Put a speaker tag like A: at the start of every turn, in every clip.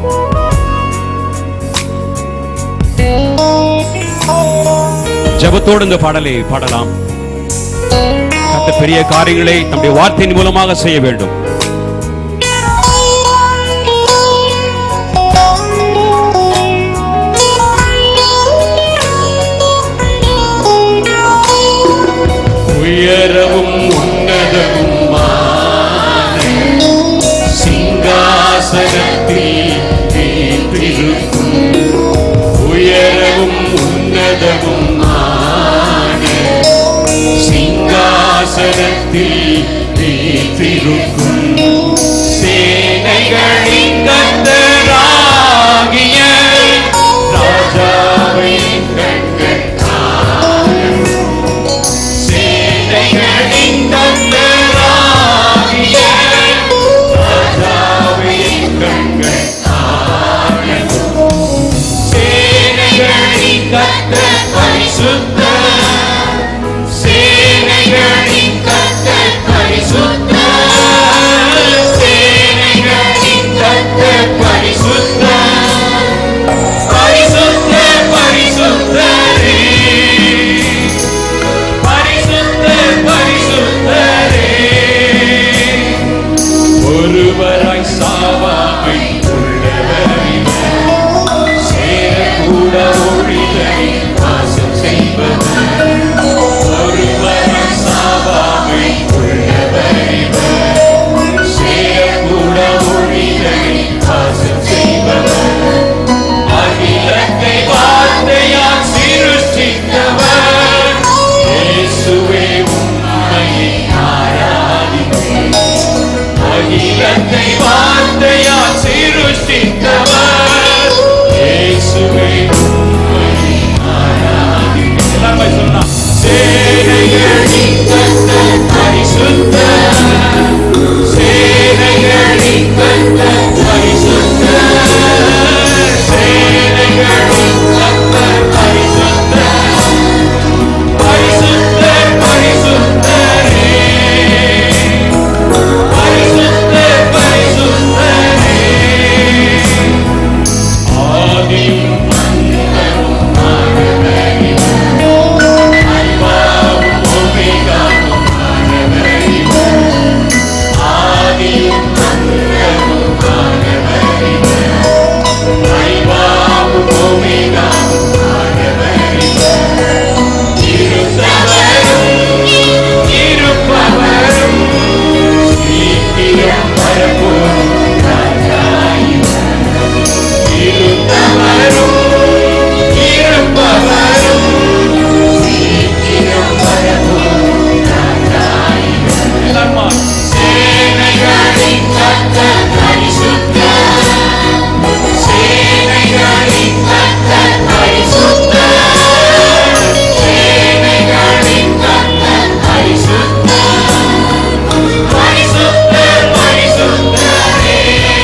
A: ஜெபத்தோடு இந்த பாடலை பாடலாம் கர்த்தர் பெரிய காரியங்களை நம்முடைய வார்த்தையின் மூலமாக செய்ய வேண்டும்
B: உயரவும் உன்னதமுமான சிங்காசனத்தில் வீற்றிருக்கும் உயரவும் உன்னதமுமான சிங்காசனத்தில் வீற்றிருக்கும் சேனைகளின் கர்த்தராகிய ராஜாவை கண்கள் சேனைகளின் கர்த்தராகிய ராஜாவின் கண்கள் காணவும். சேனைகளின் கர்த்தர் பரிசுத்தர். சேனைகளின் கர்த்தர் பரிசுத்தர். சேனைகளின் கர்த்தர் பரிசுத்தர். பரிசுத்தர், பரிசுத்தரே பரிசுத்தர், பரிசுத்தரே. ஒருவராய் சாவாமை உள்ளவர் இவர். சேரக்கூட ஒழிதலை வாசம் செய்பவர். ஒருவராய் சாவாமை உள்ளவர் இவர். சேரக்கூட ஒழிதலை வாசம் செய்பவர். அகிலத்தை வார்த்தையால் சிருஷ்டித்தவர். இயேசுவே உம்மையை ஆராதிப்பேன். அகிலத்தை வார்த்தையால் சிருஷ்டித்தவர். இயேசுவே உம்மையை ஆராதிப்பேன். எல்லாருமே சொல்லலாம். சேனைகளின் கர்த்தர் பரிசுத்தர். சேனைகளின் கர்த்தர் பரிசுத்தர். சேனைகளின் கர்த்தர் பரிசுத்தர். பரிசுத்தர், பரிசுத்தரே. பரிசுத்தர், பரிசுத்தரே. ஆதியும் அந்தமும் ஆனவர் இவர். அல்பாவும் ஒமேகாவும் ஆனவர் இவர். ஆதியும் அந்தமும் ஆனவர் இவர். அல்பாவும் ஒமேகாவும் ஆனவர் இவர். இருந்தவரும் இருப்பவரும் சீக்கிரம் வரப்போம் ராஜா இவர். இருந்தவரும் இருப்பவரும் சீக்கிரம் வரப்போம் ராஜா இவர். சேனைகளின் கர்த்தர் பரிசுத்தர். சேனைகளின் கர்த்தர் பரிசுத்தர். சேனைகளின் கர்த்தர் பரிசுத்தர். பரிசுத்தர், பரிசுத்தரே.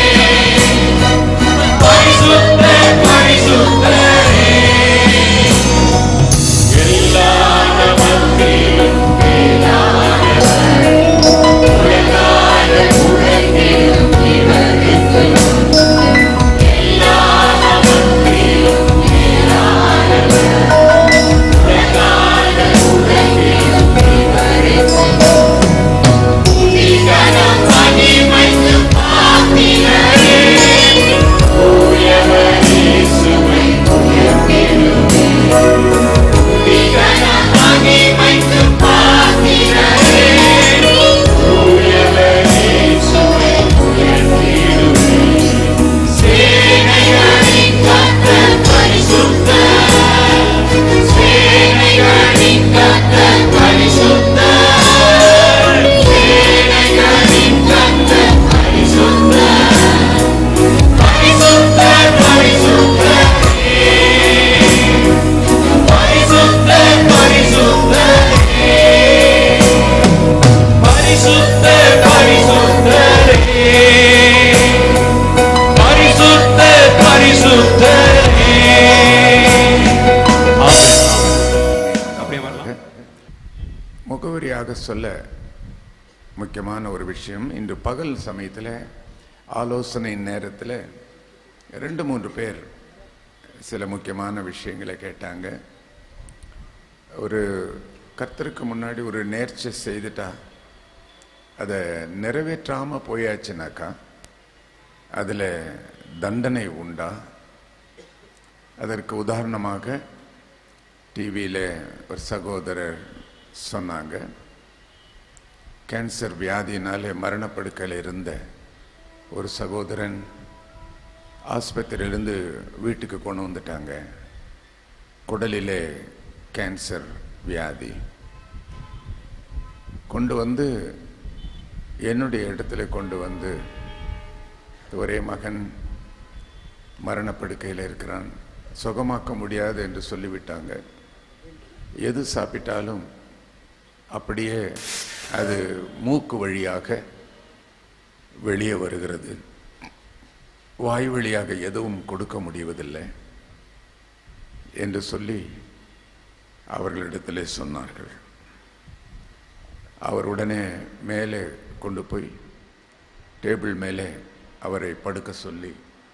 B: பரிசுத்தர், பரிசுத்தரே. எல்லா நமக்கிலும் மேலானவர். உலகான உலகிலும் இவருக்கு எல்லா நமக்கிலும் மேலானவர். உலகான உலகிலும் இவருக்கு திகனம் மகிமைக்கு பாத்திரரே. தூயவர் இயேசுவை உயர்த்திடுவே. திகனம் மகிமைக்கு பாத்திரரே. தூயவர் இயேசுவை உயர்த்திடுவே. சேனைகளின் கர்த்தர் பரிசுத்தர். சேனைகளின் கர்த்தர் பரிசுத்தர். சேனைகளின் கர்த்தர் பரிசுத்தர். பரிசுத்தர், பரிசுத்தரே. பரிசுத்தர், பரிசுத்தரே. பரிசுத்தர், பரிசுத்தரே. பரிசுத்தர், பரிசுத்தரே.
A: ஆமென், ஆமென். அப்படியே வரலாம்
C: முகவரியாக சொல்ல முக்கியமான ஒரு விஷயம் இன்று பகல் சமயத்தில் ஆலோசனை நேரத்தில் ரெண்டு மூன்று பேர் சில முக்கியமான விஷயங்களை கேட்டாங்க ஒரு கர்த்தருக்கு முன்னாடி ஒரு நேர்ச்சை செய்துட்டா அதை நிறைவேற்றாமல் போயாச்சுனாக்கா அதில் தண்டனை உண்டா அதற்கு உதாரணமாக டிவியில் ஒரு சகோதரர் சொன்னாங்க கேன்சர் வியாதியினாலே மரணப்படுக்கையில் இருந்த ஒரு சகோதரன் ஆஸ்பத்திரியிலேருந்து வீட்டுக்கு கொண்டு வந்துட்டாங்க குடலிலே கேன்சர் வியாதி கொண்டு வந்து என்னுடைய இடத்துல கொண்டு வந்து ஒரே மகன் மரணப்படுக்கையில் இருக்கிறான் சுகமாக்க முடியாது என்று சொல்லிவிட்டாங்க எது சாப்பிட்டாலும் அப்படியே அது மூக்கு வழியாக வெளியே வருகிறது வாய் வழியாக எதுவும் கொடுக்க முடிவதில்லை என்று சொல்லி அவர்களிடத்திலே சொன்னார்கள் அவர் உடனே மேலே கொண்டு போய் டேபிள் மேலே அவரை படுக்க சொல்லி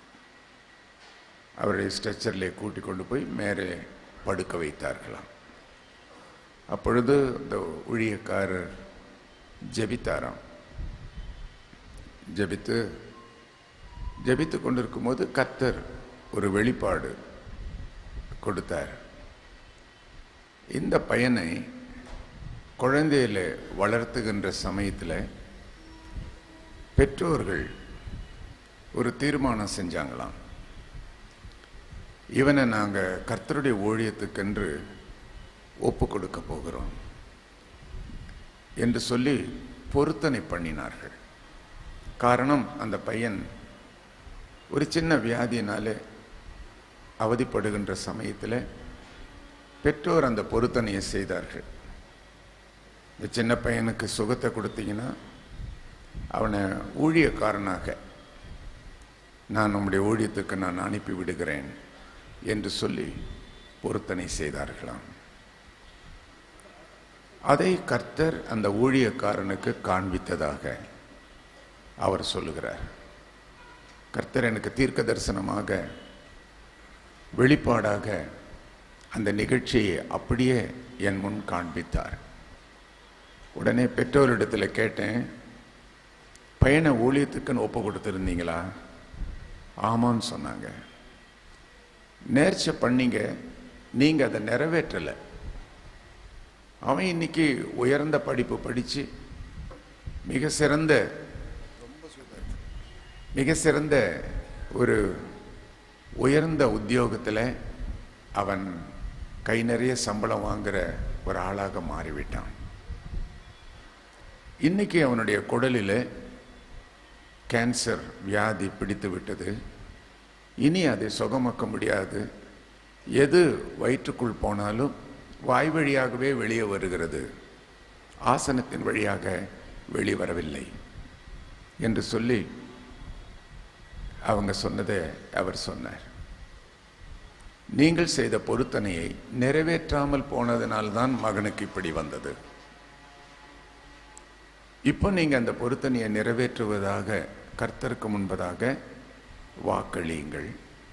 C: அவரை ஸ்ட்ரெச்சரிலே கூட்டி கொண்டு போய் மேலே படுக்க வைத்தார்களாம் அப்பொழுது இந்த ஊழியக்காரர் ஜெபித்தாராம் ஜெபித்து ஜெபித்து கொண்டிருக்கும் போது கர்த்தர் ஒரு வெளிப்பாடு கொடுத்தார் இந்த பையனை குழந்தையில வளர்த்துகின்ற சமயத்தில் பெற்றோர்கள் ஒரு தீர்மானம் செஞ்சாங்களாம் இவனை நாங்கள் கர்த்தருடைய ஊழியத்துக்கென்று ஒப்பு கொடுக்க போகிறோம் என்று சொல்லி பொருத்தனை பண்ணினார்கள் காரணம் அந்த பையன் ஒரு சின்ன வியாதியினாலே அவதிப்படுகின்ற சமயத்தில் பெற்றோர் அந்த பொருத்தனையை செய்தார்கள் இந்த சின்ன பையனுக்கு சுகத்தை கொடுத்தீங்கன்னா அவனை ஊழியக்காரனாக நான் உம்முடைய ஊழியத்துக்கு நான் அனுப்பி விடுகிறேன் என்று சொல்லி பொருத்தனை செய்தார்களாம் அதை கர்த்தர் அந்த ஊழியக்காரனுக்கு காண்பித்ததாக அவர் சொல்லுகிறார் கர்த்தர் எனக்கு தீர்க்க தரிசனமாக வெளிப்பாடாக அந்த நிகழ்ச்சியை அப்படியே என் முன் காண்பித்தார் உடனே பெற்றோரிடத்தில் கேட்டேன் பையனை ஊழியத்துக்குன்னு ஒப்பு கொடுத்துருந்தீங்களா ஆமான்னு சொன்னாங்க நேர்ச்சை பண்ணீங்க நீங்கள் அதை நிறைவேற்றலை அவன் இன்னைக்கு உயர்ந்த படிப்பு படித்து மிக சிறந்த மிக சிறந்த ஒரு உயர்ந்த உத்தியோகத்தில் அவன் கை நிறைய சம்பளம் வாங்குற ஒரு ஆளாக மாறிவிட்டான் இன்னைக்கு அவனுடைய குடலில் கேன்சர் வியாதி பிடித்து விட்டது இனி அதை சுகமாக்க முடியாது எது வயிற்றுக்குள் போனாலும் வாய் வழியாகவே வெளியே வருகிறது ஆசனத்தின் வழியாக வெளிவரவில்லை என்று சொல்லி அவங்க சொன்னதை அவர் சொன்னார் நீங்கள் செய்த பொருத்தனையை நிறைவேற்றாமல் போனதினால்தான் மகனுக்கு இப்படி வந்தது இப்போ நீங்க அந்த பொருத்தனையை நிறைவேற்றுவதாக கர்த்தருக்கு முன்பதாக வாக்களியுங்கள்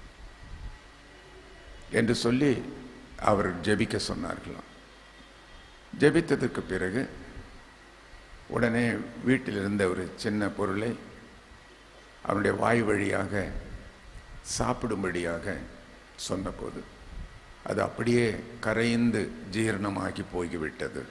C: என்று சொல்லி அவர் ஜெபிக்க சொன்னார்களாம் ஜெபித்ததற்கு பிறகு உடனே வீட்டில் இருந்த ஒரு சின்ன பொருளை அவனுடைய வாய் வழியாக சாப்பிடும்படியாக சொன்னபோது அது அப்படியே கரைந்து ஜீரணமாகி போய்விட்டது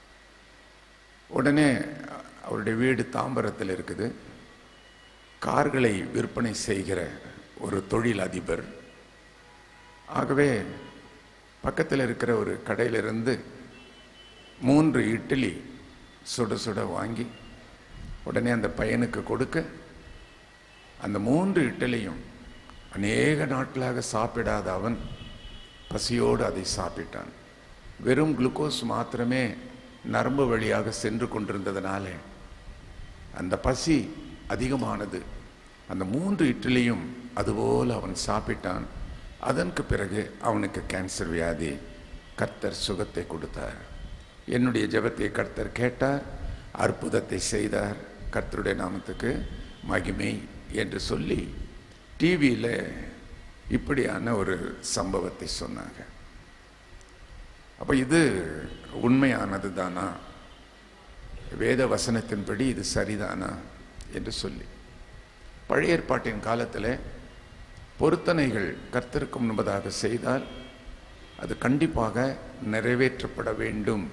C: உடனே அவருடைய வீடு தாம்பரத்தில் இருக்குது கார்களை விற்பனை செய்கிற ஒரு தொழில் அதிபர் ஆகவே பக்கத்தில் இருக்கிற ஒரு கடையிலிருந்து மூன்று இட்லி சுட சுட வாங்கி உடனே அந்த பையனுக்கு கொடுக்க அந்த மூன்று இட்லியும் அநேக நாட்களாக சாப்பிடாத அவன் பசியோடு அதை சாப்பிட்டான் வெறும் குளுக்கோஸ் மாத்திரமே நரம்பு வழியாக சென்று கொண்டிருந்ததுனால அந்த பசி அதிகமானது அந்த மூன்று இட்லியும் அதுபோல் அவன் சாப்பிட்டான் அதற்கு பிறகு அவனுக்கு கேன்சர் வியாதி கர்த்தர் சுகத்தை கொடுத்தார் என்னுடைய ஜெபத்தை கர்த்தர் கேட்டார் அற்புதத்தை செய்தார் கர்த்தருடைய நாமத்துக்கு மகிமை என்று சொல்லி டிவியில் இப்படியான ஒரு சம்பவத்தை சொன்னாங்க அப்போ இது உண்மையானது தானா வேத வசனத்தின்படி இது சரிதானா என்று சொல்லி பழைய ஏற்பாட்டின் காலத்தில் பொருத்தனைகள் கர்த்தருக்கு முன்பதாக செய்தால் அது கண்டிப்பாக நிறைவேற்றப்பட வேண்டும்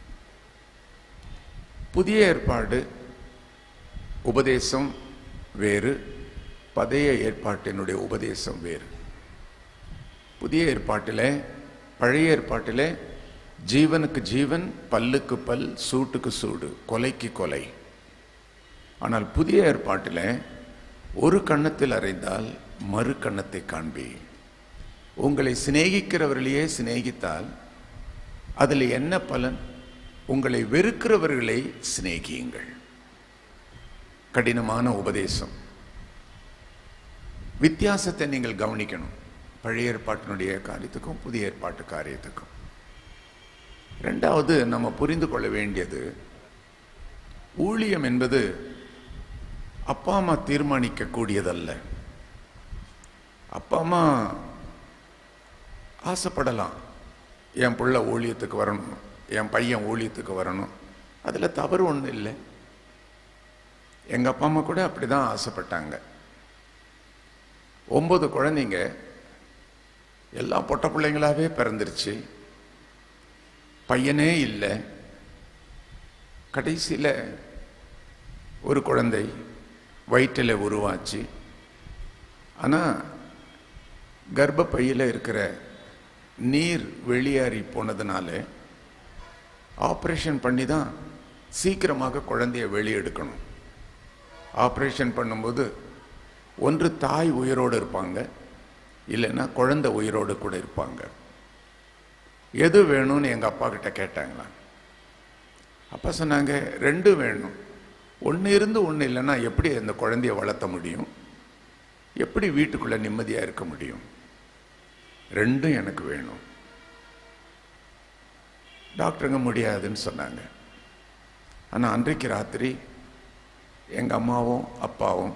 C: புதிய ஏற்பாடு உபதேசம் வேறு பழைய ஏற்பாட்டினுடைய உபதேசம் வேறு புதிய ஏற்பாட்டிலே பழைய ஏற்பாட்டிலே ஜீவனுக்கு ஜீவன் பல்லுக்கு பல் சூட்டுக்கு சூடு கொலைக்கு கொலை ஆனால் புதிய ஏற்பாட்டில் ஒரு கன்னத்தில் அறைந்தால் மறு கன்னத்தை காண்பி உங்களை சிநேகிக்கிறவர்களையே சிநேகித்தால் அதில் என்ன பலன் உங்களை வெறுக்கிறவர்களை சிநேகியுங்கள் கடினமான உபதேசம் வித்தியாசத்தை நீங்கள் கவனிக்கணும் பழைய ஏற்பாட்டினுடைய காரியத்துக்கும் புதிய ஏற்பாட்டு காரியத்துக்கும் ரெண்டாவது நம்ம புரிந்து கொள்ள வேண்டியது ஊழியம் என்பது அப்பா அம்மா தீர்மானிக்க கூடியதல்ல அப்பா அம்மா ஆசைப்படலாம் என் புள்ள ஊழியத்துக்கு வரணும் என் பையன் ஊழியத்துக்கு வரணும் அதில் தவறு ஒன்றும் இல்லை எங்கள் அப்பா அம்மா கூட அப்படி தான் ஆசைப்பட்டாங்க ஒன்பது குழந்தைங்க எல்லாம் பொட்ட பிள்ளைங்களாவே பிறந்துருச்சு பையனே இல்லை கடைசியில் ஒரு குழந்தை வயிற்றில் உருவாச்சு ஆனால் கர்ப்பப்பையில் இருக்கிற நீர் வெளியேறி போனதுனால ஆப்ரேஷன் பண்ணி தான் சீக்கிரமாக குழந்தைய வெளியெடுக்கணும் ஆப்ரேஷன் பண்ணும்போது ஒன்று தாய் உயிரோடு இருப்பாங்க இல்லைன்னா குழந்தை உயிரோடு கூட இருப்பாங்க எது வேணும்னு எங்கள் அப்பா கிட்ட கேட்டாங்களா அப்பா சொன்னாங்க ரெண்டு வேணும் ஒன்று இருந்து ஒன்று இல்லைன்னா எப்படி அந்த குழந்தைய வளர்த்த முடியும் எப்படி வீட்டுக்குள்ளே நிம்மதியாக இருக்க முடியும் ரெண்டும் எனக்கு வேணும் டாக்டருங்க முடியாதுன்னு சொன்னாங்க ஆனால் அன்றைக்கு ராத்திரி எங்கள் அம்மாவும் அப்பாவும்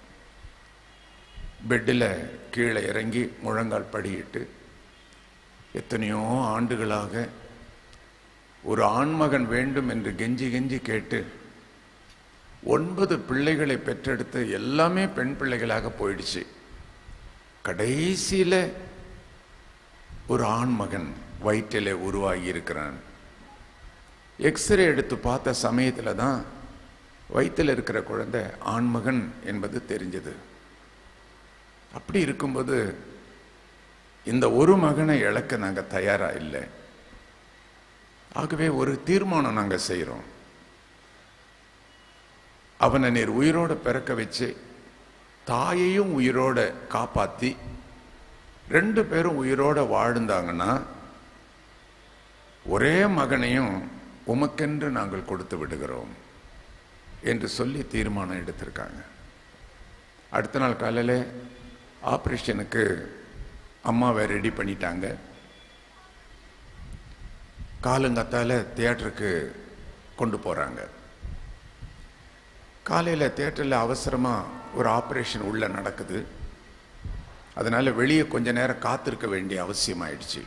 C: பெட்டில் கீழே இறங்கி முழங்கால் படியிட்டு எத்தனையோ ஆண்டுகளாக ஒரு ஆண்மகன் வேண்டும் என்று கெஞ்சி கெஞ்சி கேட்டு ஒன்பது பிள்ளைகளை பெற்றெடுத்து எல்லாமே பெண் பிள்ளைகளாக போயிடுச்சு கடைசியில் ஒரு ஆண்மகன் வயிற்றில் உருவாகி இருக்கிறான் எக்ஸ்ரே எடுத்து பார்த்த சமயத்தில் தான் வயிற்றில் இருக்கிற குழந்தை ஆண்மகன் என்பது தெரிஞ்சது அப்படி இருக்கும்போது இந்த ஒரு மகனை இழக்க நாங்கள் தயாராக இல்லை ஆகவே ஒரு தீர்மானம் நாங்கள் செய்கிறோம் அவனை நீர் உயிரோட பிறக்க வச்சு தாயையும் உயிரோட காப்பாற்றி ரெண்டு பேரும் உயிரோட வாழ்ந்தாங்கன்னா ஒரே மகனையும் உமக்கென்று நாங்கள் கொடுத்து விடுகிறோம் என்று சொல்லி தீர்மானம் எடுத்திருக்காங்க அடுத்த நாள் காலையில் ஆப்ரேஷனுக்கு அம்மாவை ரெடி பண்ணிட்டாங்க காலங்கத்தால் தியேட்டருக்கு கொண்டு போகிறாங்க காலையில் தியேட்டரில் அவசரமாக ஒரு ஆப்ரேஷன் உள்ளே நடக்குது அதனால் வெளியே கொஞ்ச நேரம் காத்திருக்க வேண்டிய அவசியம் ஆயிடுச்சு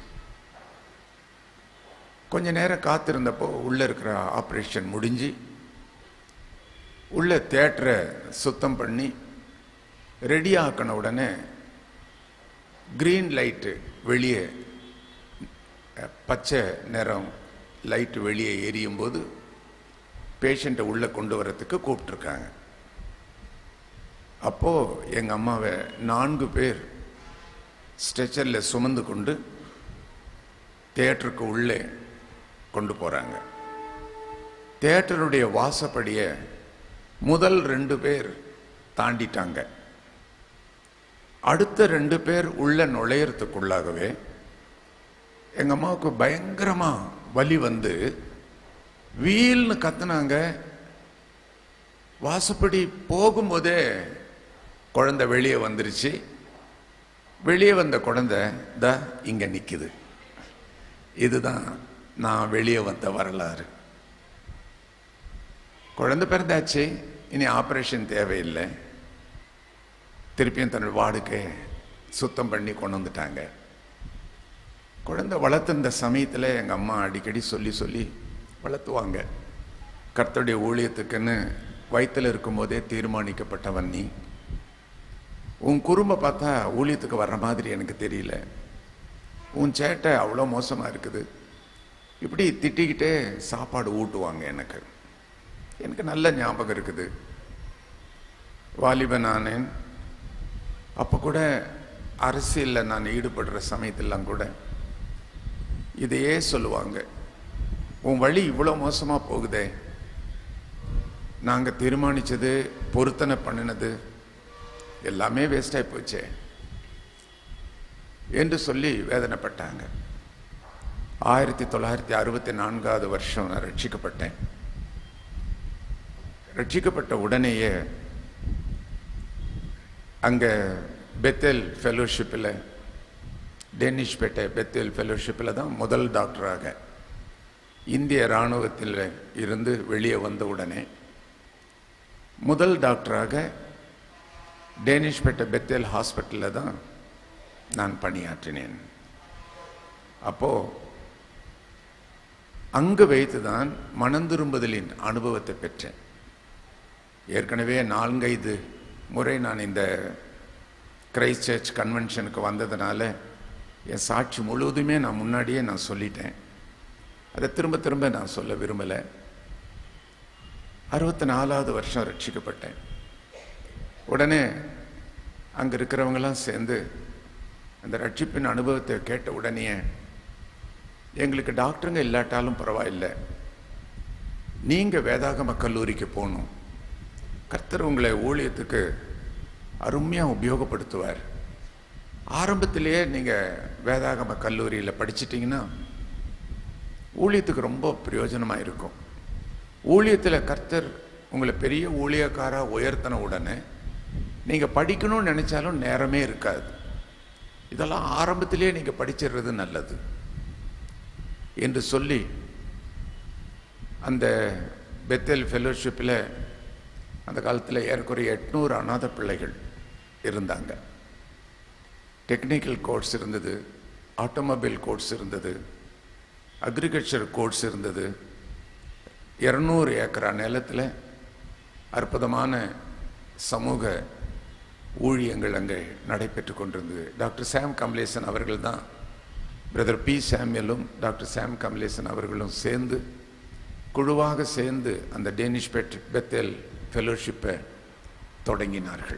C: கொஞ்ச நேரம் காத்திருந்தப்போ உள்ளே இருக்கிற ஆப்ரேஷன் முடிஞ்சு உள்ள தேட்டரை சுத்தம் பண்ணி ரெடி ஆக்கின உடனே கிரீன் லைட்டு வெளியே அஹ், பச்சை நிறம் லைட்டு வெளியே எரியும் போது பேஷண்ட்டை உள்ளே கொண்டு வரத்துக்கு கூப்பிட்ருக்காங்க அப்போது எங்கள் அம்மாவை நான்கு பேர் ஸ்ட்ரெச்சரில் சுமந்து கொண்டு தேட்டருக்கு உள்ளே கொண்டு போகிறாங்க தேட்டருடைய வாசப்படியை முதல் ரெண்டு பேர் தாண்டிட்டாங்க அடுத்த ரெண்டு பேர் உள்ள நுழையறதுக்குள்ளாகவே எங்கள் அம்மாவுக்கு பயங்கரமாக வலி வந்து வீல்னு கத்துனாங்க வாசப்படி போகும்போதே குழந்தை வெளியே வந்துருச்சு வெளியே வந்த குழந்தை த இங்கே நிற்குது இதுதான் நான் வெளியே வந்த வரலாறு குழந்தை பிறந்தாச்சு இனி ஆப்ரேஷன் தேவையில்லை திருப்பியும் தன்னுடைய வார்டுக்கு சுத்தம் பண்ணி கொண்டு வந்துட்டாங்க குழந்தை வளர்த்த இந்த சமயத்தில் எங்கள் அம்மா அடிக்கடி சொல்லி சொல்லி வளர்த்துவாங்க கர்த்தருடைய ஊழியத்துக்குன்னு வயிற்றில் இருக்கும்போதே தீர்மானிக்கப்பட்டவன் நீ உன் குறும்பை பார்த்தா ஊழியத்துக்கு வர்ற மாதிரி எனக்கு தெரியல உன் சேட்டை அவ்வளோ மோசமாக இருக்குது இப்படி திட்டிக்கிட்டே சாப்பாடு ஊட்டுவாங்க எனக்கு எனக்கு நல்ல ஞாபகம் இருக்குது வாலிபன் ஆனேன் அப்போ கூட அரசியலில் நான் ஈடுபடுற சமயத்திலாம் கூட இதையே சொல்லுவாங்க உன் வழி இவ்வளோ மோசமாக போகுதே நாங்கள் தீர்மானிச்சது பொருத்தனை பண்ணினது எல்லாமே வேஸ்டாகி போச்சே என்று சொல்லி வேதனைப்பட்டாங்க ஆயிரத்தி தொள்ளாயிரத்தி அறுபத்தி நான்காவது வருஷம் நான் ரட்சிக்கப்பட்டேன் ரட்சிக்கப்பட்ட உடனேயே அங்கே பெத்தேல் ஃபெலோஷிப்பில் டென்னிஷ்பேட்டை பெத்தேல் ஃபெலோஷிப்பில் தான் முதல் டாக்டராக இந்திய இராணுவத்தில் இருந்து வெளியே வந்த உடனே முதல் டாக்டராக டேனிஷ்பேட்டை பெத்தேல் ஹாஸ்பிட்டலில் தான் நான் பணியாற்றினேன் அப்போது அங்கு வைத்து தான் மனந்திரும்புதலின் அனுபவத்தை பெற்றேன் ஏற்கனவே நான்கைந்து முறை நான் இந்த கிரைஸ்ட் சர்ச் கன்வென்ஷனுக்கு வந்ததுனால என் சாட்சி முழுவதுமே நான் முன்னாடியே நான் சொல்லிட்டேன் அதை திரும்ப திரும்ப நான் சொல்ல விரும்பலை அறுபத்தி நாலாவது வருஷம் ரட்சிக்கப்பட்டேன் உடனே அங்கே இருக்கிறவங்களாம் சேர்ந்து அந்த ரட்சிப்பின் அனுபவத்தை கேட்ட உடனே எங்களுக்கு டாக்டருங்க இல்லாட்டாலும் பரவாயில்லை நீங்கள் வேதாகம கல்லூரிக்கு போகணும் கர்த்தர் உங்களை ஊழியத்துக்கு அருமையாக உபயோகப்படுத்துவார் ஆரம்பத்திலேயே நீங்கள் வேதாகம கல்லூரியில் படிச்சிட்டிங்கன்னா ஊழியத்துக்கு ரொம்ப பிரயோஜனமாக இருக்கும் ஊழியத்தில் கர்த்தர் உங்களை பெரிய ஊழியக்காராக உயர்த்தின உடனே நீங்கள் படிக்கணும்னு நினச்சாலும் நேரமே இருக்காது இதெல்லாம் ஆரம்பத்திலேயே நீங்கள் படிச்சிடுறது நல்லது என்று சொல்லி அந்த பெத்தேல் ஃபெலோஷிப்பில் அந்த காலத்தில் ஏறக்குறைய எட்நூறு அநாத பிள்ளைகள் இருந்தாங்க டெக்னிக்கல் கோர்ஸ் இருந்தது ஆட்டோமொபைல் கோர்ஸ் இருந்தது அக்ரிகல்ச்சர் கோர்ஸ் இருந்தது இரநூறு ஏக்கரா நிலத்தில் அற்புதமான சமூக ஊழியங்கள் அங்கே நடைபெற்று கொண்டிருந்தது டாக்டர் சாம் கமலேசன் அவர்கள் தான் பிரதர் பி சாமியலும் டாக்டர் சாம் கமலேசன் அவர்களும் சேர்ந்து குழுவாக சேர்ந்து அந்த டேனிஷ் பெட் பெத்தேல் ஃபெலோஷிப்பை தொடங்கினார்கள்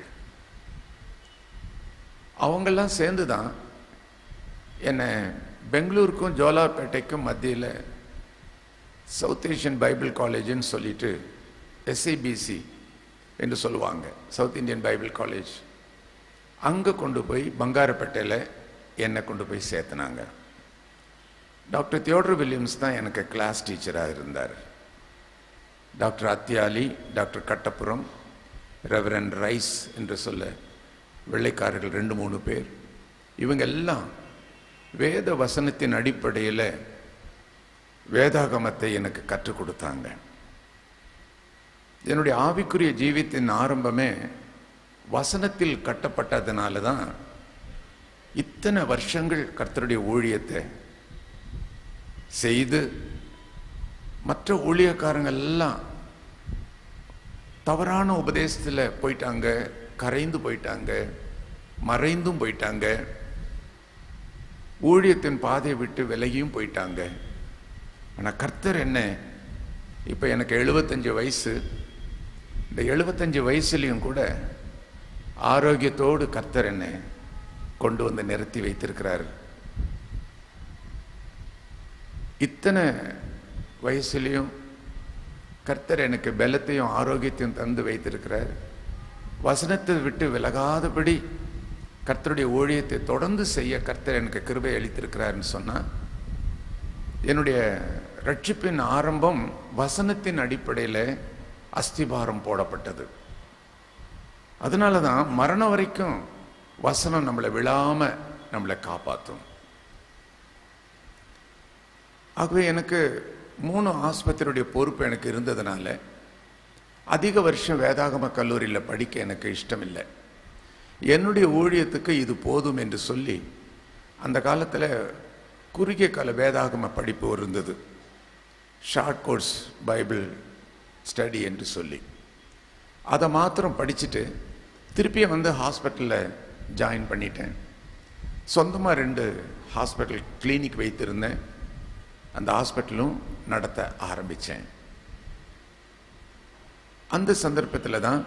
C: அவங்கெல்லாம் சேர்ந்து தான் என்னை பெங்களூருக்கும் ஜோலார்பேட்டைக்கும் மத்தியில் சவுத் ஏஷியன் பைபிள் காலேஜ்னு சொல்லிட்டு எஸ்ஐபிசி என்று சொல்லுவாங்க சவுத் இந்தியன் பைபிள் காலேஜ் அங்கே கொண்டு போய் பங்காரப்பேட்டையில் என்னை கொண்டு போய் சேர்த்துனாங்க டாக்டர் தியோடர் வில்லியம்ஸ் தான் எனக்கு கிளாஸ் டீச்சராக இருந்தார் டாக்டர் அத்தியாலி டாக்டர் கட்டப்புறம் ரெவரன் ரைஸ் என்று சொல்ல வெள்ளைக்காரர்கள் ரெண்டு மூணு பேர் இவங்க எல்லாம் வேத வசனத்தின் அடிப்படையில் வேதாகமத்தை எனக்கு கற்றுக் கொடுத்தாங்க என்னுடைய ஆவிக்குரிய ஜீவித்தின் ஆரம்பமே வசனத்தில் கட்டப்பட்டதுனால தான் இத்தனை வருஷங்கள் கர்த்தருடைய ஊழியத்தை செய்து மற்ற ஊழியக்காரங்க எல்லாம் தவறான உபதேசத்தில் போயிட்டாங்க கரைந்து போயிட்டாங்க மறைந்தும் போயிட்டாங்க ஊழியத்தின் பாதையை விட்டு விலகியும் போயிட்டாங்க ஆனால் கர்த்தர் என்ன இப்போ எனக்கு எழுபத்தஞ்சு வயசு இந்த எழுபத்தஞ்சு வயசுலையும் கூட ஆரோக்கியத்தோடு கர்த்தர் என்ன கொண்டு வந்து நிறுத்தி வைத்திருக்கிறார் இத்தனை வயசுலையும் கர்த்தர் எனக்கு பலத்தையும் ஆரோக்கியத்தையும் தந்து வைத்திருக்கிறார் வசனத்தை விட்டு விலகாதபடி கர்த்தருடைய ஊழியத்தை தொடர்ந்து செய்ய கர்த்தர் எனக்கு கிருபை அளித்திருக்கிறார்னு சொன்னால் என்னுடைய ரட்சிப்பின் ஆரம்பம் வசனத்தின் அடிப்படையில் அஸ்திபாரம் போடப்பட்டது அதனால தான் மரணம் வரைக்கும் வசனம் நம்மளை விழாம நம்மளை காப்பாற்றும் ஆகவே எனக்கு மூணு ஆஸ்பத்திரியுடைய பொறுப்பு எனக்கு இருந்ததுனால அதிக வருஷம் வேதாகம கல்லூரியில் படிக்க எனக்கு இஷ்டம் இல்லை என்னுடைய ஊழியத்துக்கு இது போதும் என்று சொல்லி அந்த காலத்தில் குறுகிய கால வேதாகம படிப்பு இருந்தது ஷார்ட் கோர்ஸ் பைபிள் ஸ்டடி என்று சொல்லி அதை மாத்திரம் படிச்சுட்டு திருப்பியும் வந்து ஹாஸ்பிட்டலில் ஜாயின் பண்ணிட்டேன் சொந்தமாக ரெண்டு ஹாஸ்பிட்டல் கிளினிக் வைத்திருந்தேன் அந்த ஹாஸ்பிட்டலும் நடத்த ஆரம்பித்தேன் அந்த சந்தர்ப்பத்தில் தான்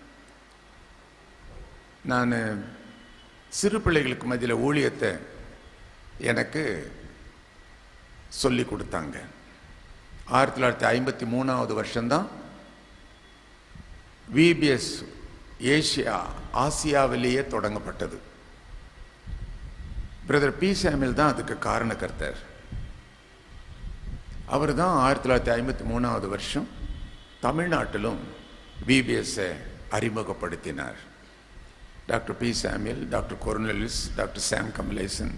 C: நான் சிறு பிள்ளைகளுக்கு மத்தியில் ஊழியத்தை எனக்கு சொல்லி கொடுத்தாங்க ஆயிரத்தி தொள்ளாயிரத்தி ஐம்பத்தி மூணாவது வருஷம்தான் விபிஎஸ் ஏசியா ஆசியாவிலேயே தொடங்கப்பட்டது பிரதர் பி சாமியல் தான் அதுக்கு காரணக்கர்த்தர் அவர் தான் ஆயிரத்தி தொள்ளாயிரத்தி ஐம்பத்தி மூணாவது வருஷம் தமிழ்நாட்டிலும் விபிஎஸ்ஸை அறிமுகப்படுத்தினார் doctor P Samuel doctor Cornelius doctor Sam Kamalesan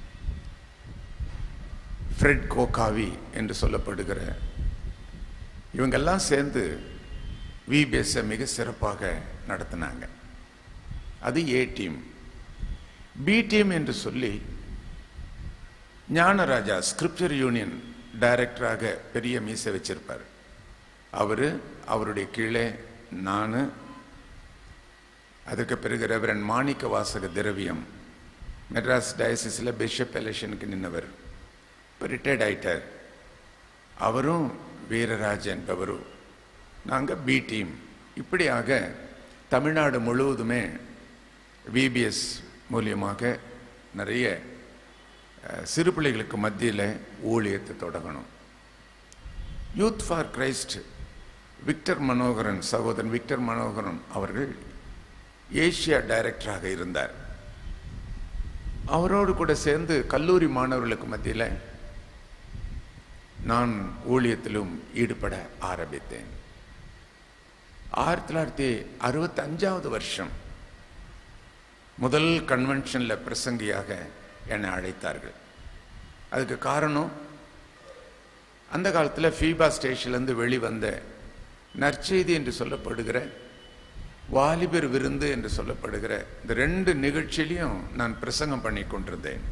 C: Fred கோகாவி என்று சொல்லப்படுகிற இவங்கெல்லாம் சேர்ந்து விபிஎஸ்ஸை மிக சிறப்பாக நடத்தினாங்க அது ஏ டீம் பி டீம் என்று சொல்லி ஞானராஜா ஸ்கிரிப்சர் யூனியன் டைரக்டராக பெரிய மீசை வச்சிருப்பார் அவர் அவருடைய கீழே நான் அதுக்கு பிறகு ரெவரன் மாணிக்க வாசக திரவியம் மெட்ராஸ் டயசிஸில் பிஷப் எலெக்ஷனுக்கு நின்றவர் இப்போ ரிட்டையர்ட் ஆயிட்டார் அவரும் வீரராஜ் என்பவரும் நாங்கள் பி டீம் இப்படியாக தமிழ்நாடு முழுவதுமே விபிஎஸ் மூலியமாக நிறைய அஹ், சிறு பிள்ளைகளுக்கு மத்தியில் ஊழியத்தை தொடங்கணும் Youth for Christ Victor Manoharan சகோதரன் விக்டர் மனோகரன் அவர்கள் ஏசியா டைரக்டராக இருந்தார் அவரோடு கூட சேர்ந்து கல்லூரி மாணவர்களுக்கு மத்தியில் நான் ஊழியத்திலும் ஈடுபட ஆரம்பித்தேன் ஆயிரத்தி தொள்ளாயிரத்தி அறுபத்தி அஞ்சாவது வருஷம் முதல் கன்வென்ஷனில் பிரசங்கியாக என்னை அழைத்தார்கள் அதுக்கு காரணம் அந்த காலத்தில் ஃபீபா ஸ்டேஷன்லேருந்து வெளிவந்த நற்செய்தி என்று சொல்லப்படுகிற வாலிபர் விருந்து என்று சொல்லப்படுகிற இந்த ரெண்டு நிகழ்ச்சியிலையும் நான் பிரசங்கம் பண்ணி கொண்டிருந்தேன்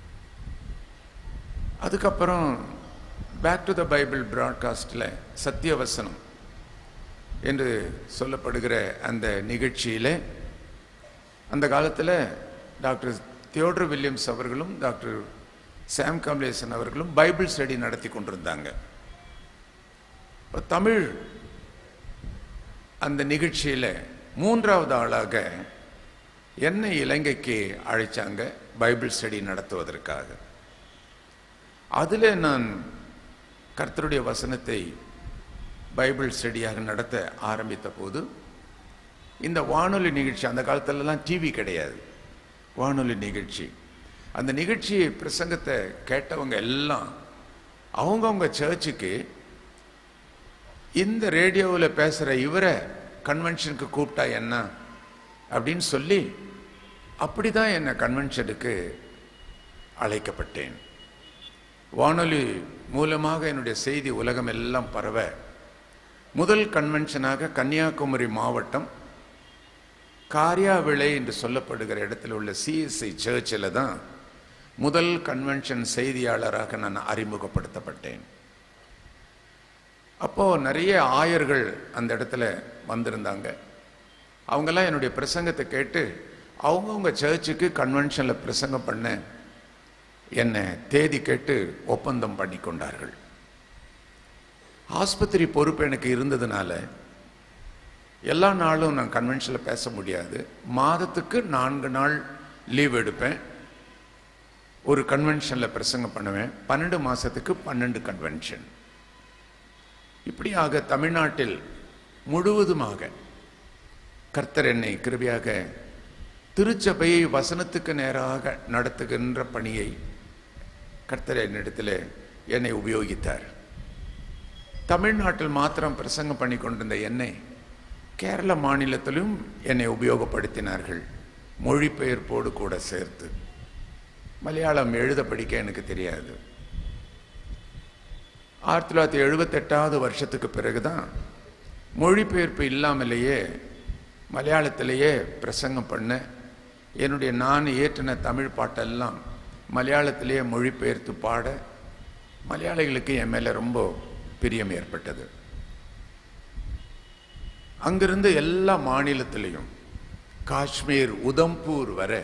C: அதுக்கப்புறம் பேக் டு த பைபிள் பிராட்காஸ்டில் சத்தியவசனம் என்று சொல்லப்படுகிற அந்த நிகழ்ச்சியில் அந்த காலத்தில் டாக்டர் தியோடர் வில்லியம்ஸ் அவர்களும் டாக்டர் சாம் கமலேசன் அவர்களும் பைபிள் ஸ்டடி நடத்தி கொண்டிருந்தாங்க இப்ப தமிழ் அந்த நிகழ்ச்சியில் மூன்றாவது ஆளாக என்னை இலங்கைக்கு அழைச்சாங்க பைபிள் ஸ்டடி நடத்துவதற்காக அதில் நான் கர்த்தருடைய வசனத்தை பைபிள் ஸ்டடியாக நடத்த ஆரம்பித்த போது இந்த வானொலி நிகழ்ச்சி அந்த காலத்துலலாம் டிவி கிடையாது வானொலி நிகழ்ச்சி அந்த நிகழ்ச்சி பிரசங்கத்தை கேட்டவங்க எல்லாம் அவங்கவுங்க சர்ச்சுக்கு இந்த ரேடியோவில் பேசுகிற இவரை கன்வென்ஷனுக்கு கூப்பிட்டா என்ன அப்படின்னு சொல்லி அப்படி தான் என்னை கன்வென்ஷனுக்கு அழைக்கப்பட்டேன் வானொலி மூலமாக என்னுடைய செய்தி உலகம் எல்லாம் பரவ முதல் கன்வென்ஷனாக கன்னியாகுமரி மாவட்டம் காரியாவிளை என்று சொல்லப்படுகிற இடத்துல உள்ள சிஎஸ்ஐ சர்ச்சில் தான் முதல் கன்வென்ஷன் செய்தியாளராக நான் அறிமுகப்படுத்தப்பட்டேன் அப்போ நிறைய ஆயர்கள் அந்த இடத்துல வந்திருந்தாங்க அவங்கெல்லாம் என்னுடைய பிரசங்கத்தை கேட்டு அவங்கவுங்க சர்ச்சுக்கு கன்வென்ஷனில் பிரசங்கம் பண்ண என்னை தேதி கேட்டு ஒப்பந்தம் பண்ணி கொண்டார்கள் ஆஸ்பத்திரி பொறுப்பு எனக்கு இருந்ததுனால எல்லா நாளும் நான் கன்வென்ஷனில் பேச முடியாது மாதத்துக்கு நான்கு நாள் லீவ் எடுப்பேன் ஒரு கன்வென்ஷனில் பிரசங்கம் பண்ணுவேன் பன்னெண்டு மாதத்துக்கு பன்னெண்டு கன்வென்ஷன் இப்படியாக தமிழ்நாட்டில் முழுவதுமாக கர்த்தர் என்னை கிருபியாக திருச்சபையை வசனத்துக்கு நேராக நடத்துகின்ற பணியை கர்த்தர் என்னிடத்தில் என்னை உபயோகித்தார் தமிழ்நாட்டில் மாத்திரம் பிரசங்கம் பண்ணி கொண்டிருந்த என்னை கேரள மாநிலத்திலும் என்னை உபயோகப்படுத்தினார்கள் மொழிபெயர்ப்போடு கூட சேர்த்து மலையாளம் எழுத படிக்க எனக்கு தெரியாது ஆயிரத்தி தொள்ளாயிரத்தி எழுபத்தெட்டாவது வருஷத்துக்கு பிறகுதான் மொழிபெயர்ப்பு இல்லாமலேயே மலையாளத்திலேயே பிரசங்கம் பண்ண என்னுடைய நான் இயற்றின தமிழ் பாட்டெல்லாம் மலையாளத்திலேயே மொழிபெயர்த்து பாட மலையாளிகளுக்கு என் மேலே ரொம்ப பிரியம் ஏற்பட்டது அங்கிருந்து எல்லா மாநிலத்திலையும் காஷ்மீர் உதம்பூர் வரை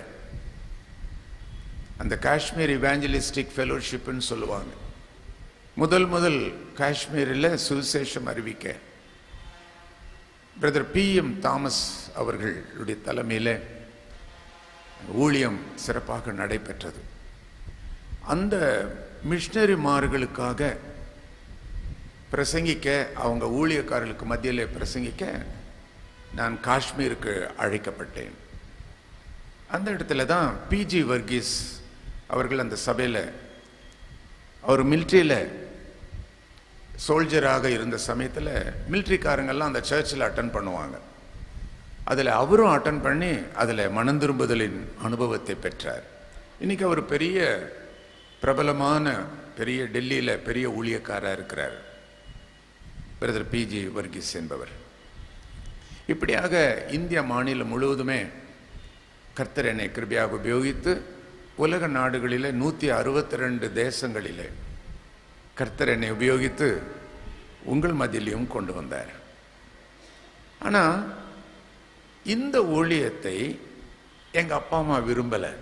C: அந்த காஷ்மீர் இவாஞ்சலிஸ்டிக் ஃபெலோஷிப்னு சொல்லுவாங்க முதல் முதல் காஷ்மீரில் சுவிசேஷம் அறிவிக்க பிரதர் பி எம் தாமஸ் அவர்களுடைய தலைமையில் ஊழியம் சிறப்பாக நடைபெற்றது அந்த மிஷனரிமார்களுக்காக பிரசங்கிக்க அவங்க ஊழியக்காரர்களுக்கு மத்தியில் பிரசங்கிக்க நான் காஷ்மீருக்கு அழைக்கப்பட்டேன் அந்த இடத்துல தான் பிஜி வர்கீஸ் அவர்கள் அந்த சபையில் அவர் மிலிட்ரியில் சோல்ஜராக இருந்த சமயத்தில் மிலிட்ரிக்காரங்கெல்லாம் அந்த சர்ச்சில் அட்டன் பண்ணுவாங்க அதில் அவரும் அட்டன் பண்ணி அதில் மனம் திரும்புதலின் அனுபவத்தை பெற்றார் இன்னைக்கு அவர் பெரிய பிரபலமான பெரிய டெல்லியில் பெரிய ஊழியக்காரர் இருக்கிறார் பிரதர் பிஜி வர்கீஸ் என்பவர் இப்படியாக இந்திய மாநிலம் முழுவதுமே கர்த்தர் என்னை கிருபியாக உபயோகித்து உலக நாடுகளிலே நூற்றி அறுபத்தி ரெண்டு தேசங்களிலே கர்த்தர் என்னை உபயோகித்து உங்கள் மத்தியிலையும் கொண்டு வந்தார் ஆனால் இந்த ஊழியத்தை எங்கள் அப்பா அம்மா விரும்பலை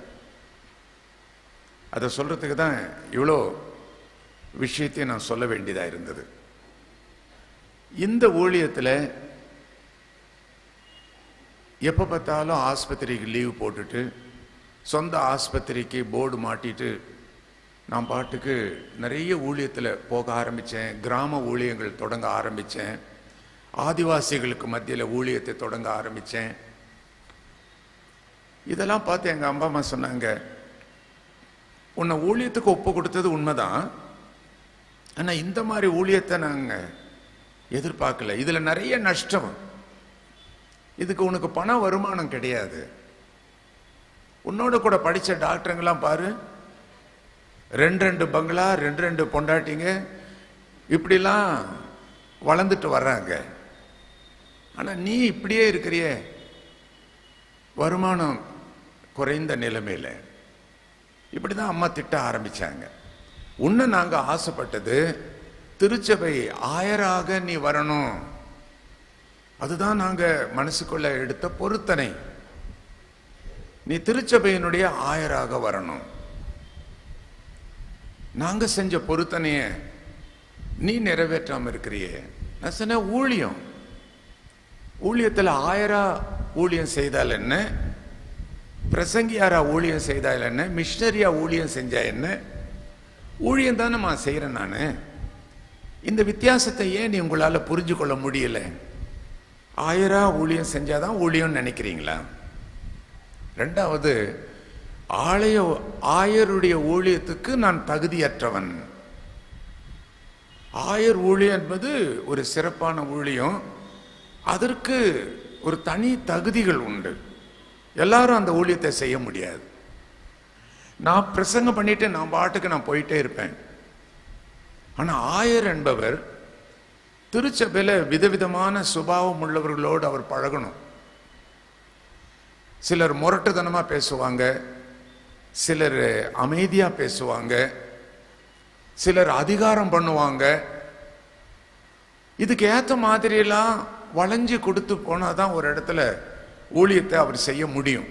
C: அதை சொல்றதுக்கு தான் இவ்வளோ விஷயத்தையும் நான் சொல்ல வேண்டியதாக இருந்தது இந்த ஊழியத்தில் எப்போ பார்த்தாலும் ஆஸ்பத்திரிக்கு லீவ் போட்டுட்டு சொந்த ஆஸ்பத்திரிக்கு போர்டு மாட்டிட்டு நான் பாட்டுக்கு நிறைய ஊழியத்தில் போக ஆரம்பித்தேன் கிராம ஊழியங்கள் தொடங்க ஆரம்பித்தேன் ஆதிவாசிகளுக்கு மத்தியில் ஊழியத்தை தொடங்க ஆரம்பித்தேன் இதெல்லாம் பார்த்து எங்கள் அம்மா அம்மா சொன்னாங்க உன்னை ஊழியத்துக்கு ஒப்பு கொடுத்தது உண்மைதான் ஆனால் இந்த மாதிரி ஊழியத்தை நாங்கள் எதிர்பார்க்கல இதில் நிறைய நஷ்டம் இதுக்கு உனக்கு பண வருமானம் கிடையாது உன்னோட கூட படித்த டாக்டருங்கெல்லாம் பாரு ரெண்டு ரெண்டு பங்களா ரெண்டு ரெண்டு பொண்டாட்டிங்க இப்படிலாம் வளர்ந்துட்டு வர்றாங்க ஆனால் நீ இப்படியே இருக்கிறியே வருமானம் குறைந்த நிலைமையில் இப்படி தான் அம்மா திட்ட ஆரம்பிச்சாங்க உன்னை நாங்கள் ஆசைப்பட்டது திருச்சபை ஆயராக நீ வரணும் அதுதான் நாங்கள் மனசுக்குள்ள எடுத்த பொருத்தனை நீ திருச்சபையினுடைய ஆயராக வரணும் நாங்க செஞ்ச பொருத்தனைய நீ நிறைவேற்றாம இருக்கிறியே நான் சொன்ன ஊழியம் ஊழியத்தில் ஆயரா ஊழியம் செய்தால் என்ன பிரசங்கியாரா ஊழியம் செய்தால் என்ன மிஷனரியா ஊழியம் செஞ்சா என்ன ஊழியம் தானே நான் செய்கிறேன் நான் இந்த வித்தியாசத்தை ஏன் நீ உங்களால் புரிஞ்சு கொள்ள முடியல ஆயரா ஊழியம் செஞ்சாதான் ஊழியம்னு நினைக்கிறீங்களா ரெண்டாவது ஆலய ஆயருடைய ஊழியத்துக்கு நான் தகுதியற்றவன் ஆயர் ஊழியம் என்பது ஒரு சிறப்பான ஊழியம் அதற்கு ஒரு தனி தகுதிகள் உண்டு எல்லாரும் அந்த ஊழியத்தை செய்ய முடியாது நான் பிரசங்கம் பண்ணிட்டு நான் பாட்டுக்கு நான் போயிட்டே இருப்பேன் ஆனா ஆயர் என்பவர் திருச்சபையில விதவிதமான சுபாவம் உள்ளவர்களோடு அவர் பழகணும் சிலர் முரட்டுத்தனமா பேசுவாங்க சிலர் அமைதியா பேசுவாங்க சிலர் அதிகாரம் பண்ணுவாங்க இதுக்கு ஏத்த மாதிரியெல்லாம் வளைஞ்சு கொடுத்து போனாதான் ஒரு இடத்துல ஊழியத்தை அவர் செய்ய முடியும்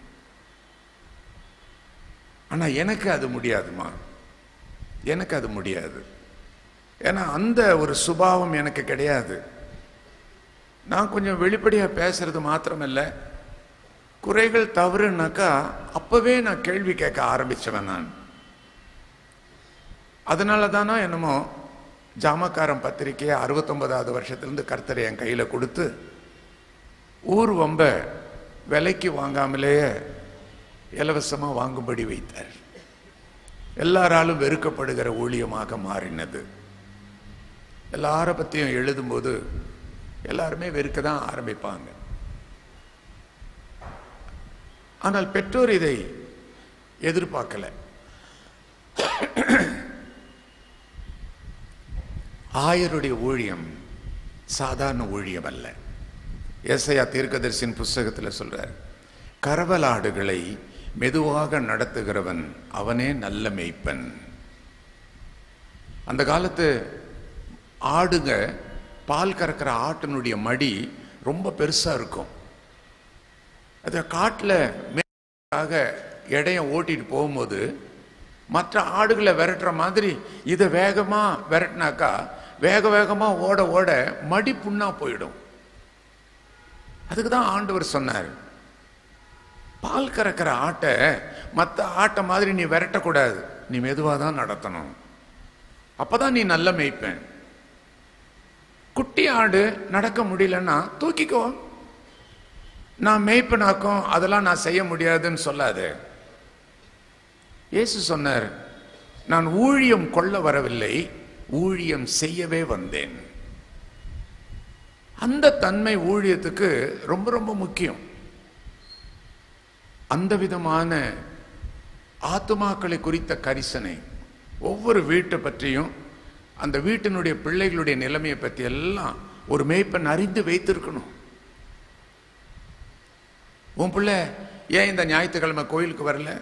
C: ஆனா எனக்கு அது முடியாதுமா எனக்கு அது முடியாது ஏன்னா அந்த ஒரு சுபாவம் எனக்கு கிடையாது நான் கொஞ்சம் வெளிப்படையா பேசுறது மாத்திரமல்ல குறைகள் தவறுனாக்கா அப்பவே நான் கேள்வி கேட்க ஆரம்பிச்சவன் நான் அதனால தானோ என்னமோ ஜாமக்காரன் பத்திரிக்கையை அறுபத்தொன்பதாவது வருஷத்திலிருந்து கர்த்தரை என் கையில கொடுத்து ஊர் வம்ப விலைக்கு வாங்காமலேயே இலவசமா வாங்கும்படி வைத்தார் எல்லாராலும் வெறுக்கப்படுகிற ஊழியமாக மாறினது எல்லார பத்தியும் எழுதும்போது எல்லாருமே வெறுக்க தான் ஆரம்பிப்பாங்க ஆனால் பெற்றோர் இதை எதிர்பார்க்கல ஆயருடைய ஊழியம் சாதாரண ஊழியம் அல்ல ஏசையா தீர்க்கதரிசின் புஸ்தகத்தில் சொல்றார் கரவலாடுகளை மெதுவாக நடத்துகிறவன் அவனே நல்ல மேய்ப்பன் அந்த காலத்து ஆடுங்க பால் கறக்கிற ஆட்டினுடைய மடி ரொம்ப பெருசா இருக்கும் அது காட்டில் மேற்காக இடையம் ஓட்டிட்டு போகும்போது மற்ற ஆடுகளை விரட்டுற மாதிரி இதை வேகமா விரட்டினாக்கா வேக வேகமா ஓட ஓட மடி புண்ணா போயிடும் அதுக்கு தான் ஆண்டவர் சொன்னார் பால் கறக்கிற ஆட்டை மற்ற ஆட்டை மாதிரி நீ விரட்டக்கூடாது நீ மெதுவாக தான் நடத்தணும் அப்பதான் நீ நல்ல மேய்ப்பேன் குட்டி ஆடு நடக்க முடியலன்னா தூக்கிக்கோ நான் மேய்ப்பனாக்கும் அதெல்லாம் நான் செய்ய முடியாதுன்னு சொல்லாது இயேசு சொன்னார் நான் ஊழியம் கொள்ள வரவில்லை ஊழியம் செய்யவே வந்தேன் அந்த தன்மை ஊழியத்துக்கு ரொம்ப ரொம்ப முக்கியம் அந்த விதமான ஆத்துமாக்களை குறித்த கரிசனை ஒவ்வொரு வீட்டை பற்றியும் அந்த வீட்டினுடைய பிள்ளைகளுடைய நிலைமையை பற்றி எல்லாம் ஒரு மேய்ப்பன் அறிந்து வைத்திருக்கணும் உன் பிள்ளை ஏன் இந்த ஞாயிற்றுக்கிழமை கோயிலுக்கு வரல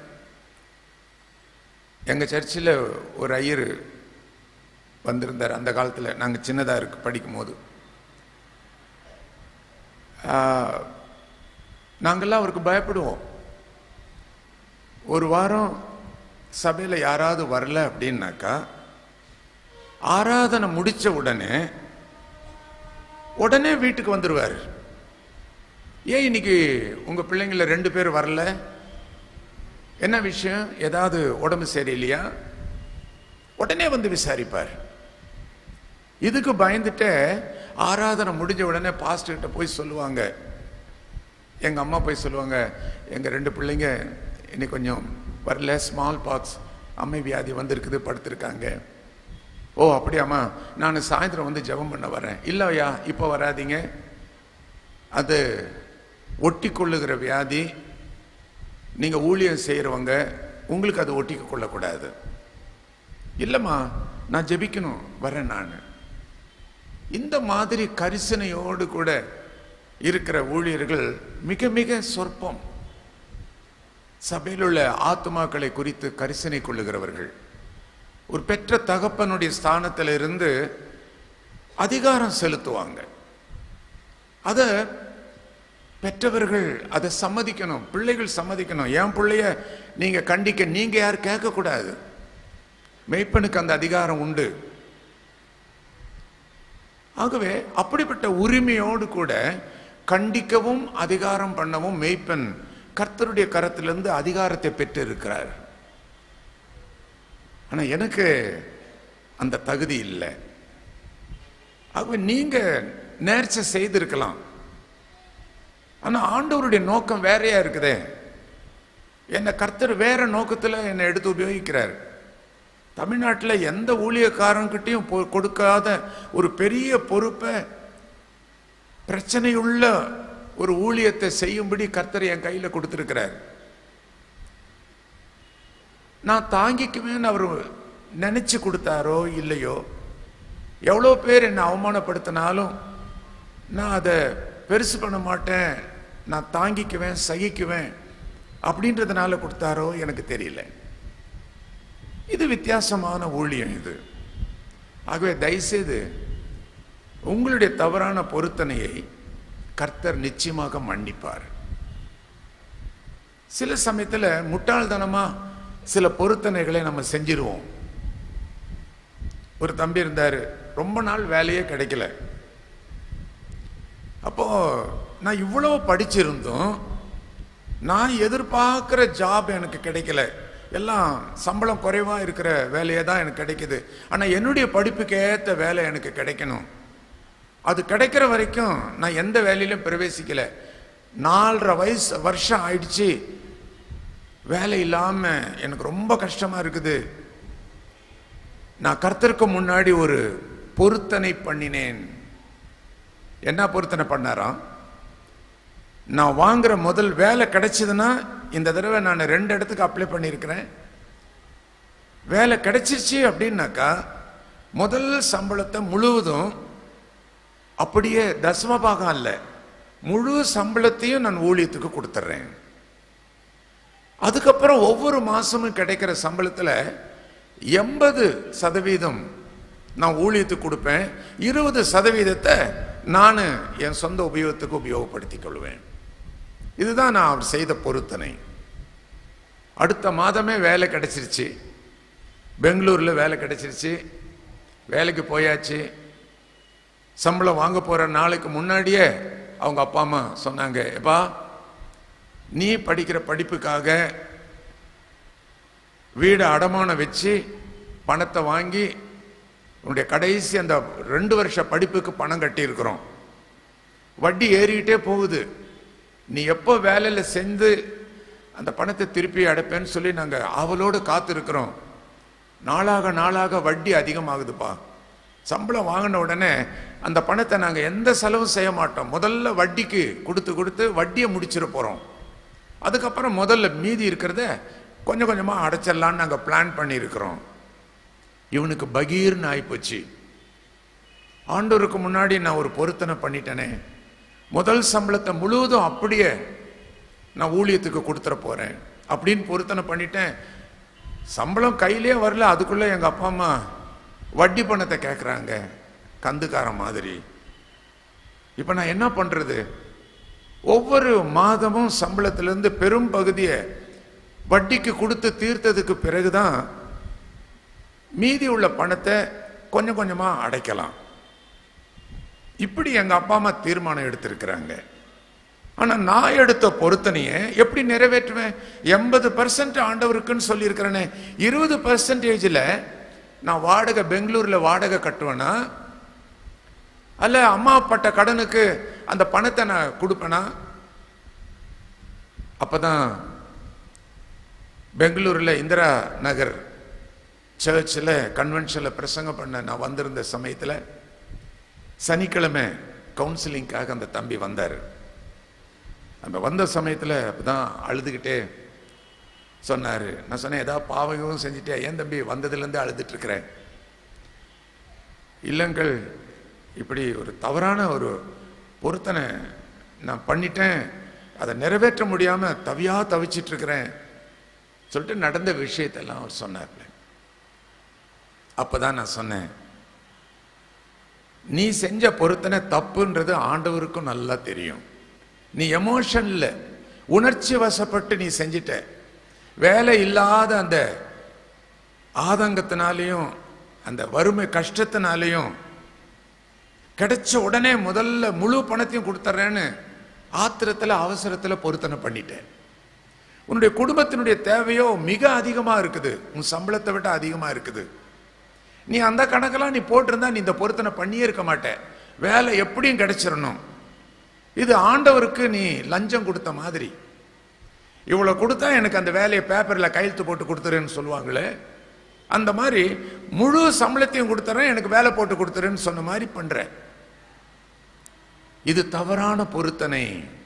C: எங்க சர்ச்சில் ஒரு ஐயர் வந்திருந்தார் அந்த காலத்தில் நாங்கள் சின்னதாக இருக்கு படிக்கும் போது ஆஹ், நாங்கெல்லாம் அவருக்கு பயப்படுவோம் ஒரு வாரம் சபையில் யாராவது வரல அப்படின்னாக்கா ஆராதனை முடிச்ச உடனே உடனே வீட்டுக்கு வந்துடுவார் ஏன் இன்னைக்கு உங்க பிள்ளைங்கள ரெண்டு பேர் வரல என்ன விஷயம் ஏதாவது உடம்பு சரியில்லையா உடனே வந்து விசாரிப்பார் இதுக்கு பயந்துட்டு ஆராதனை முடிஞ்ச உடனே பாஸ்டர் கிட்ட போய் சொல்லுவாங்க எங்க அம்மா போய் சொல்லுவாங்க எங்க ரெண்டு பிள்ளைங்க இன்னைக்கு கொஞ்சம் வரல ஸ்மால் பாக்ஸ் அம்மை வியாதி வந்திருக்குது படுத்திருக்காங்க ஓ அப்படியாம்மா நான் சாயந்தரம் வந்து ஜெபம் பண்ண வரேன் இல்லையா இப்போ வராதீங்க அது ஒட்டி கொள்ளுகிற வியாதி நீங்க ஊழியம் செய்யறவங்க உங்களுக்கு அது ஒட்டிக்க கொள்ளக்கூடாது இல்லைம்மா நான் ஜெபிக்கணும் வரேன் நான் இந்த மாதிரி கரிசனையோடு கூட இருக்கிற ஊழியர்கள் மிக மிக சொற்பம் சபையில் உள்ள ஆத்துமாக்களை குறித்து கரிசனை கொள்ளுகிறவர்கள் ஒரு பெற்ற தகப்பனுடைய ஸ்தானத்தில் இருந்து அதிகாரம் செலுத்துவாங்க அத பெற்றவர்கள் அதை சம்மதிக்கணும் பிள்ளைகள் சம்மதிக்கணும் என் பிள்ளைய நீங்க கண்டிக்க நீங்க யார் கேட்கக்கூடாது மெய்ப்பனுக்கு அந்த அதிகாரம் உண்டு ஆகவே அப்படிப்பட்ட உரிமையோடு கூட கண்டிக்கவும் அதிகாரம் பண்ணவும் மெய்ப்பன் கர்த்தருடைய கரத்திலிருந்து அதிகாரத்தை பெற்று இருக்கிறார் ஆனா எனக்கு அந்த தகுதி இல்லை ஆகவே நீங்க நேர்ச்சை செய்திருக்கலாம் ஆனா ஆண்டவருடைய நோக்கம் வேறையா இருக்குதே என்னை கர்த்தர் வேற நோக்கத்துல என்னை எடுத்து உபயோகிக்கிறார் தமிழ்நாட்டில் எந்த ஊழியக்காரன்கிட்டையும் பொ- கொடுக்காத ஒரு பெரிய பொறுப்பை பிரச்சனையுள்ள ஒரு ஊழியத்தை செய்யும்படி கர்த்தர் என் கையில கொடுத்திருக்கிறார் நான் தாங்கிக்குவேன்னு அவர் நினைச்சு கொடுத்தாரோ இல்லையோ எவ்வளோ பேர் என்னை அவமானப்படுத்தினாலும் நான் அதை பெருசு பண்ண மாட்டேன் நான் தாங்கிக்குவேன் சகிக்குவேன் அப்படின்றதுனால கொடுத்தாரோ எனக்கு தெரியல இது வித்தியாசமான ஊழியம் இது ஆகவே தயவுசெய்து உங்களுடைய தவறான பொருத்தனையை கர்த்தர் நிச்சயமாக மன்னிப்பார் சில சமயத்துல முட்டாள்தனமா சில பொருத்தனைகளை நம்ம செஞ்சிருவோம் ஒரு தம்பி இருந்தாரு ரொம்ப நாள் வேலையே கிடைக்கல அப்போ நான் இவ்வளவு படிச்சிருந்தும் நான் எதிர்பார்க்கிற ஜாப் எனக்கு கிடைக்கல எல்லாம் சம்பளம் குறைவா இருக்கிற வேலையே தான் எனக்கு கிடைக்குது ஆனா என்னுடைய படிப்புக்கு ஏத்த வேலை எனக்கு கிடைக்கணும் அது கிடைக்கிற வரைக்கும் நான் எந்த வேலையிலும் பிரவேசிக்கல நாலரை வயசு வருஷம் ஆயிடுச்சு வேலை இல்லாம எனக்கு ரொம்ப கஷ்டமா இருக்குது நான் கர்த்தருக்கு முன்னாடி ஒரு பொருத்தனை பண்ணினேன் என்ன பொருத்தனை பண்ணாராம் நான் வாங்குற முதல் வேலை கிடைச்சதுன்னா இந்த தடவை நான் ரெண்டு இடத்துக்கு அப்ளை பண்ணியிருக்கிறேன் வேலை கிடைச்சிருச்சு அப்படின்னாக்கா முதல் சம்பளத்தை முழுவதும் அப்படியே தசம பாகம் அல்ல முழு சம்பளத்தையும் நான் ஊழியத்துக்கு கொடுத்துட்றேன் அதுக்கப்புறம் ஒவ்வொரு மாசமும் கிடைக்கிற சம்பளத்துல எண்பது சதவீதம் நான் ஊழியத்துக்கு கொடுப்பேன் இருபது சதவீதத்தை நான் என் சொந்த உபயோகத்துக்கு உபயோகப்படுத்திக் கொள்வேன் இதுதான் நான் அவர் செய்த பொருத்தனை அடுத்த மாதமே வேலை கிடைச்சிருச்சு பெங்களூர்ல வேலை கிடைச்சிருச்சு வேலைக்கு போயாச்சு சம்பளம் வாங்க போற நாளைக்கு முன்னாடியே அவங்க அப்பா அம்மா சொன்னாங்க எப்பா நீ படிக்கிற படிப்புக்காக வீடு அடமானம் வச்சு பணத்தை வாங்கி உன்னுடைய கடைசி அந்த ரெண்டு வருஷ படிப்புக்கு பணம் கட்டியிருக்கிறோம் வட்டி ஏறிக்கிட்டே போகுது நீ எப்போ வேலையில் செஞ்சு அந்த பணத்தை திருப்பி அடைப்பேன்னு சொல்லி நாங்கள் ஆவலோடு காத்திருக்கிறோம் நாளாக நாளாக வட்டி அதிகமாகுதுப்பா சம்பளம் வாங்கின உடனே அந்த பணத்தை நாங்கள் எந்த செலவும் செய்ய மாட்டோம் முதல்ல வட்டிக்கு கொடுத்து கொடுத்து வட்டியை முடிச்சிட போகிறோம் அதுக்கப்புறம் முதல்ல மீதி இருக்கிறத கொஞ்சம் கொஞ்சமாக அடைச்சிடலான்னு நாங்கள் பிளான் பண்ணியிருக்கிறோம் இவனுக்கு பகீர்னு ஆயிப்போச்சு ஆண்டவருக்கு முன்னாடி நான் ஒரு பொருத்தனை பண்ணிட்டேனே முதல் சம்பளத்தை முழுவதும் அப்படியே நான் ஊழியத்துக்கு கொடுத்துட போறேன் அப்படின்னு பொருத்தனை பண்ணிட்டேன் சம்பளம் கையிலே வரல அதுக்குள்ள எங்க அப்பா அம்மா வட்டி பணத்தை கேட்குறாங்க கந்துக்காரன் மாதிரி இப்போ நான் என்ன பண்றது ஒவ்வொரு மாதமும் சம்பளத்திலிருந்து பெரும் பகுதியை வட்டிக்கு கொடுத்து தீர்த்ததுக்கு பிறகுதான் மீதி உள்ள பணத்தை கொஞ்சம் கொஞ்சமா அடைக்கலாம் இப்படி எங்க அப்பா அம்மா தீர்மானம் எடுத்திருக்கிறாங்க ஆனா நான் எடுத்த பொருத்தனையை எப்படி நிறைவேற்றுவேன் எண்பது பர்சன்ட் ஆண்டவருக்குன்னு சொல்லியிருக்கிறேனே இருபது பர்சன்டேஜில் நான் வாடகை பெங்களூர்ல வாடகை கட்டுவேனா அல்ல அம்மா பட்ட கடனுக்கு அந்த பணத்தை நான் கொடுப்பேனா அப்பதான் பெங்களூர்ல இந்திரா நகர் சர்ச்சில் கன்வென்ஷனில் பிரசங்கம் பண்ண நான் வந்திருந்த சமயத்தில் சனிக்கிழமை கவுன்சிலிங்காக அந்த தம்பி வந்தார் அந்த வந்த சமயத்தில் அப்பதான் அழுதுகிட்டே சொன்னார் நான் சொன்னேன் ஏதாவது பாவகம் செஞ்சுட்டே ஏன் தம்பி வந்ததுலேருந்து அழுதுட்டு இருக்கிறேன் இல்லங்கள் இப்படி ஒரு தவறான ஒரு பொருத்தனை நான் பண்ணிட்டேன் அதை நிறைவேற்ற முடியாம தவியா தவிச்சிட்டு இருக்கிறேன் சொல்லிட்டு நடந்த விஷயத்தெல்லாம் அவர் சொன்னார் அப்பதான் நான் சொன்னேன் நீ செஞ்ச பொருத்தனை தப்புன்றது ஆண்டவருக்கும் நல்லா தெரியும் நீ எமோஷன்ல உணர்ச்சி வசப்பட்டு நீ செஞ்சிட்ட வேலை இல்லாத அந்த ஆதங்கத்தினாலையும் அந்த வறுமை கஷ்டத்தினாலையும் கிடைச்ச உடனே முதல்ல முழு பணத்தையும் கொடுத்துட்றேன்னு ஆத்திரத்துல அவசரத்துல பொருத்தனை பண்ணிட்டேன் உன்னுடைய குடும்பத்தினுடைய தேவையோ மிக அதிகமா இருக்குது உன் சம்பளத்தை விட அதிகமா இருக்குது நீ அந்த கணக்கெல்லாம் நீ போட்டிருந்தா நீ இந்த பொருத்தனை பண்ணியே இருக்க மாட்ட வேலை எப்படியும் கிடைச்சிடணும் இது ஆண்டவருக்கு நீ லஞ்சம் கொடுத்த மாதிரி இவ்வளவு கொடுத்தா எனக்கு அந்த வேலையை பேப்பர்ல கையெழுத்து போட்டு கொடுத்துருன்னு சொல்லுவாங்களே அந்த மாதிரி முழு சம்பளத்தையும் கொடுத்துறேன் எனக்கு வேலை போட்டு கொடுத்துருன்னு சொன்ன மாதிரி பண்றேன் இது தவறான பொருத்தனை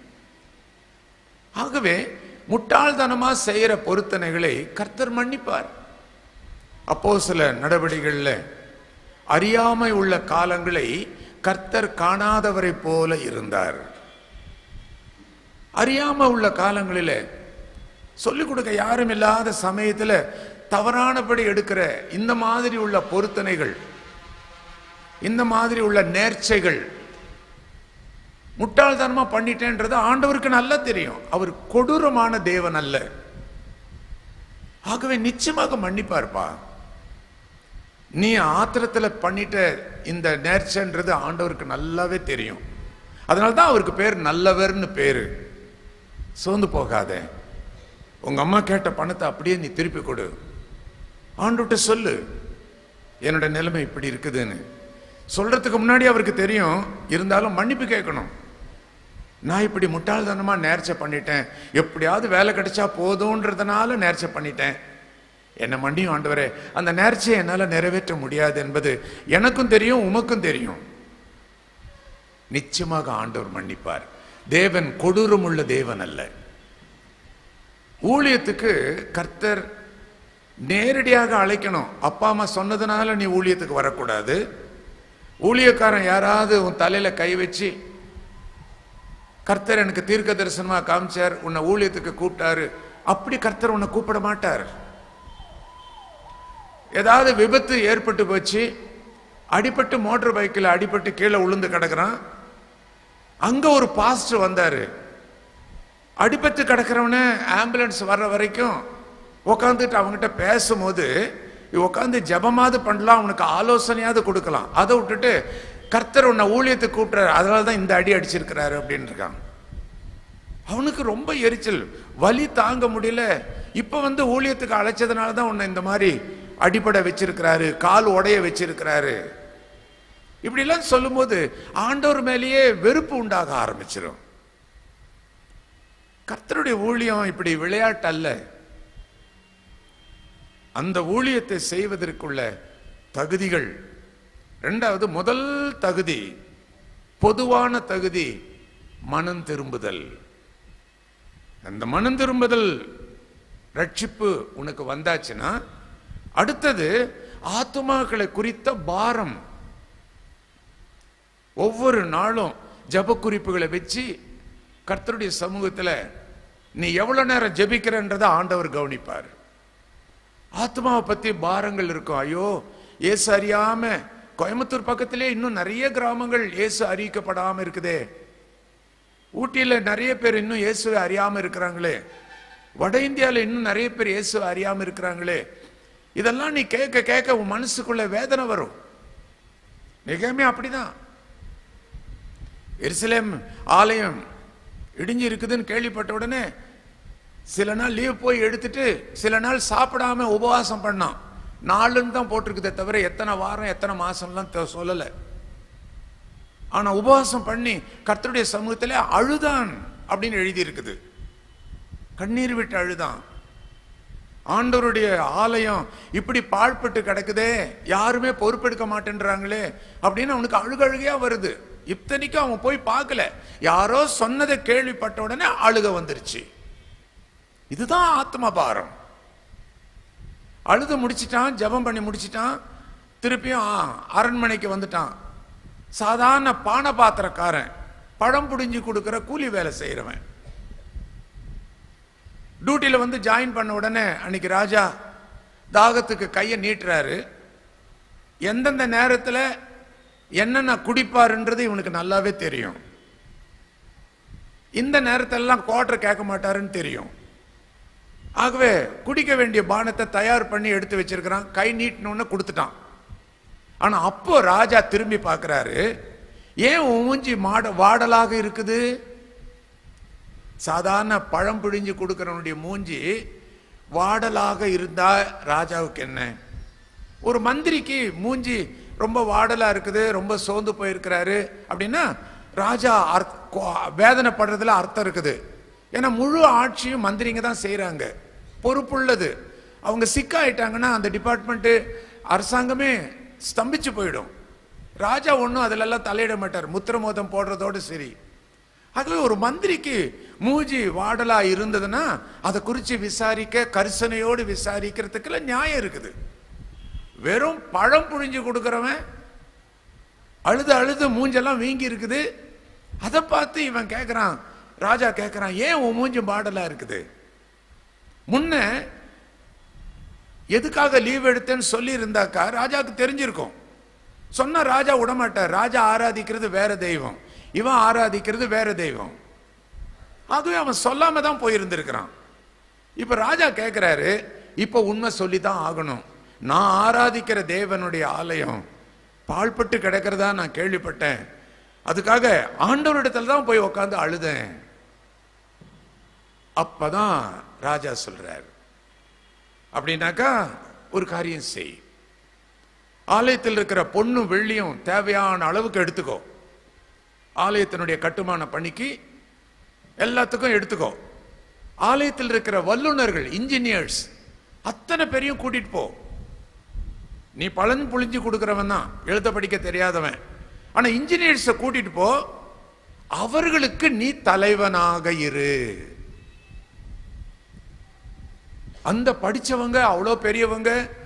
C: ஆகவே முட்டாள்தனமா செய்யற பொருத்தனைகளை கர்த்தர் மன்னிப்பார் அப்போ சில நடவடிக்கைகளில் அறியாமை உள்ள காலங்களை கர்த்தர் காணாதவரை போல இருந்தார் அறியாம உள்ள காலங்களில் சொல்லிக் கொடுக்க யாரும் இல்லாத சமயத்துல தவறானபடி எடுக்கிற இந்த மாதிரி உள்ள பொருத்தனைகள் இந்த மாதிரி உள்ள நேர்ச்சைகள் முட்டாள்தனமா பண்ணிட்டேன்றது ஆண்டவருக்கு நல்லா தெரியும் அவர் கொடூரமான தேவன் அல்ல ஆகவே நிச்சயமாக மன்னிப்பார்ப்பா நீ ஆத்திரத்துல பண்ணிட்ட இந்த நேர்ச்சன்றது ஆண்டவருக்கு நல்லாவே தெரியும் அதனால தான் அவருக்கு பேர் நல்லவர்னு பேரு சோர்ந்து போகாத உங்க அம்மா கேட்ட பணத்தை அப்படியே நீ திருப்பி கொடு ஆண்டுகிட்ட சொல்லு என்னோட நிலைமை இப்படி இருக்குதுன்னு சொல்றதுக்கு முன்னாடி அவருக்கு தெரியும் இருந்தாலும் மன்னிப்பு கேட்கணும் நான் இப்படி முட்டாள்தனமா நேர்ச்சை பண்ணிட்டேன் எப்படியாவது வேலை கிடைச்சா போதும்ன்றதுனால நேர்ச்சை பண்ணிட்டேன் என்ன மன்னியும் ஆண்டவரே அந்த நேர்ச்சையை என்னால நிறைவேற்ற முடியாது என்பது எனக்கும் தெரியும் உமக்கும் தெரியும் நிச்சயமாக ஆண்டவர் மன்னிப்பார் தேவன் கொடூரமுள்ள தேவன் அல்ல ஊழியத்துக்கு கர்த்தர் நேரடியாக அழைக்கணும் அப்பா அம்மா சொன்னதுனால நீ ஊழியத்துக்கு வரக்கூடாது ஊழியக்காரன் யாராவது உன் தலையில கை வச்சு கர்த்தர் எனக்கு தீர்க்க தரிசனமா காமிச்சார் உன்னை ஊழியத்துக்கு கூப்பிட்டாரு அப்படி கர்த்தர் உன்னை கூப்பிட மாட்டார் ஏதாவது விபத்து ஏற்பட்டு போச்சு அடிபட்டு மோட்டார் பைக்கில் அடிபட்டு கீழே விழுந்து கிடக்குறான் அங்க ஒரு பாஸ்டர் வந்தாரு அடிபட்டு கிடக்கிறவன ஆம்புலன்ஸ் வர்ற வரைக்கும் உட்காந்துட்டு அவங்ககிட்ட பேசும்போது உட்காந்து ஜெபமாவது பண்ணலாம் அவனுக்கு ஆலோசனையாவது கொடுக்கலாம் அதை விட்டுட்டு கர்த்தர் உன்னை ஊழியத்துக்கு கூப்பிட்டாரு அதனால தான் இந்த அடி அடிச்சிருக்கிறாரு அப்படின்னு இருக்கான் அவனுக்கு ரொம்ப எரிச்சல் வலி தாங்க முடியல இப்ப வந்து ஊழியத்துக்கு அழைச்சதுனால தான் உன்னை இந்த மாதிரி அடிபட வச்சிருக்கிறாரு கால் உடைய வச்சிருக்கிறாரு இப்படிலாம் சொல்லும்போது ஆண்டவர் மேலேயே வெறுப்பு உண்டாக ஆரம்பிச்சிடும் கர்த்தருடைய ஊழியம் இப்படி விளையாட்டு அல்ல அந்த ஊழியத்தை செய்வதற்குள்ள தகுதிகள் இரண்டாவது முதல் தகுதி பொதுவான தகுதி மனம் திரும்புதல் அந்த மனம் திரும்புதல் ரட்சிப்பு உனக்கு வந்தாச்சுன்னா அடுத்தது ஆத்துமாக்களை குறித்த பாரம் ஒவ்வொரு நாளும் ஜப குறிப்புகளை வச்சு கர்த்தருடைய சமூகத்துல நீ எவ்வளவு நேரம் ஜெபிக்கிறன்றதை ஆண்டவர் கவனிப்பார் ஆத்மாவை பத்தி பாரங்கள் இருக்கும் ஐயோ இயேசு அறியாம கோயம்புத்தூர் பக்கத்திலே இன்னும் நிறைய கிராமங்கள் இயேசு அறிவிக்கப்படாம இருக்குதே ஊட்டியில நிறைய பேர் இன்னும் இயேசுவை அறியாம இருக்கிறாங்களே வட இந்தியால இன்னும் நிறைய பேர் இயேசுவை அறியாம இருக்கிறாங்களே இதெல்லாம் நீ கேட்க கேட்க உன் மனசுக்குள்ள வேதனை வரும் நிகமே அப்படிதான் எருசலேம் ஆலயம் இடிஞ்சு இருக்குதுன்னு கேள்விப்பட்ட உடனே சில நாள் லீவ் போய் எடுத்துட்டு சில நாள் சாப்பிடாம உபவாசம் பண்ணான் நாலுன்னு தான் போட்டிருக்குதே தவிர எத்தனை வாரம் எத்தனை மாசம்லாம் தெ- சொல்லல ஆனா உபவாசம் பண்ணி கர்த்தருடைய சமூகத்திலே அழுதான் அப்படின்னு எழுதி இருக்குது கண்ணீர் விட்டு அழுதான் ஆண்டவருடைய ஆலயம் இப்படி பாழ்பட்டு கிடக்குதே யாருமே பொறுப்பெடுக்க மாட்டேன்றாங்களே அப்படின்னு அவனுக்கு அழுகழுகையா வருது இத்தனைக்கும் அவன் போய் பார்க்கல யாரோ சொன்னதை கேள்விப்பட்ட உடனே அழுக வந்துருச்சு இதுதான் ஆத்ம பாரம் அழுது முடிச்சிட்டான் ஜெபம் பண்ணி முடிச்சிட்டான் திருப்பியும் ஆ, அரண்மனைக்கு வந்துட்டான் சாதாரண பான பாத்திரக்காரன் பழம் புடிஞ்சு கொடுக்கிற கூலி வேலை செய்யறவன் டியூட்டியில வந்து ஜாயின் பண்ண உடனே அன்னைக்கு ராஜா தாகத்துக்கு கையை நீட்டுறாரு எந்தெந்த நேரத்துல என்னென்ன குடிப்பாருன்றது இவனுக்கு நல்லாவே தெரியும் இந்த நேரத்திலலாம் குவார்டர் கேட்க மாட்டாருன்னு தெரியும் ஆகவே குடிக்க வேண்டிய பானத்தை தயார் பண்ணி எடுத்து வச்சிருக்கிறான் கை நீட்டினோன்னு கொடுத்துட்டான் ஆனா அப்போ ராஜா திரும்பி பார்க்கறாரு ஏன் உன் மூஞ்சி மாட வாடலாக இருக்குது சாதாரண பழம் பிழிஞ்சு கொடுக்கறவனுடைய மூஞ்சி வாடலாக இருந்தா ராஜாவுக்கு என்ன ஒரு மந்திரிக்கு மூஞ்சி ரொம்ப வாடலா இருக்குது ரொம்ப சோர்ந்து போயிருக்கிறாரு அப்படின்னா ராஜா அர்த்த கோ- வேதனைப்படுறதுல அர்த்தம் இருக்குது ஏன்னா முழு ஆட்சியும் மந்திரிங்க தான் செய்றாங்க பொறுப்புள்ளது அவங்க சிக்காயிட்டாங்கன்னா அந்த டிபார்ட்மெண்ட் அரசாங்கமே ஸ்தம்பிச்சு போயிடும் ராஜா ஒன்றும் அதிலெல்லாம் தலையிட மாட்டார் முத்திரமோதம் போடுறதோடு சரி ஆகவே ஒரு மந்திரிக்கு மூஞ்சி வாடலா இருந்ததுன்னா அதை குறித்து விசாரிக்க கரிசனையோடு விசாரிக்கிறதுக்குள்ள நியாயம் இருக்குது வெறும் பழம் புழிஞ்சு கொடுக்கறவன் அழுது அழுது மூஞ்செல்லாம் வீங்கி இருக்குது அதை பார்த்து இவன் கேட்கறான் ராஜா கேட்கறான் ஏன் உன் மூஞ்சி பாடலா இருக்குது முன்ன எதுக்காக லீவ் எடுத்தேன்னு சொல்லி இருந்தாக்கா ராஜாவுக்கு தெரிஞ்சிருக்கும் சொன்னா ராஜா விடமாட்டார் ராஜா ஆராதிக்கிறது வேற தெய்வம் இவன் ஆராதிக்கிறது வேற தெய்வம் அதுவே அவன் சொல்லாம தான் போயிருந்திருக்கிறான் இப்ப ராஜா கேட்கிறாரு இப்ப உண்மை சொல்லி தான் ஆகணும் நான் ஆராதிக்கிற தேவனுடைய ஆலயம் பாழ்பட்டு கிடக்கிறதா நான் கேள்விப்பட்டேன் அதுக்காக ஆண்டவரிடத்துல தான் போய் உட்கார்ந்து அழுதேன் அப்பதான் ராஜா சொல்றார் அப்படின்னாக்கா ஒரு காரியம் செய் ஆலயத்தில் இருக்கிற பொண்ணும் வெள்ளியும் தேவையான அளவுக்கு எடுத்துக்கோ ஆலயத்தினுடைய கட்டுமான பணிக்கு எல்லாத்துக்கும் எடுத்துக்கோ ஆலயத்தில் இருக்கிற வல்லுனர்கள் இன்ஜினியர்ஸ் அத்தனை பேரையும் கூட்டிட்டு போ நீ பலன் புழிஞ்சு கொடுக்கிறவன் தான் எழுத படிக்க தெரியாதவன் ஆனா இன்ஜினியர்ஸை கூட்டிட்டு போ அவர்களுக்கு நீ தலைவனாக இரு அந்த படிச்சவங்க அவ்வளோ பெரியவங்க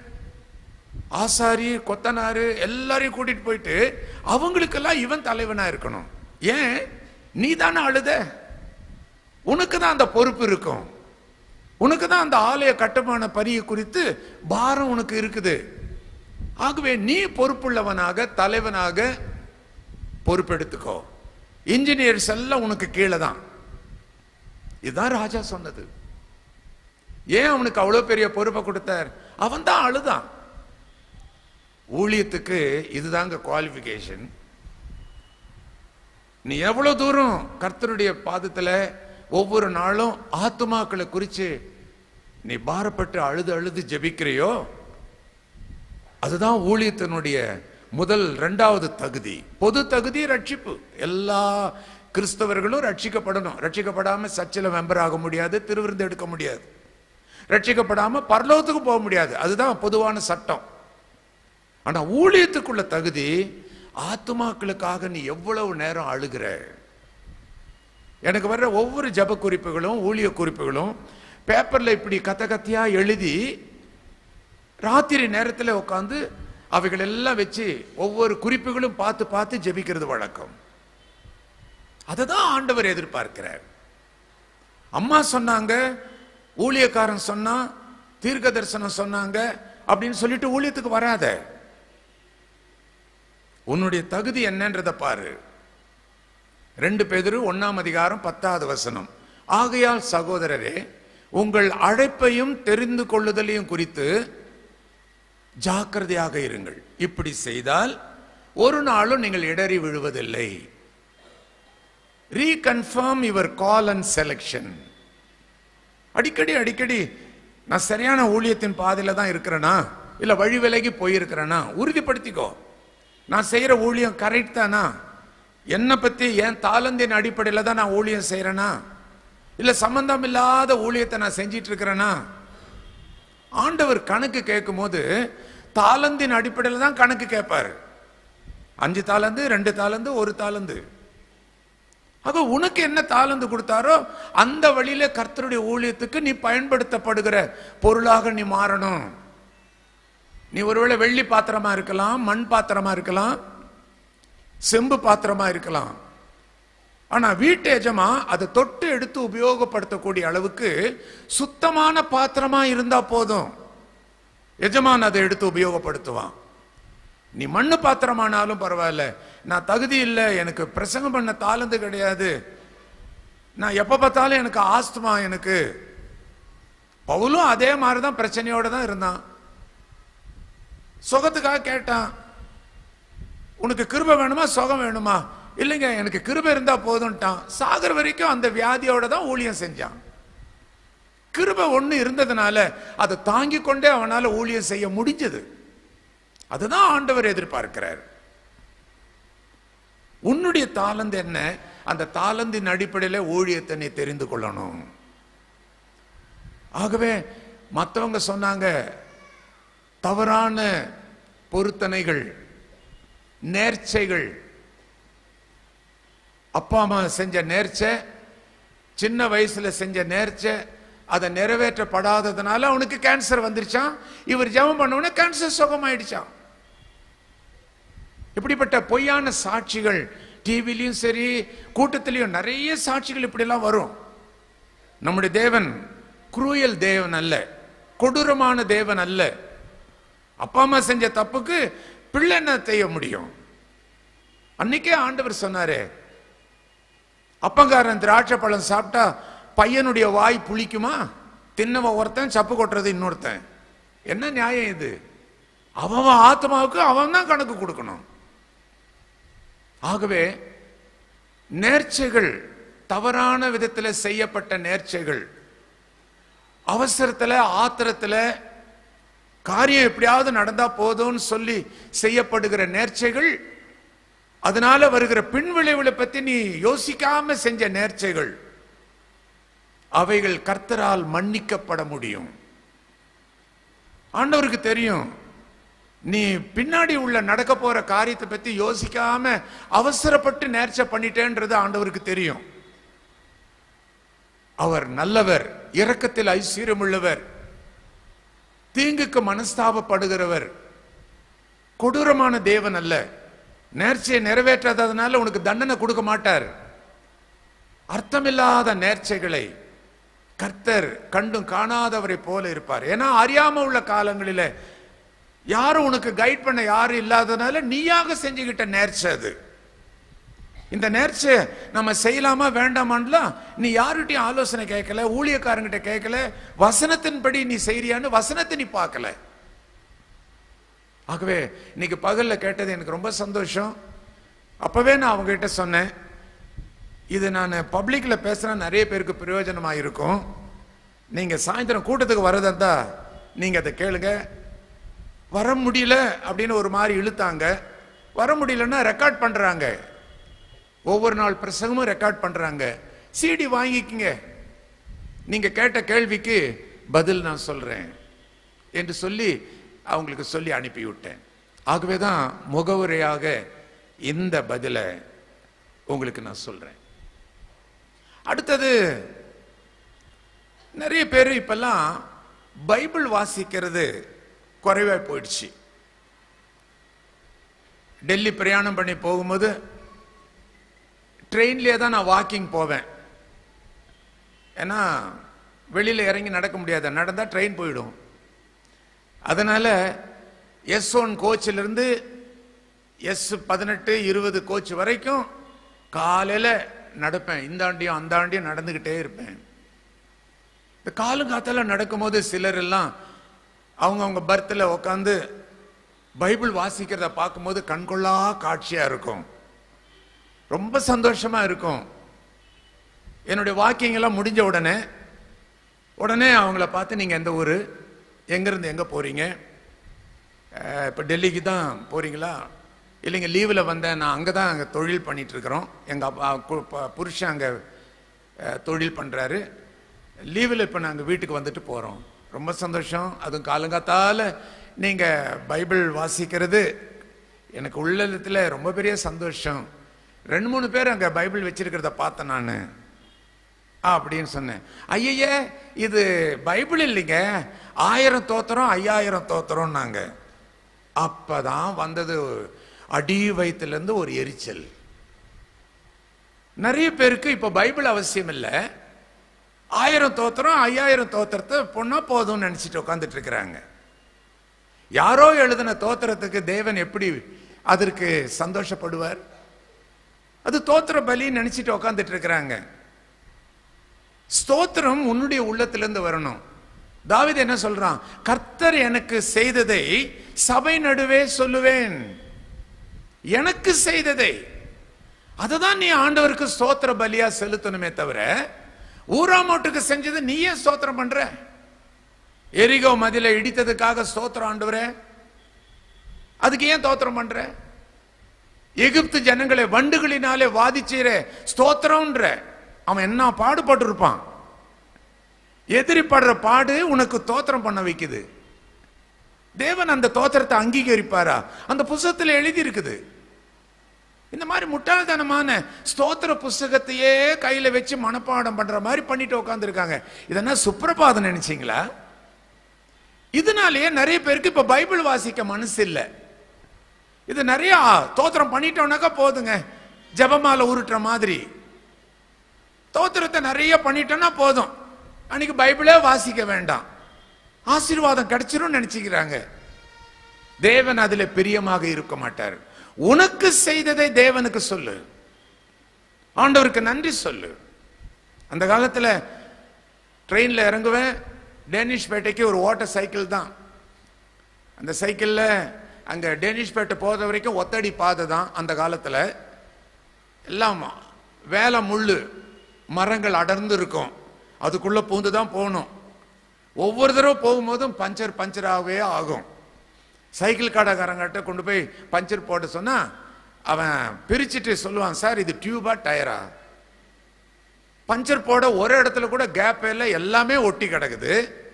C: ஆசாரி கொத்தனாரு எல்லாரையும் கூட்டிட்டு போயிட்டு அவங்களுக்கெல்லாம் இவன் தலைவனா இருக்கணும் ஏன் நீ தானே அழுத உனக்கு தான் அந்த பொறுப்பு இருக்கும் உனக்கு தான் அந்த ஆலய கட்டுமான பணியை குறித்து பாரம் உனக்கு இருக்குது ஆகவே நீ பொறுப்புள்ளவனாக தலைவனாக பொறுப்பெடுத்துக்கோ இன்ஜினியர்ஸ் எல்லாம் உனக்கு கீழே தான் இதுதான் ராஜா சொன்னது ஏன் அவனுக்கு அவ்வளவு பெரிய பொறுப்பை கொடுத்தார் அவன் தான் அழுதான் ஊழியத்துக்கு இதுதாங்க குவாலிஃபிகேஷன் நீ எவ்வளவு தூரம் கர்த்தருடைய பாதத்துல ஒவ்வொரு நாளும் ஆத்துமாக்களை குறிச்சு நீ பாரப்பட்டு அழுது அழுது ஜெபிக்கிறியோ அதுதான் ஊழியத்தினுடைய முதல் இரண்டாவது தகுதி பொது தகுதி ரட்சிப்பு எல்லா கிறிஸ்தவர்களும் ரட்சிக்கப்படணும் ரட்சிக்கப்படாம சர்ச்சில் மெம்பர் ஆக முடியாது திருவிருந்து எடுக்க முடியாது ரட்சிக்கப்படாம பரலோகத்துக்கு போக முடியாது அதுதான் பொதுவான சட்டம் ஆனா ஊழியத்துக்குள்ள தகுதி ஆத்துமாக்களுக்காக நீ எவ்வளவு நேரம் அழுகிற எனக்கு வர்ற ஒவ்வொரு ஜப குறிப்புகளும் ஊழிய குறிப்புகளும் பேப்பர்ல இப்படி கத்த கத்தியா எழுதி ராத்திரி நேரத்தில் உட்காந்து அவைகள் எல்லாம் வச்சு ஒவ்வொரு குறிப்புகளும் பார்த்து பார்த்து ஜெபிக்கிறது வழக்கம் அதை தான் ஆண்டவர் எதிர்பார்க்கிறார் அம்மா சொன்னாங்க ஊழியக்காரன் சொன்னா தீர்க்க தரிசனம் சொன்னாங்க அப்படின்னு சொல்லிட்டு ஊழியத்துக்கு வராத உன்னுடைய தகுதி என்னன்றத பாரு ரெண்டு பேதரு ஒன்னாம் அதிகாரம் பத்தாவது வசனம் ஆகையால் சகோதரரே உங்கள் அழைப்பையும் தெரிந்து கொள்ளுதலையும் குறித்து ஜாக்கிரதையாக இருங்கள் இப்படி செய்தால் ஒரு நாளும் நீங்கள் இடறி விழுவதில்லை reconfirm your call and selection அடிக்கடி அடிக்கடி நான் சரியான ஊழியத்தின் பாதையில தான் இருக்கிறேனா இல்ல வழி விலகி போயிருக்கிறேனா உறுதிப்படுத்திக்கோ நான் செய்யற ஊழியம் கரெக்ட் தானா என்னை பத்தி என் தாளந்தின் அடிப்படையில தான் நான் ஊழியம் செய்யறேனா இல்ல சம்பந்தம் இல்லாத ஊழியத்தை நான் செஞ்சிட்டு இருக்கிறேனா ஆண்டவர் கணக்கு கேட்கும்போது தாளந்தின் அடிப்படையில் தான் கணக்கு கேட்பாரு அஞ்சு தாளந்து ரெண்டு தாளந்து ஒரு தாளந்து ஆக உனக்கு என்ன தாளந்து கொடுத்தாரோ அந்த வழியில கர்த்தருடைய ஊழியத்துக்கு நீ பயன்படுத்தப்படுகிற பொருளாக நீ மாறணும் நீ ஒருவேளை வெள்ளி பாத்திரமா இருக்கலாம் மண் பாத்திரமா இருக்கலாம் செம்பு பாத்திரமா இருக்கலாம் ஆனா வீட்டு எஜமா அதை தொட்டு எடுத்து உபயோகப்படுத்தக்கூடிய அளவுக்கு சுத்தமான பாத்திரமா இருந்தா போதும் எஜமான் அதை எடுத்து உபயோகப்படுத்துவான் நீ மண்ணு பாத்திரமானாலும் பரவாயில்ல நான் தகுதி இல்லை எனக்கு பிரசங்கம் பண்ண தாளந்து கிடையாது நான் எப்ப பார்த்தாலும் எனக்கு ஆஸ்துமா எனக்கு பவுலும் அதே மாதிரி தான் பிரச்சனையோட தான் இருந்தான் சுகத்துக்காக கேட்டான் உனக்கு கிருபை வேணுமா சுகம் வேணுமா இல்லைங்க எனக்கு கிருபை இருந்தா போதும்ட்டான் சாகர் வரைக்கும் அந்த வியாதியோட தான் ஊழியம் செஞ்சான் கிருபை ஒண்ணு இருந்ததுனால அதை தாங்கி கொண்டே அவனால ஊழியம் செய்ய முடிஞ்சது அதுதான் ஆண்டவர் எதிர்பார்க்கிறார் உன்னுடைய தாளந்து என்ன அந்த தாளந்தின் அடிப்படையில் ஊழியத்தை நீ தெரிந்து கொள்ளணும் ஆகவே மற்றவங்க சொன்னாங்க தவறான பொருத்தனைகள் நேர்ச்சைகள் அப்பா அம்மா செஞ்ச நேர்ச்சை சின்ன வயசுல செஞ்ச நேர்ச்சை அதை நிறைவேற்றப்படாததுனால அவனுக்கு கேன்சர் வந்துருச்சான் இவர் ஜெபம் பண்ண கேன்சர் சுகமாயிடுச்சான் இப்படிப்பட்ட பொய்யான சாட்சிகள் டிவிலையும் சரி கூட்டத்திலையும் நிறைய சாட்சிகள் இப்படிலாம் வரும் நம்முடைய தேவன் குரூயல் தேவன் அல்ல கொடூரமான தேவன் அல்ல அப்பா அம்மா செஞ்ச தப்புக்கு பிள்ளை என்ன செய்ய முடியும் அன்னைக்கே ஆண்டவர் சொன்னாரே அப்பங்காரன் திராட்சை பழம் சாப்பிட்டா பையனுடைய வாய் புளிக்குமா தின்னவன் ஒருத்தன் சப்பு கொட்டுறது இன்னொருத்தன் என்ன நியாயம் இது அவன் ஆத்மாவுக்கு அவன் தான் கணக்கு கொடுக்கணும் ஆகவே நேர்ச்சைகள் தவறான விதத்தில் செய்யப்பட்ட நேர்ச்சைகள் அவசரத்துல ஆத்திரத்துல காரியம் எப்படியாவது நடந்தா போதும்னு சொல்லி செய்யப்படுகிற நேர்ச்சைகள் அதனால வருகிற பின்விளைவுகளை பத்தி நீ யோசிக்காம செஞ்ச நேர்ச்சைகள் அவைகள் கர்த்தரால் மன்னிக்கப்பட முடியும் ஆண்டவருக்கு தெரியும் நீ பின்னாடி உள்ள நடக்க போற காரியத்தை பத்தி யோசிக்காம அவசரப்பட்டு நேர்ச்சை பண்ணிட்டேன்றது ஆண்டவருக்கு தெரியும் அவர் நல்லவர் இரக்கத்தில் ஐஸ்வர்யம் உள்ளவர் தீங்குக்கு மனஸ்தாபப்படுகிறவர் கொடூரமான தேவன் அல்ல நேர்ச்சையை நிறைவேற்றாததுனால உனக்கு தண்டனை கொடுக்க மாட்டார் அர்த்தமில்லாத நேர்ச்சைகளை கர்த்தர் கண்டும் காணாதவரை போல இருப்பார் ஏன்னா அறியாம உள்ள காலங்களில யாரும் உனக்கு கைட் பண்ண யாரும் இல்லாதனால நீயாக செஞ்சுக்கிட்ட நேர்ச்சை அது இந்த நேர்ச்சை நம்ம செய்யலாமா வேண்டாமான்லாம் நீ யார்கிட்டயும் ஆலோசனை கேட்கல ஊழியக்காரங்கிட்ட கேட்கல வசனத்தின்படி நீ செய்றியான்னு வசனத்தை நீ பார்க்கல ஆகவே இன்னைக்கு பகல்ல கேட்டது எனக்கு ரொம்ப சந்தோஷம் அப்பவே நான் அவங்க கிட்ட சொன்னேன் இது நான் பப்ளிக்ல பேசுனா நிறைய பேருக்கு பிரயோஜனமா இருக்கும் நீங்க சாயந்தரம் கூட்டத்துக்கு வரதா இருந்தா நீங்க அதை கேளுங்க வர முடியல அப்படின்னு ஒரு மாதிரி இழுத்தாங்க வர முடியலன்னா ரெக்கார்ட் பண்றாங்க ஒவ்வொரு நாள் பிரசங்கமும் ரெக்கார்ட் பண்றாங்க சிடி வாங்கிக்கங்க நீங்க கேட்ட கேள்விக்கு பதில் நான் சொல்றேன் என்று சொல்லி அவங்களுக்கு சொல்லி அனுப்பி விட்டேன் ஆகவே தான் முகவுரையாக இந்த பதிலை உங்களுக்கு நான் சொல்றேன் அடுத்தது நிறைய பேர் இப்பெல்லாம் பைபிள் வாசிக்கிறது குறைவா போயிடுச்சு டெல்லி பிரயாணம் பண்ணி போகும்போது ட்ரெயின்லேயே தான் நான் வாக்கிங் போவேன் ஏன்னா வெளியில் இறங்கி நடக்க முடியாது நடந்தால் ட்ரெயின் போயிடும் அதனால எஸ் ஒன் கோச்சிலிருந்து எஸ் பதினெட்டு இருபது கோச் வரைக்கும் காலையில் நடப்பேன் இந்தாண்டியும் அந்தாண்டியும் நடந்துக்கிட்டே இருப்பேன் இந்த காலங்காத்தால நடக்கும்போது சிலர் எல்லாம் அவங்கவுங்க பர்த்தில் உட்காந்து பைபிள் வாசிக்கிறத பார்க்கும்போது கண்கொள்ளா காட்சியா இருக்கும் ரொம்ப சந்தோஷமா இருக்கும் என்னுடைய வாக்கிங் எல்லாம் முடிஞ்ச உடனே உடனே அவங்கள பார்த்து நீங்க எந்த ஊர் எங்கிருந்து எங்க போறீங்க அஹ், இப்ப டெல்லிக்கு தான் போறீங்களா இல்லைங்க லீவில் வந்தேன் நான் அங்கே தான் அங்கே தொழில் பண்ணிட்டு இருக்கிறோம் எங்கள் அப்பா கு- ப- புருஷன் அங்கே தொழில் பண்ணுறாரு லீவில் இப்போ நாங்கள் வீட்டுக்கு வந்துட்டு போகிறோம் ரொம்ப சந்தோஷம் அதுவும் காலங்காத்தால நீங்கள் பைபிள் வாசிக்கிறது எனக்கு உள்ளத்தில் ரொம்ப பெரிய சந்தோஷம் ரெண்டு மூணு பேர் அங்கே பைபிள் வச்சிருக்கிறத பார்த்தேன் நான் அப்படின்னு சொன்னேன் ஐயையே இது பைபிள் இல்லைங்க ஆயிரம் தோத்திரம் ஐயாயிரம் தோத்திரம் நாங்க அப்பதான் வந்தது அடி வயிற்றுலேருந்து ஒரு எரிச்சல் நிறைய பேருக்கு இப்ப பைபிள் அவசியம் இல்லை ஆயிரம் தோத்திரம் ஐயாயிரம் தோத்திரத்தை பொண்ணா போதும்னு நினைச்சிட்டு உட்காந்துட்டு இருக்கிறாங்க யாரோ எழுதின தோத்திரத்துக்கு தேவன் எப்படி அதற்கு சந்தோஷப்படுவார் அது தோத்திர பலின்னு நினைச்சிட்டு உட்காந்துட்டு இருக்கிறாங்க ஸ்தோத்திரம் உன்னுடைய உள்ளத்திலிருந்து வரணும் தாவீது என்ன சொல்றான் கர்த்தர் எனக்கு செய்ததை சபை நடுவே சொல்லுவேன் எனக்கு செய்ததை அதுதான் நீ ஆண்டவருக்கு ஸ்தோத்திர பலியா செலுத்தணுமே தவிர ஊராமோட்டுக்கு செஞ்சது நீயே ஸ்தோத்திரம் பண்ற எரிகோ மதில இடித்ததுக்காக ஸ்தோத்திரம் ஆண்டவரே அதுக்கு ஏன் தோத்திரம் பண்ற எகிப்து ஜனங்களை வண்டுகளினாலே வாதிச்சீர ஸ்தோத்திரம்ன்ற அவன் என்ன பாடுபட்டு இருப்பான் எதிரி படுற பாடு உனக்கு தோத்திரம் பண்ண வைக்குது தேவன் அந்த தோத்திரத்தை அங்கீகரிப்பாரா அந்த புஸ்தகத்தில் எழுதி இருக்குது இந்த மாதிரி முட்டாள்தனமான ஸ்தோத்திர புஸ்தகத்தையே கையில வச்சு மனப்பாடம் பண்ற மாதிரி பண்ணிட்டு உட்காந்துருக்காங்க இதெல்லாம் சுப்பிரபாதம் நினைச்சீங்களா இதனாலேயே நிறைய பேருக்கு இப்ப பைபிள் வாசிக்க மனசு இல்லை இது நிறைய தோத்திரம் பண்ணிட்டோம்னாக்கா போதுங்க ஜெபமால உருட்டுற மாதிரி தோத்திரத்தை நிறைய பண்ணிட்டோம்னா போதும் அன்னைக்கு பைபிளே வாசிக்க வேண்டாம் ஆசீர்வாதம் கிடைச்சிரும் நினைச்சுக்கிறாங்க தேவன் அதுல பிரியமாக இருக்க மாட்டார் உனக்கு செய்ததை தேவனுக்கு சொல்லு ஆண்டவருக்கு நன்றி சொல்லு அந்த காலத்துல ட்ரெயின்ல இறங்குவேன் டேனிஷ் பேட்டைக்கு ஒரு ஓட்ட சைக்கிள் தான் அந்த சைக்கிள்ல அங்க டேனிஷ் பேட்டை போகிற வரைக்கும் ஒத்தடி பாதை தான் அந்த காலத்துல எல்லாம் வேலை முள்ளு மரங்கள் அடர்ந்து இருக்கும் அதுக்குள்ள பூந்து தான் போகணும் ஒவ்வொரு தடவை போகும்போதும் பஞ்சர் பஞ்சராகவே ஆகும் சைக்கிள் கடைக்காரங்கிட்ட கொண்டு போய் பஞ்சர் போட சொன்னா அவன் பிரிச்சுட்டு சொல்லுவான் சார் இது டியூபா டயரா பஞ்சர் போட ஒரு இடத்துல கூட கேப் இல்லை எல்லாமே ஒட்டி கிடக்குது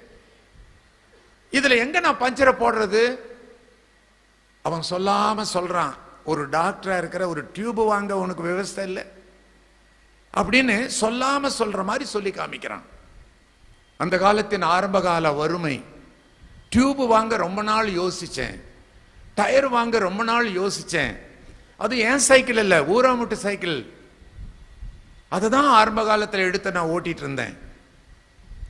C: இதுல எங்க நான் பஞ்சரை போடுறது அவன் சொல்லாம சொல்றான் ஒரு டாக்டரா இருக்கிற ஒரு டியூப் வாங்க உனக்கு விவசாயம் இல்லை அப்படின்னு சொல்லாம சொல்ற மாதிரி சொல்லி காமிக்கிறான் அந்த காலத்தின் ஆரம்ப கால வறுமை டியூப் வாங்க ரொம்ப நாள் யோசிச்சேன் டயர் வாங்க ரொம்ப நாள் யோசிச்சேன் அது ஏன் சைக்கிள் இல்ல ஊராமுட்டு சைக்கிள் அதுதான் ஆரம்ப காலத்துல எடுத்து நான் ஓட்டிட்டு இருந்தேன்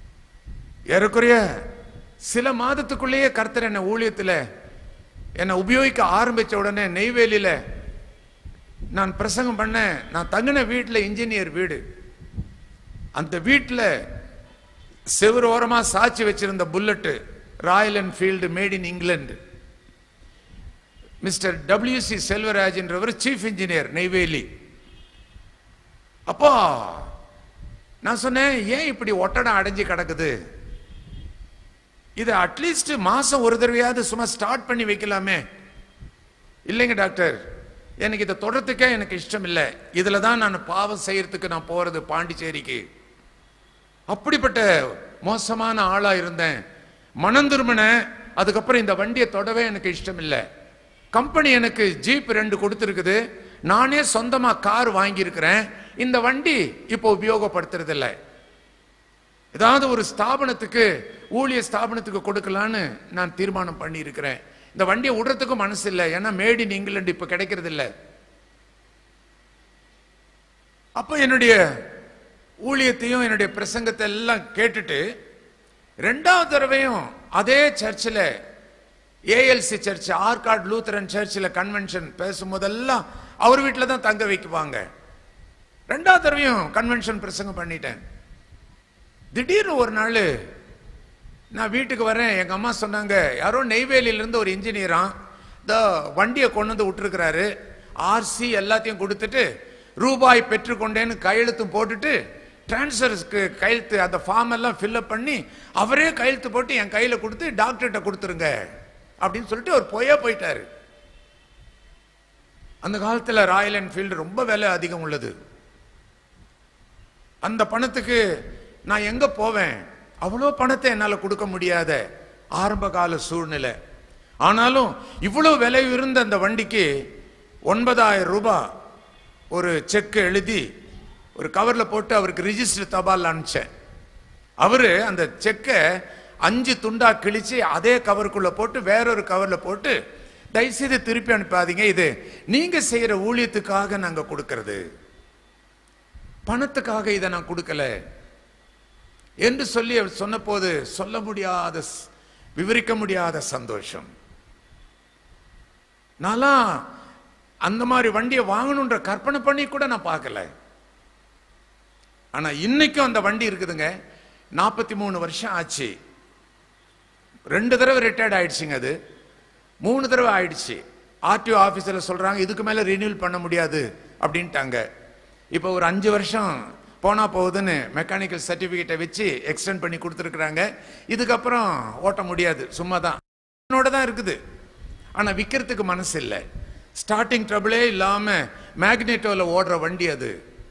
C: ஏறக்குறைய சில மாதத்துக்குள்ளேயே கர்த்தர் என்னை ஊழியத்தில் என்னை உபயோகிக்க ஆரம்பிச்ச உடனே நெய்வேலியில நான் பிரசங்கம் பண்ணேன் நான் தங்கின வீட்டில் இன்ஜினியர் வீடு அந்த வீட்டில் செவ்வறு ஓரமா சாட்சி வச்சிருந்த bullet Royal Enfield made in England mister WC செல்வராஜ்ன்றவர் சீஃப் இன்ஜினியர் நெய்வேலி அப்போ நான் சொன்னேன் ஏன் இப்படி ஒட்டடம் அடைஞ்சு கிடக்குது இதை அட்லீஸ்ட் மாசம் ஒரு தடவையாவது சும்மா ஸ்டார்ட் பண்ணி வைக்கலாமே இல்லைங்க டாக்டர் எனக்கு இதை தொடர்றதுக்கே எனக்கு இஷ்டம் இல்லை இதுல தான் நான் பாவம் செய்யறதுக்கு நான் போறது பாண்டிச்சேரிக்கு அப்படிப்பட்ட மோசமான ஆளா இருந்தேன் மனம் திரும்பினேன் அதுக்கப்புறம் இந்த வண்டியை தொடவே எனக்கு இஷ்டம் இல்லை கம்பெனி எனக்கு ஜீப் ரெண்டு கொடுத்துருக்குது நானே சொந்தமா கார் வாங்கியிருக்கிறேன் இந்த வண்டி இப்போ உபயோகப்படுத்துறது இல்லை ஏதாவது ஒரு ஸ்தாபனத்துக்கு ஊழிய ஸ்தாபனத்துக்கு கொடுக்கலான்னு நான் தீர்மானம் பண்ணி இருக்கிறேன் இந்த வண்டியை விடுறதுக்கும் மனசு இல்லை ஏன்னா மேட் இன் இங்கிலாந்து இப்ப கிடைக்கிறது இல்லை அப்ப என்னுடைய ஊழியத்தையும் என்னுடைய பிரசங்கத்தை எல்லாம் கேட்டுட்டு ரெண்டாவது தடவையும் அதே சர்ச்சில் ஏஎல்சி சர்ச் ஆர்காட் லூத்தரன் சர்ச்சில் கன்வென்ஷன் பேசும்போதெல்லாம் அவர் வீட்டில் தான் தங்க வைக்குவாங்க ரெண்டாவது தடவையும் கன்வென்ஷன் பிரசங்கம் பண்ணிட்டேன் திடீர்னு ஒரு நாள் நான் வீட்டுக்கு வரேன் எங்க அம்மா சொன்னாங்க யாரோ நெய்வேலியில இருந்து ஒரு இன்ஜினியரா இந்த வண்டியை கொண்டு வந்து விட்டுருக்கிறாரு ஆர்சி எல்லாத்தையும் கொடுத்துட்டு ரூபாய் பெற்றுக்கொண்டேன்னு கையெழுத்தும் போட்டுட்டு டிரான்ஸ்ஃபர்ஸ்க்கு கையெழுத்து அந்த ஃபார்ம் எல்லாம் ஃபில்அப் பண்ணி அவரே கையெழுத்து போட்டு என் கையில கொடுத்து டாக்டர்கிட்ட கொடுத்துருங்க அப்படின்னு சொல்லிட்டு அவர் போயே போயிட்டாரு அந்த காலத்துல ராயல் என்ஃபீல்டு ரொம்ப விலை அதிகம் உள்ளது அந்த பணத்துக்கு நான் எங்க போவேன் அவ்வளோ பணத்தை என்னால் கொடுக்க முடியாத ஆரம்ப கால சூழ்நிலை ஆனாலும் இவ்வளவு விலை இருந்த அந்த வண்டிக்கு ஒன்பதாயிரம் ரூபாய் ஒரு செக் எழுதி ஒரு கவர்ல போட்டு அவருக்கு ரிஜிஸ்டர் தபால் அனுப்பிச்சேன் அவரு அந்த செக்கை அஞ்சு துண்டா கிழிச்சு அதே கவருக்குள்ள போட்டு வேறொரு கவர்ல போட்டு தயவுசெய்து திருப்பி அனுப்பாதீங்க இது நீங்க செய்யற ஊழியத்துக்காக நாங்க கொடுக்கறது பணத்துக்காக இதை நான் கொடுக்கல என்று சொல்லி அவர் சொன்னபோது சொல்ல முடியாத ஸ்- விவரிக்க முடியாத சந்தோஷம் நான்லாம் அந்த மாதிரி வண்டியை வாங்கணுன்ற கற்பனை பண்ணி கூட நான் பார்க்கல ஆனா இன்னைக்கும் அந்த வண்டி இருக்குதுங்க நாற்பத்தி மூணு வருஷம் ஆச்சு ரெண்டு தடவை ரிட்டையர்ட் ஆயிடுச்சுங்க அது மூணு தடவை ஆயிடுச்சு ஆர்டிஓ ஆபீஸில் சொல்றாங்க இதுக்கு மேல ரினியூல் பண்ண முடியாது அப்படின்ட்டாங்க இப்போ ஒரு அஞ்சு வருஷம் போனா போகுதுன்னு மெக்கானிக்கல் சர்டிபிகேட்டை வச்சு எக்ஸ்டெண்ட் பண்ணி கொடுத்துருக்குறாங்க இதுக்கப்புறம் ஓட்ட முடியாது சும்மா தான் என்னோட தான் இருக்குது ஆனா விற்கிறதுக்கு மனசு இல்லை ஸ்டார்டிங் ட்ரபிளே இல்லாம மேக்னெட்டோல ஓடுற வண்டி அது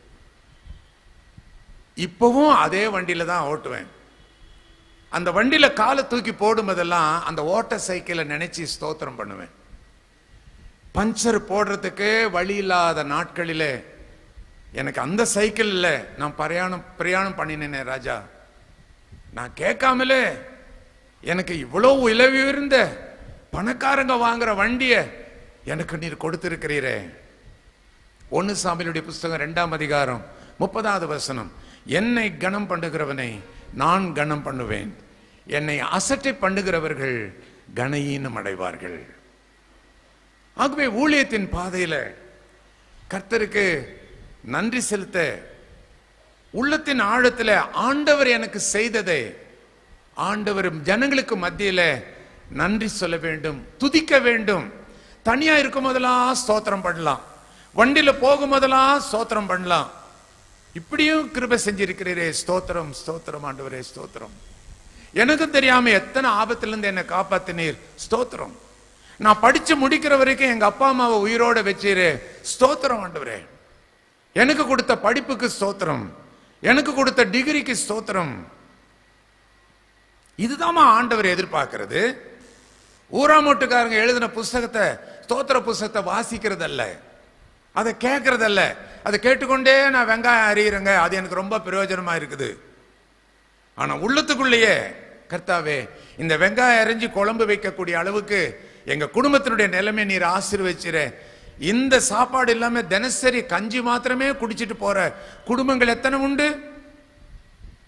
C: இப்பவும் அதே வண்டியில தான் ஓட்டுவேன் அந்த வண்டியில காலை தூக்கி போடும்போதெல்லாம் அந்த ஓட்ட சைக்கிளை நினைச்சு ஸ்தோத்திரம் பண்ணுவேன் பஞ்சர் போடுறதுக்கு வழி இல்லாத நாட்களிலே எனக்கு அந்த சைக்கிள்ல நான் பிரயாணம் பிரயாணம் பண்ணினேனே ராஜா நான் கேட்காமலே எனக்கு இவ்வளவு உயர்வு இருந்த பணக்காரங்க வாங்குற வண்டிய எனக்கு நீர் கொடுத்திருக்கிறீரே ஒன்னு சாமியிலுடைய புஸ்தகம் ரெண்டாம் அதிகாரம் முப்பதாவது வசனம் என்னை கனம் பண்ணுகிறவனை நான் கனம் பண்ணுவேன் என்னை அசட்டை பண்ணுகிறவர்கள் கனஈனம் அடைவார்கள் ஆகவே ஊழியத்தின் பாதையில கர்த்தருக்கு நன்றி செலுத்த உள்ளத்தின் ஆழத்துல ஆண்டவர் எனக்கு செய்ததை ஆண்டவர் ஜனங்களுக்கு மத்தியில நன்றி சொல்ல வேண்டும் துதிக்க வேண்டும் தனியா இருக்கும் போதெல்லாம் ஸ்தோத்திரம் பண்ணலாம் வண்டியில போகும் போதெல்லாம் ஸ்தோத்திரம் பண்ணலாம் இப்படியும் கிருபை செஞ்சிருக்கிறீரே ஸ்தோத்திரம் ஸ்தோத்திரம் ஆண்டவரே ஸ்தோத்திரம் எனக்கும் தெரியாம எத்தனை ஆபத்துல இருந்து என்னை காப்பாத்தினீர் ஸ்தோத்திரம் நான் படிச்சு முடிக்கிற வரைக்கும் எங்க அப்பா அம்மாவை உயிரோட வச்சீரே ஸ்தோத்திரம் ஆண்டவரே எனக்கு கொடுத்த படிப்புக்கு ஸ்தோத்திரம் எனக்கு கொடுத்த டிகிரிக்கு ஸ்தோத்திரம் இதுதாம்மா ஆண்டவர் எதிர்பார்க்கிறது ஊராமோட்டுக்காரங்க எழுதின புஸ்தகத்தை ஸ்தோத்திர புஸ்தகத்தை வாசிக்கிறதல்ல அதை கேட்கறதல்ல அதை கேட்டுக்கொண்டே நான் வெங்காயம் அறியிறேங்க அது எனக்கு ரொம்ப பிரயோஜனமா இருக்குது ஆனா உள்ளத்துக்குள்ளேயே கர்த்தாவே இந்த வெங்காயம் அரைஞ்சு குழம்பு வைக்கக்கூடிய அளவுக்கு எங்க குடும்பத்தினுடைய நிலைமை நீர் ஆசீர்வச்சிரு இந்த சாப்பாடு இல்லாம தினசரி கஞ்சி மாத்திரமே குடிச்சிட்டு போற குடும்பங்கள் எத்தனை உண்டு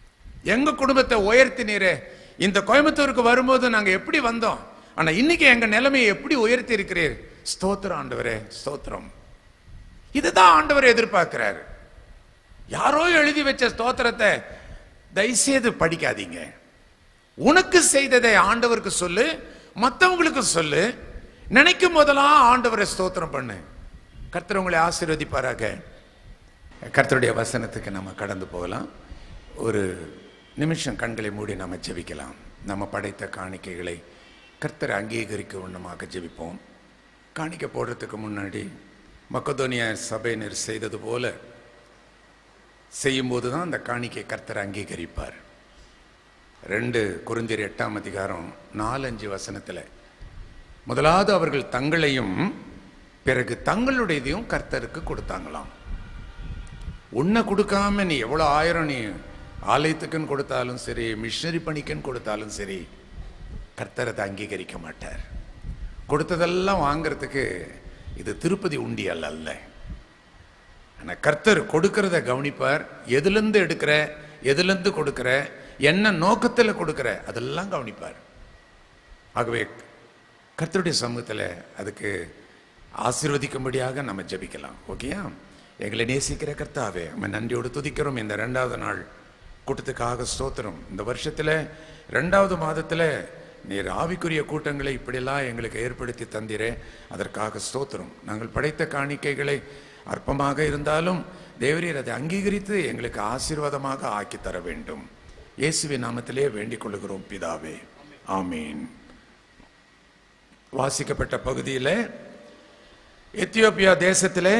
C: எங்க குடும்பத்தை உயர்த்தினீரே இந்த கோயம்புத்தூருக்கு வரும்போது நாங்க எப்படி வந்தோம் ஆனா இன்னைக்கு எங்க நிலைமையை எப்படி உயர்த்தி இருக்கிறீர் ஸ்தோத்திரம் ஆண்டவரே ஸ்தோத்திரம் இதுதான் ஆண்டவர் எதிர்பார்க்கிறாரு யாரோ எழுதி வச்ச ஸ்தோத்திரத்தை தயவுசெய்து படிக்காதீங்க உனக்கு செய்ததை ஆண்டவருக்கு சொல்லு மற்றவங்களுக்கு சொல்லு நினைக்கும் போதெல்லாம் ஆண்டவரை ஸ்தோத்திரம் பண்ணு கர்த்தர் உங்களை ஆசீர்வதிப்பாராக கர்த்தருடைய வசனத்துக்கு நம்ம கடந்து போகலாம் ஒரு நிமிஷம் கண்களை மூடி நம்ம ஜெபிக்கலாம் நம்ம படைத்த காணிக்கைகளை கர்த்தர் அங்கீகரிக்க ஒண்ணுமாக ஜெபிப்போம் காணிக்கை போடுறதுக்கு முன்னாடி மக்கதோனிய சபையினர் செய்தது போல செய்யும்போது தான் அந்த காணிக்கை கர்த்தர் அங்கீகரிப்பார் ரெண்டு குருந்தியர் எட்டாம் அதிகாரம் நாலஞ்சு வசனத்துல முதலாவது அவர்கள் தங்களையும் பிறகு தங்களுடையதையும் கர்த்தருக்கு கொடுத்தாங்களாம் உன்னை கொடுக்காம நீ எவ்வளோ ஆயிரம் நீ ஆலயத்துக்குன்னு கொடுத்தாலும் சரி மிஷினரி பணிக்குன்னு கொடுத்தாலும் சரி கர்த்தர் அதை அங்கீகரிக்க மாட்டார் கொடுத்ததெல்லாம் வாங்குறதுக்கு இது திருப்பதி உண்டியல் அல்ல ஆனா கர்த்தர் கொடுக்கறத கவனிப்பார் எதுலேருந்து எடுக்கிற எதுலேருந்து கொடுக்கிற என்ன நோக்கத்தில் கொடுக்கிற அதெல்லாம் கவனிப்பார் ஆகவே கர்த்தருடைய சமூகத்தில் அதுக்கு ஆசீர்வதிக்கும்படியாக நம்ம ஜெபிக்கலாம் ஓகேயா எங்களை நேசிக்கிற கர்த்தாவே நம்ம நன்றியோடு துதிக்கிறோம் இந்த ரெண்டாவது நாள் கூட்டத்துக்காக ஸ்தோத்திரம் இந்த வருஷத்தில் ரெண்டாவது மாதத்தில் நீர் ஆவிக்குரிய கூட்டங்களை இப்படியெல்லாம் எங்களுக்கு ஏற்படுத்தி தந்தீரே அதற்காக ஸ்தோத்திரம் நாங்கள் படைத்த காணிக்கைகளை அற்பமாக இருந்தாலும் தேவரீர் அதை அங்கீகரித்து எங்களுக்கு ஆசீர்வாதமாக ஆக்கி தர வேண்டும் இயேசுவின் நாமத்திலே வேண்டிக் கொள்கிறோம் பிதாவே ஆமீன் வாசிக்கப்பட்ட பகுதியில் எத்தியோப்பியா தேசத்திலே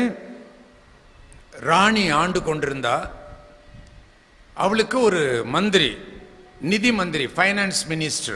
C: ராணி ஆண்டு கொண்டிருந்தா அவளுக்கு ஒரு மந்திரி நிதி மந்திரி ஃபைனான்ஸ் மினிஸ்டர்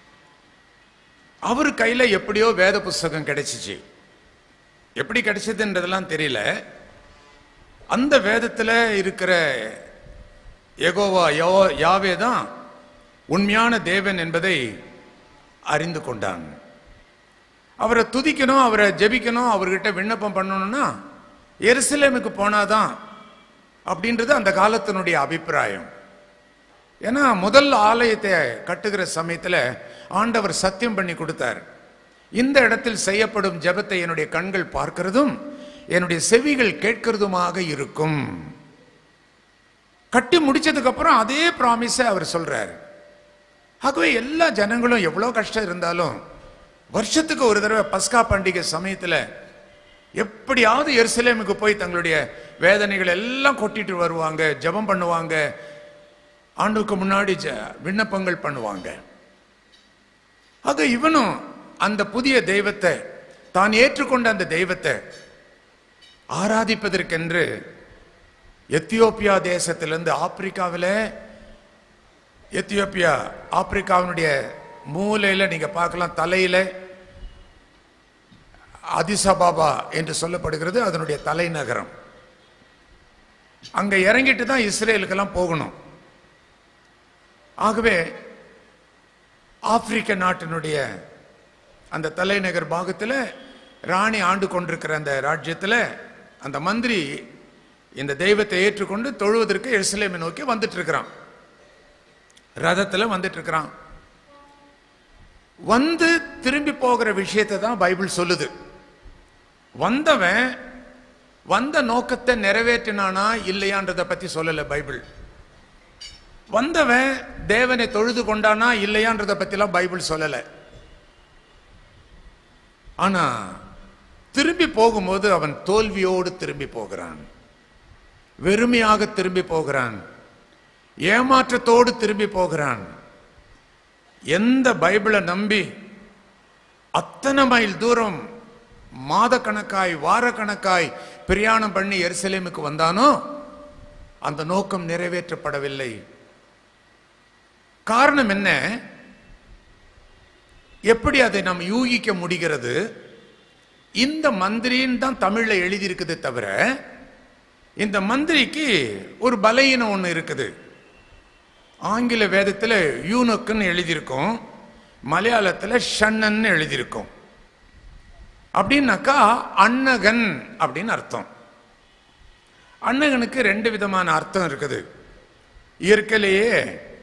C: அவர் கையில எப்படியோ வேத புஸ்தகம் கிடைச்சிச்சு எப்படி கிடைச்சதுன்றதெல்லாம் தெரியல அந்த வேதத்துல இருக்கிற எகோவா யோ யாவே தான் உண்மையான தேவன் என்பதை அறிந்து கொண்டான் அவரை துதிக்கணும் அவரை ஜெபிக்கணும் அவர்கிட்ட விண்ணப்பம் பண்ணணும்னா எருசலேமுக்கு போனாதான் அப்படின்றது அந்த காலத்தினுடைய அபிப்பிராயம் ஏன்னா முதல் ஆலயத்தை கட்டுகிற சமயத்தில் ஆண்டவர் சத்தியம் பண்ணி கொடுத்தார் இந்த இடத்தில் செய்யப்படும் ஜெபத்தை என்னுடைய கண்கள் பார்க்கிறதும் என்னுடைய செவிகள் கேட்கிறதுமாக இருக்கும் கட்டி முடிச்சதுக்கு அப்புறம் அதே ப்ராமிஸை அவர் சொல்றார் ஆகவே எல்லா ஜனங்களும் எவ்வளோ கஷ்டம் இருந்தாலும் வருஷத்துக்கு ஒரு தடவை பஸ்கா பண்டிகை சமயத்துல எப்படியாவது எருசலேமுக்கு போய் தங்களுடைய வேதனைகள் எல்லாம் கொட்டிட்டு வருவாங்க ஜெபம் பண்ணுவாங்க ஆண்டுக்கு முன்னாடி ஜ- விண்ணப்பங்கள் பண்ணுவாங்க ஆக இவனும் அந்த புதிய தெய்வத்தை தான் ஏற்றுக்கொண்ட அந்த தெய்வத்தை ஆராதிப்பதற்கென்று எத்தியோப்பியா தேசத்திலிருந்து ஆப்பிரிக்காவில் எத்தியோப்பியா ஆப்பிரிக்காவினுடைய மூலையில நீங்க பார்க்கலாம் தலையில அதிசபாபா என்று சொல்லப்படுகிறது அதனுடைய தலைநகரம் அங்க இறங்கிட்டு தான் இஸ்ரேலுக்கெல்லாம் போகணும் ஆகவே ஆப்பிரிக்க நாட்டினுடைய அந்த தலைநகர் பாகத்தில் ராணி ஆண்டு கொண்டிருக்கிற அந்த ராஜ்யத்தில் அந்த மந்திரி இந்த தெய்வத்தை ஏற்றுக்கொண்டு தொழுவதற்கு எருசலேமை நோக்கி வந்துட்டு இருக்கிறான் ரதத்தில் வந்துட்டு இருக்கிறான் வந்து திரும்பி போகிற விஷயத்தை தான் பைபிள் சொல்லுது வந்தவன் வந்த நோக்கத்தை நிறைவேற்றினானா இல்லையான்றத பத்தி சொல்லல பைபிள் வந்தவன் தேவனை தொழுது கொண்டானா இல்லையான்றத பத்திலாம் பைபிள் சொல்லல ஆனா திரும்பி போகும்போது அவன் தோல்வியோடு திரும்பி போகிறான் வெறுமையாக திரும்பி போகிறான் ஏமாற்றத்தோடு திரும்பி போகிறான் எந்த பைபிளை நம்பி அத்தனை மைல் தூரம் மாதக்கணக்காய் வாரக்கணக்காய் பிரயாணம் பண்ணி எருசலேமுக்கு வந்தானோ அந்த நோக்கம் நிறைவேற்றப்படவில்லை காரணம் என்ன எப்படி அதை நாம் யூகிக்க முடிகிறது இந்த மந்திரின்னு தான் தமிழ்ல எழுதியிருக்குது தவிர இந்த மந்திரிக்கு ஒரு பலகீனம் ஒன்று இருக்குது ஆங்கில வேதத்தில் யூனுக்குன்னு எழுதியிருக்கும் மலையாளத்தில் ஷன்னன்னு எழுதியிருக்கும் அப்படின்னாக்கா அன்னகன் அப்படின்னு அர்த்தம் அன்னகனுக்கு ரெண்டு விதமான அர்த்தம் இருக்குது இயற்கையிலேயே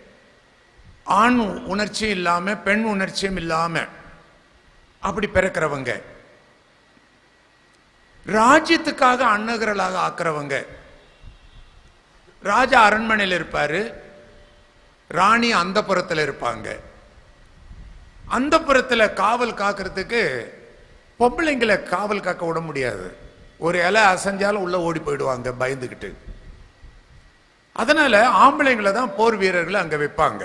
C: ஆண் உணர்ச்சியும் இல்லாம பெண் உணர்ச்சியும் இல்லாம அப்படி பிறக்கிறவங்க ராஜ்யத்துக்காக அன்னகரலாக ஆக்குறவங்க ராஜா அரண்மனையில் இருப்பாரு ராணி அந்த இருப்பாங்க அந்த காவல் காக்கிறதுக்கு பொம்பளைங்களை காவல் காக்க விட முடியாது ஒரு இலை அசைஞ்சாலும் உள்ள ஓடி போயிடுவாங்க பயந்துக்கிட்டு அதனால ஆம்பளைங்களை தான் போர் வீரர்களை அங்க வைப்பாங்க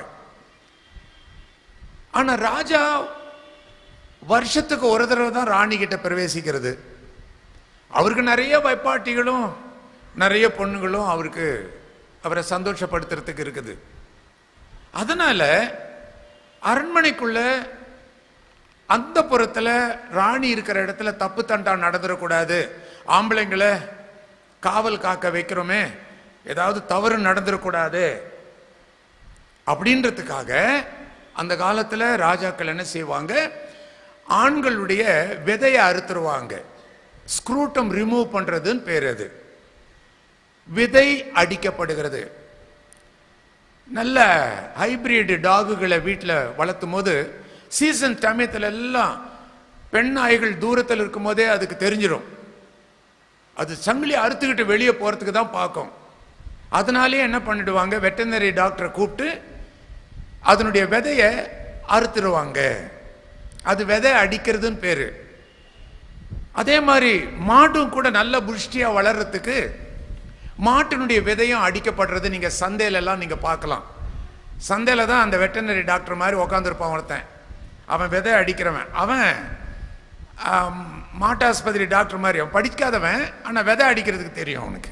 C: ஆனா ராஜா வருஷத்துக்கு ஒரு தடவை தான் ராணி கிட்ட பிரவேசிக்கிறது அவருக்கு நிறைய வைப்பாட்டிகளும் நிறைய பொண்ணுங்களும் அவருக்கு அவரை சந்தோஷப்படுத்துறதுக்கு இருக்குது அதனால அரண்மனைக்குள்ள அந்த புறத்துல ராணி இருக்கிற இடத்துல தப்பு தண்டா நடந்துடக்கூடாது ஆம்பளைங்களை காவல் காக்க வைக்கிறோமே ஏதாவது தவறு நடந்துடக்கூடாது அப்படின்றதுக்காக அந்த காலத்துல ராஜாக்கள் என்ன செய்வாங்க ஆண்களுடைய விதையை அறுத்துருவாங்க ஸ்க்ரூட்டம் ரிமூவ் பண்றதுன்னு பேர் அது விதை அடிக்கப்படுகிறது நல்ல ஹைபிரிட் டாகுகளை வீட்டில் வளர்த்தும் போது சீசன் சமயத்துல எல்லாம் பெண் நாய்கள் தூரத்தில் இருக்கும் போதே அதுக்கு தெரிஞ்சிடும் அது சங்கிலி அறுத்துக்கிட்டு வெளியே போறதுக்கு தான் பார்க்கும் அதனாலே என்ன பண்ணிடுவாங்க வெட்டனரி டாக்டரை கூப்பிட்டு அதனுடைய விதையை அறுத்துருவாங்க அது விதை அடிக்கிறதுன்னு பேரு அதே மாதிரி மாடும் கூட நல்ல புஷ்டியா வளர்றதுக்கு மாட்டினுடைய விதையும் அடிக்கப்படுறது நீங்க சந்தையில எல்லாம் நீங்க பார்க்கலாம் சந்தையில தான் அந்த வெட்டனரி டாக்டர் மாதிரி உட்காந்துருப்பான் ஒருத்தன் அவன் விதை அடிக்கிறவன் அவன் ஆம், மாட்டாஸ்பத்திரி டாக்டர் மாதிரி அவன் படிக்காதவன் ஆனா விதை அடிக்கிறதுக்கு தெரியும் அவனுக்கு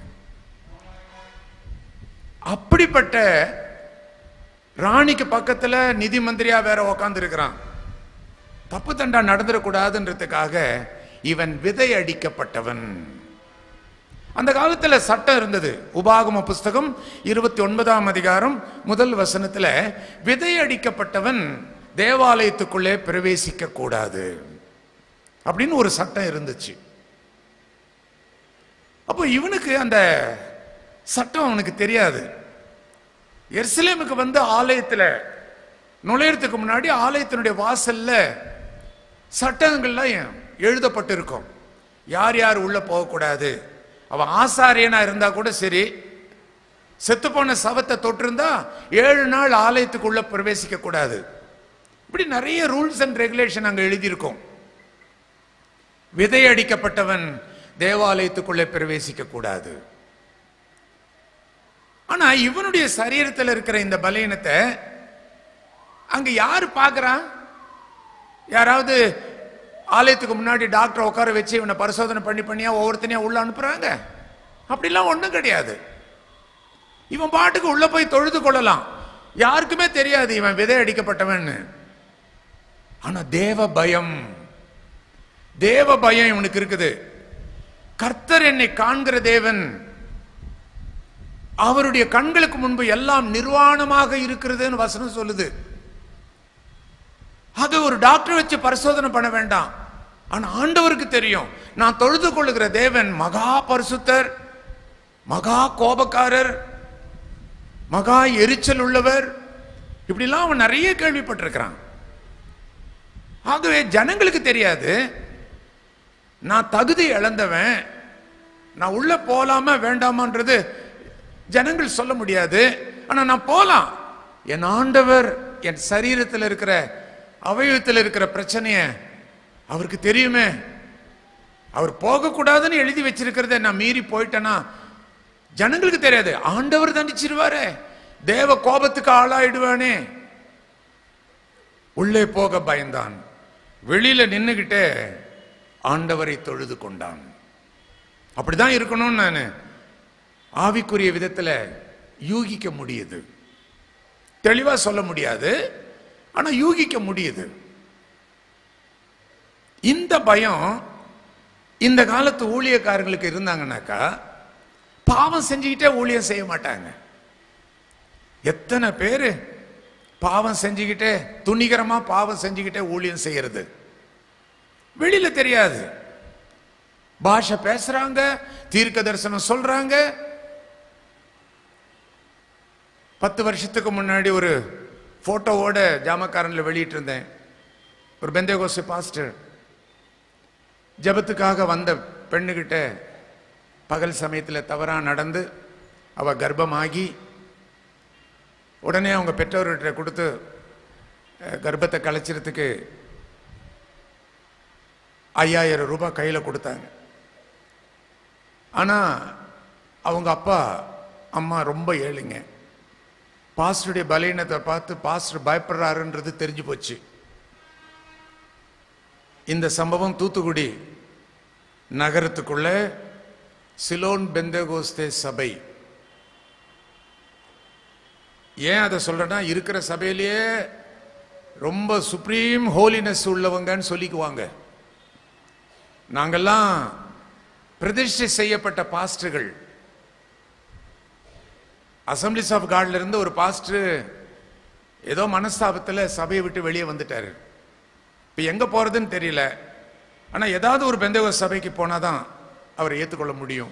C: அப்படிப்பட்ட ராணிக்கு பக்கத்துல நிதி மந்திரியா வேற உக்காந்து இருக்கிறான் தப்பு தண்டா நடந்துடக்கூடாதுன்றதுக்காக இவன் விதை அடிக்கப்பட்டவன் அந்த காலத்துல சட்டம் இருந்தது உபாகம புஸ்தகம் இருபத்தி ஒன்பதாம் அதிகாரம் முதல் வசனத்துல விதை அடிக்கப்பட்டவன் தேவாலயத்துக்குள்ளே பிரவேசிக்க கூடாது அப்படின்னு ஒரு சட்டம் இருந்துச்சு அப்போ இவனுக்கு அந்த சட்டம் அவனுக்கு தெரியாது எருசலேமுக்கு வந்து ஆலயத்துல நுழையறதுக்கு முன்னாடி ஆலயத்தினுடைய வாசல்ல சட்டங்கள்லாம் எழுதப்பட்டிருக்கும் யார் யார் உள்ள போகக்கூடாது அவன் ஆசாரியனா இருந்தா கூட சரி செத்துப்போன சவத்தை தொட்டிருந்தா ஏழு நாள் ஆலயத்துக்குள்ள பிரவேசிக்க கூடாது இப்படி நிறைய ரூல்ஸ் அண்ட் ரெகுலேஷன் அங்க எழுதியிருக்கும் விதை அடிக்கப்பட்டவன் தேவாலயத்துக்குள்ளே பிரவேசிக்க கூடாது ஆனா இவனுடைய சரீரத்தில் இருக்கிற இந்த பலவீனத்தை அங்க யாரு பார்க்கறா யாராவது ஆலயத்துக்கு முன்னாடி டாக்டர் உட்கார வச்சு இவனை பரிசோதனை பண்ணி பண்ணியா ஒவ்வொருத்தனையா உள்ள அனுப்புறாங்க அப்படிலாம் ஒண்ணும் கிடையாது இவன் பாட்டுக்கு உள்ள போய் தொழுது கொள்ளலாம் யாருக்குமே தெரியாது இவன் விதை அடிக்கப்பட்டவன் ஆனா தேவ பயம் தேவ பயம் இவனுக்கு இருக்குது கர்த்தர் என்னை காண்கிற தேவன் அவருடைய கண்களுக்கு முன்பு எல்லாம் நிர்வாணமாக இருக்கிறதுன்னு வசனம் சொல்லுது அது ஒரு டாக்டர் வச்சு பரிசோதனை பண்ண வேண்டாம் ஆனா ஆண்டவருக்கு தெரியும் நான் தொழுது கொள்ளுகிற தேவன் மகா பரிசுத்தர் மகா கோபக்காரர் மகா எரிச்சல் உள்ளவர் இப்படிலாம் அவன் நிறைய கேள்விப்பட்டிருக்கிறான் ஆகவே ஜனங்களுக்கு தெரியாது நான் தகுதி இழந்தவன் நான் உள்ள போலாமா வேண்டாமான்றது ஜனங்கள் சொல்ல முடியாது ஆனா நான் போலாம் என் ஆண்டவர் என் சரீரத்தில் இருக்கிற அவயவத்தில் இருக்கிற பிரச்சனைய அவருக்கு தெரியுமே அவர் போகக்கூடாதுன்னு எழுதி வச்சிருக்கிறத நான் மீறி போயிட்டேனா ஜனங்களுக்கு தெரியாது ஆண்டவர் தண்டிச்சிருவாரே தேவ கோபத்துக்கு ஆளாயிடுவானே உள்ளே போக பயந்தான் வெளியில நின்னுகிட்டே ஆண்டவரை தொழுது கொண்டான் அப்படிதான் இருக்கணும்னு நான் ஆவிக்குரிய விதத்துல யூகிக்க முடியுது தெளிவா சொல்ல முடியாது ஆனா யூகிக்க முடியுது இந்த பயம் இந்த காலத்து ஊழியக்காரங்களுக்கு இருந்தாங்கன்னாக்கா பாவம் செஞ்சுக்கிட்டே ஊழியம் செய்ய மாட்டாங்க எத்தனை பேரு பாவம் செஞ்சுக்கிட்டே துணிகரமா பாவம் செஞ்சுக்கிட்டே ஊழியம் செய்யறது வெளியில தெரியாது பாஷை பேசுறாங்க தீர்க்க தரிசனம் சொல்றாங்க பத்து வருஷத்துக்கு முன்னாடி ஒரு போட்டோவோட ஜாமக்காரனில் வெளியிட்டு இருந்தேன் ஒரு பெந்தேகோசு பாஸ்டர் ஜெபத்துக்காக வந்த பெண்ணுகிட்ட பகல் சமயத்தில் தவறா நடந்து அவ கர்ப்பமாகி உடனே அவங்க பெற்றோர்கிட்ட கொடுத்து அஹ், கர்ப்பத்தை கலைச்சிறதுக்கு ஐயாயிரம் ரூபாய் கையில் கொடுத்தாங்க ஆனால் அவங்க அப்பா அம்மா ரொம்ப ஏழுங்க பாஸ்டருடைய பலவீனத்தை பார்த்து பாஸ்டர் பயப்படுறாருன்றது தெரிஞ்சு போச்சு இந்த சம்பவம் தூத்துக்குடி நகரத்துக்குள்ள சிலோன் பெந்தகோஸ்தே சபை ஏன் அதை சொல்றேன்னா இருக்கிற சபையிலேயே ரொம்ப சுப்ரீம் ஹோலினஸ் உள்ளவங்கன்னு சொல்லிக்குவாங்க நாங்கெல்லாம் பிரதிஷ்டை செய்யப்பட்ட பாஸ்டர்கள் அசம்பிளிஸ் ஆஃப் காட்ல இருந்து ஒரு பாஸ்டர் ஏதோ மனஸ்தாபத்தில் சபையை விட்டு வெளியே வந்துட்டாரு இப்போ எங்க போறதுன்னு தெரியல ஆனா ஏதாவது ஒரு பெந்தகோ சபைக்கு போனாதான் அவரை ஏற்றுக்கொள்ள முடியும்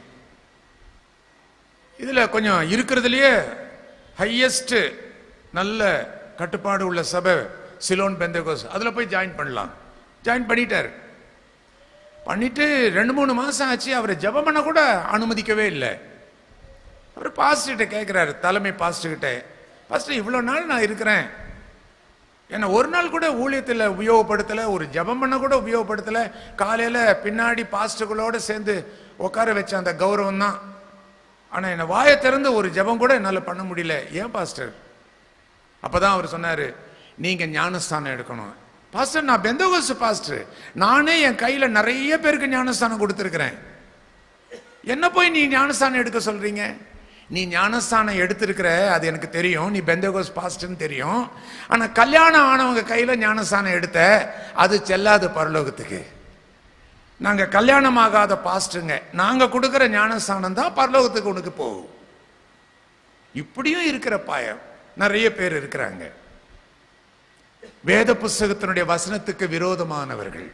C: இதுல கொஞ்சம் இருக்கிறதுலயே ஹையஸ்ட் நல்ல கட்டுப்பாடு உள்ள சபை சிலோன் பெந்தகோஸ் அதுல போய் ஜாயின் பண்ணலாம் ஜாயின் பண்ணிட்டார் பண்ணிட்டு ரெண்டு மூணு மாசம் ஆச்சு அவரை ஜெபம் பண்ண கூட அனுமதிக்கவே இல்லை அவர் பாஸ்டர்கிட்ட கேட்குறாரு தலைமை பாஸ்டர்கிட்ட பாஸ்டர் இவ்வளோ நாள் நான் இருக்கிறேன் ஏன்னா ஒரு நாள் கூட ஊழியத்தில் உபயோகப்படுத்தலை ஒரு ஜெபம் பண்ண கூட உபயோகப்படுத்தலை காலையில் பின்னாடி பாஸ்டர்களோட சேர்ந்து உட்கார வச்ச அந்த கௌரவம் தான் ஆனால் என்னை வாயை திறந்து ஒரு ஜெபம் கூட என்னால் பண்ண முடியல ஏன் பாஸ்டர் அப்பதான் அவர் சொன்னாரு நீங்க ஞானஸ்தானம் எடுக்கணும் பாஸ்டர் நான் பெந்தகோஸ் பாஸ்டர் நானே என் கையில நிறைய பேருக்கு ஞானஸ்தானம் கொடுத்துருக்கிறேன் என்ன போய் நீ ஞானஸ்தானம் எடுக்க சொல்றீங்க நீ ஞானஸ்தானம் எடுத்திருக்கிற அது எனக்கு தெரியும் நீ பெந்தகோஸ் பாஸ்டர்னு தெரியும் ஆனா கல்யாணம் ஆனவங்க கையில ஞானஸ்தானம் எடுத்த அது செல்லாது பரலோகத்துக்கு நாங்க கல்யாணம் ஆகாத பாஸ்டருங்க நாங்க கொடுக்கிற ஞானஸ்தானம் தான் பரலோகத்துக்கு உனக்கு போகும் இப்படியும் இருக்கிற பாயம் நிறைய பேர் இருக்கிறாங்க வேத புஸ்தகத்தினுடைய வசனத்துக்கு விரோதமானவர்கள்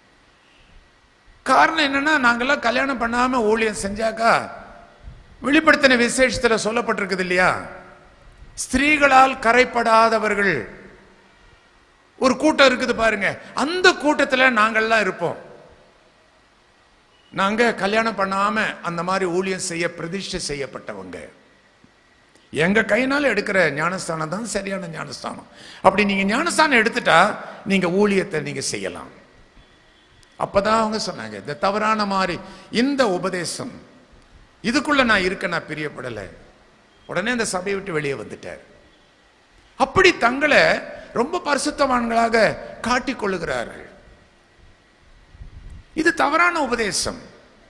C: காரணம் என்னன்னா நாங்கெல்லாம் கல்யாணம் பண்ணாம ஊழியம் செஞ்சாக்கா வெளிப்படுத்தின விசேஷத்துல சொல்லப்பட்டிருக்குது இல்லையா ஸ்திரீகளால் கரைப்படாதவர்கள் ஒரு கூட்டம் இருக்குது பாருங்க அந்த கூட்டத்துல நாங்கள்லாம் இருப்போம் நாங்க கல்யாணம் பண்ணாம அந்த மாதிரி ஊழியம் செய்ய பிரதிஷ்டை செய்யப்பட்டவங்க எங்க கையினால எடுக்கிற ஞானஸ்தானம் தான் சரியான ஞானஸ்தானம் அப்படி நீங்க ஞானஸ்தானம் எடுத்துட்டா நீங்க ஊழியத்தை நீங்க செய்யலாம் அப்பதான் அவங்க சொன்னாங்க இந்த தவறான மாதிரி இந்த உபதேசம் இதுக்குள்ள நான் இருக்க நான் பிரியப்படலை உடனே அந்த சபையை விட்டு வெளியே வந்துட்டார் அப்படி தங்களை ரொம்ப பரிசுத்தவான்களாக காட்டிக் கொள்ளுகிறார்கள் இது தவறான உபதேசம்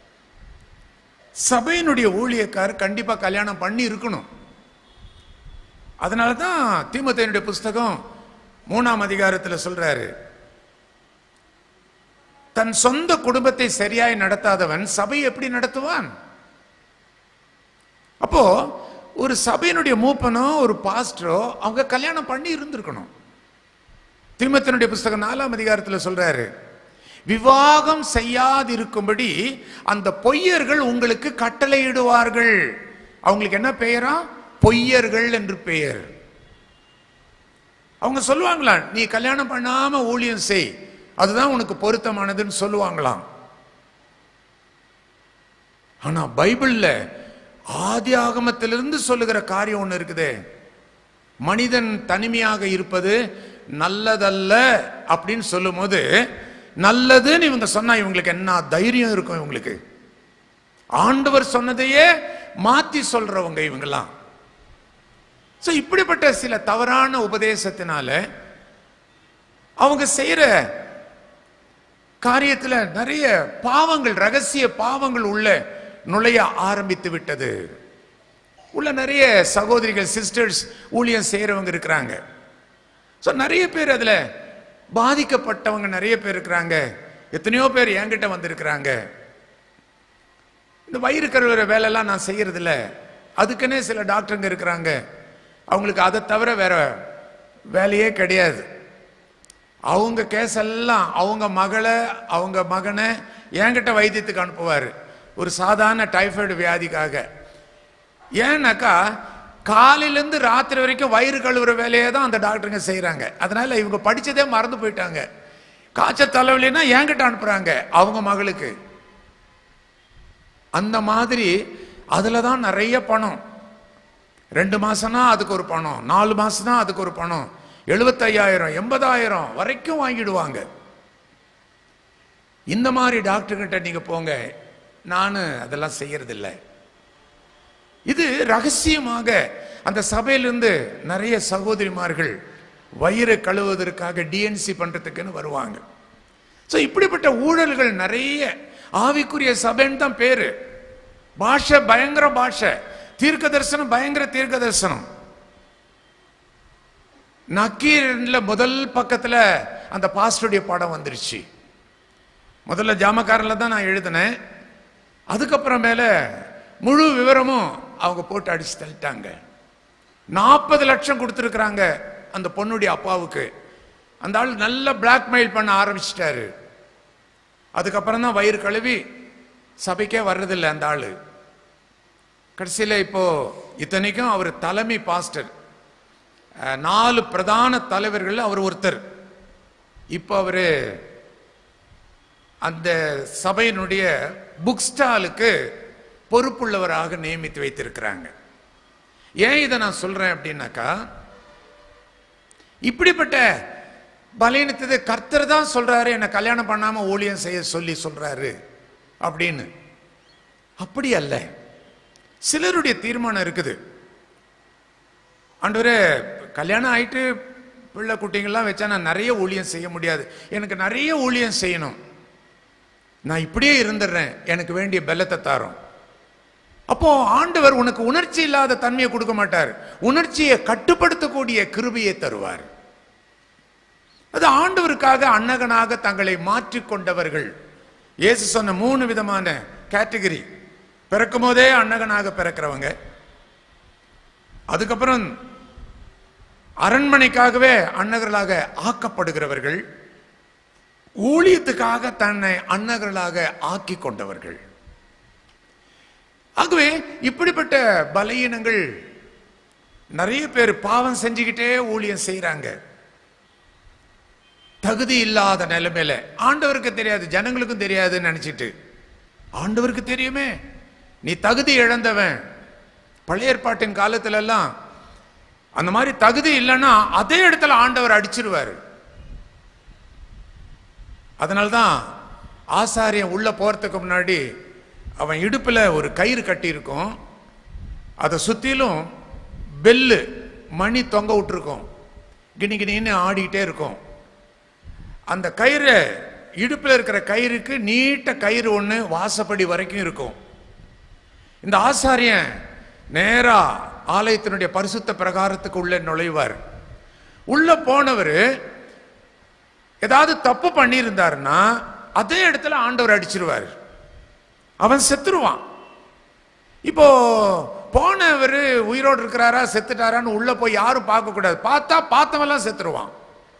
C: சபையினுடைய ஊழியக்கார் கண்டிப்பா கல்யாணம் பண்ணி இருக்கணும் அதனால தான் தீமத்தையனுடைய புஸ்தகம் மூணாம் அதிகாரத்தில் சொல்றாரு தன் சொந்த குடும்பத்தை சரியாய் நடத்தாதவன் சபை எப்படி நடத்துவான் அப்போ ஒரு சபையினுடைய மூப்பனோ ஒரு பாஸ்டரோ அவங்க கல்யாணம் பண்ணி இருந்திருக்கணும் தீமத்தினுடைய புஸ்தகம் நாலாம் அதிகாரத்தில் சொல்றாரு விவாகம் செய்யாதிருக்கும்படி அந்த பொய்யர்கள் உங்களுக்கு கட்டளையிடுவார்கள் அவங்களுக்கு என்ன பெயரா பொய்யர்கள் என்று பெயர் அவங்க சொல்லுவாங்களா நீ கல்யாணம் பண்ணாம ஊழியம் செய் அதுதான் உனக்கு பொருத்தமானதுன்னு சொல்லுவாங்களாம் ஆனா பைபிள்ல ஆதி ஆகமத்திலிருந்து சொல்லுகிற காரியம் ஒண்ணு இருக்குதே மனிதன் தனிமையாக இருப்பது நல்லதல்ல அப்படின்னு சொல்லும்போது நல்லதுன்னு இவங்க சொன்னா இவங்களுக்கு என்ன தைரியம் இருக்கும் இவங்களுக்கு ஆண்டவர் சொன்னதையே மாத்தி சொல்றவங்க இவங்கெல்லாம் சோ இப்படிப்பட்ட சில தவறான உபதேசத்தினால அவங்க செய்யற காரியத்துல நிறைய பாவங்கள் ரகசிய பாவங்கள் உள்ள நுழைய ஆரம்பித்து விட்டது உள்ள நிறைய சகோதரிகள் சிஸ்டர்ஸ் ஊழியம் செய்யறவங்க இருக்கிறாங்க ஸோ நிறைய பேர் அதுல பாதிக்கப்பட்டவங்க நிறைய பேர் இருக்கிறாங்க எத்தனையோ பேர் என்கிட்ட வந்திருக்கிறாங்க இந்த வயிறு கருவுற வேலையெல்லாம் நான் செய்யறது இல்ல அதுக்குன்னே சில டாக்டருங்க இருக்கிறாங்க அவங்களுக்கு அதை தவிர வேற வேலையே கிடையாது அவங்க கேஸ் எல்லாம் அவங்க மகளை அவங்க மகனை என்கிட்ட வைத்தியத்துக்கு அனுப்புவார் ஒரு சாதாரண டைஃபாய்டு வியாதிக்காக ஏன்னாக்கா காலையிலேருந்து ராத்திரி வரைக்கும் வயிறு கழுவுற வேலையை தான் அந்த டாக்டருங்க செய்கிறாங்க அதனால இவங்க படிச்சதே மறந்து போயிட்டாங்க காய்ச்சல் தலைவலின்னா என்கிட்ட அனுப்புறாங்க அவங்க மகளுக்கு அந்த மாதிரி அதில் தான் நிறைய பணம் ரெண்டு மாசம்னா அதுக்கு ஒரு பணம் நாலு மாசம்னா அதுக்கு ஒரு பணம் எழுபத்தையாயிரம் எண்பதாயிரம் வரைக்கும் வாங்கிடுவாங்க இந்த மாதிரி டாக்டர்கிட்ட நீங்க போங்க நான் அதெல்லாம் செய்யறதில்லை இது ரகசியமாக அந்த சபையிலிருந்து நிறைய சகோதரிமார்கள் வயிறு கழுவுவதற்காக டிஎன்சி பண்றதுக்குன்னு வருவாங்க ஸோ இப்படிப்பட்ட ஊழல்கள் நிறைய ஆவிக்குரிய சபைன்னு தான் பேரு பாஷை பயங்கர பாஷை தீர்க்க தரிசனம் பயங்கர தீர்க்க தரிசனம் நக்கீரன்ல முதல் பக்கத்துல அந்த பாஸ்டருடைய படம் வந்துருச்சு முதல்ல ஜாமக்காரில் தான் நான் எழுதினேன் அதுக்கப்புறம் மேல முழு விவரமும் அவங்க போட்டு அடிச்சு தள்ளிட்டாங்க நாற்பது லட்சம் கொடுத்துருக்குறாங்க அந்த பொண்ணுடைய அப்பாவுக்கு அந்த ஆள் நல்ல பிளாக்மெயில் பண்ண ஆரம்பிச்சிட்டாரு அதுக்கப்புறம் தான் வயிறு கழுவி சபைக்கே வர்றதில்லை அந்த ஆளு கடைசியில் இப்போ இத்தனைக்கும் அவர் தலைமை பாஸ்டர் அஹ், நாலு பிரதான தலைவர்கள் அவர் ஒருத்தர் இப்போ அவரு அந்த சபையினுடைய புக் ஸ்டாலுக்கு பொறுப்புள்ளவராக நியமித்து வைத்திருக்கிறாங்க ஏன் இதை நான் சொல்றேன் அப்படின்னாக்கா இப்படிப்பட்ட பலீனத்தது கர்த்தர் தான் சொல்றாரு என்னை கல்யாணம் பண்ணாம ஊழியம் செய்ய சொல்லி சொல்றாரு அப்படின்னு அப்படி அல்ல சிலருடைய தீர்மானம் இருக்குது ஆண்டவரே கல்யாணம் ஆயிட்டு பிள்ளை குட்டிங்கெல்லாம் வச்சா நான் நிறைய ஊழியம் செய்ய முடியாது எனக்கு நிறைய ஊழியம் செய்யணும் நான் இப்படியே இருந்துடுறேன் எனக்கு வேண்டிய பலத்தை தாரும் அப்போ ஆண்டவர் உனக்கு உணர்ச்சி இல்லாத தன்மையை கொடுக்க மாட்டார் உணர்ச்சியை கட்டுப்படுத்தக்கூடிய கிருபையை தருவார் அது ஆண்டவருக்காக அன்னகனாக தங்களை மாற்றிக் கொண்டவர்கள் இயேசு சொன்ன மூணு விதமான கேட்டகரி பிறக்கும் போதே அன்னகனாக பிறக்கிறவங்க அதுக்கப்புறம் அரண்மனைக்காகவே அன்னகர்களாக ஆக்கப்படுகிறவர்கள் ஊழியத்துக்காக தன்னை அன்னகர்களாக ஆக்கி கொண்டவர்கள் ஆகவே இப்படிப்பட்ட பலகீனங்கள் நிறைய பேர் பாவம் செஞ்சுக்கிட்டே ஊழியம் செய்றாங்க தகுதி இல்லாத நிலைமையில ஆண்டவருக்கு தெரியாது ஜனங்களுக்கும் தெரியாதுன்னு நினைச்சிட்டு ஆண்டவருக்கு தெரியுமே நீ தகுதி இழந்தவன் பழைய ஏற்பாட்டின் காலத்துல எல்லாம் அந்த மாதிரி தகுதி இல்லைன்னா அதே இடத்துல ஆண்டவர் அடிச்சிருவாரு அதனால்தான் ஆசாரியன் உள்ள போறதுக்கு முன்னாடி அவன் இடுப்புல ஒரு கயிறு கட்டி இருக்கும் அதை சுத்திலும் பெல்லு மணி தொங்க விட்டுருக்கும் கிணி கிணின்னு ஆடிக்கிட்டே இருக்கும் அந்த கயிறு இடுப்புல இருக்கிற கயிறுக்கு நீட்ட கயிறு ஒண்ணு வாசப்படி வரைக்கும் இருக்கும் இந்த ஆசாரியன் நேரா ஆலயத்தினுடைய பரிசுத்த பிரகாரத்துக்கு உள்ள நுழைவார் உள்ள போனவர் ஏதாவது தப்பு பண்ணியிருந்தாருன்னா அதே இடத்துல ஆண்டவர் அடிச்சிருவார் அவன் செத்துருவான் இப்போ போனவர் உயிரோடு இருக்கிறாரா செத்துட்டாரான்னு உள்ள போய் யாரும் பார்க்க கூடாது பார்த்தா பார்த்தவெல்லாம் செத்துருவான்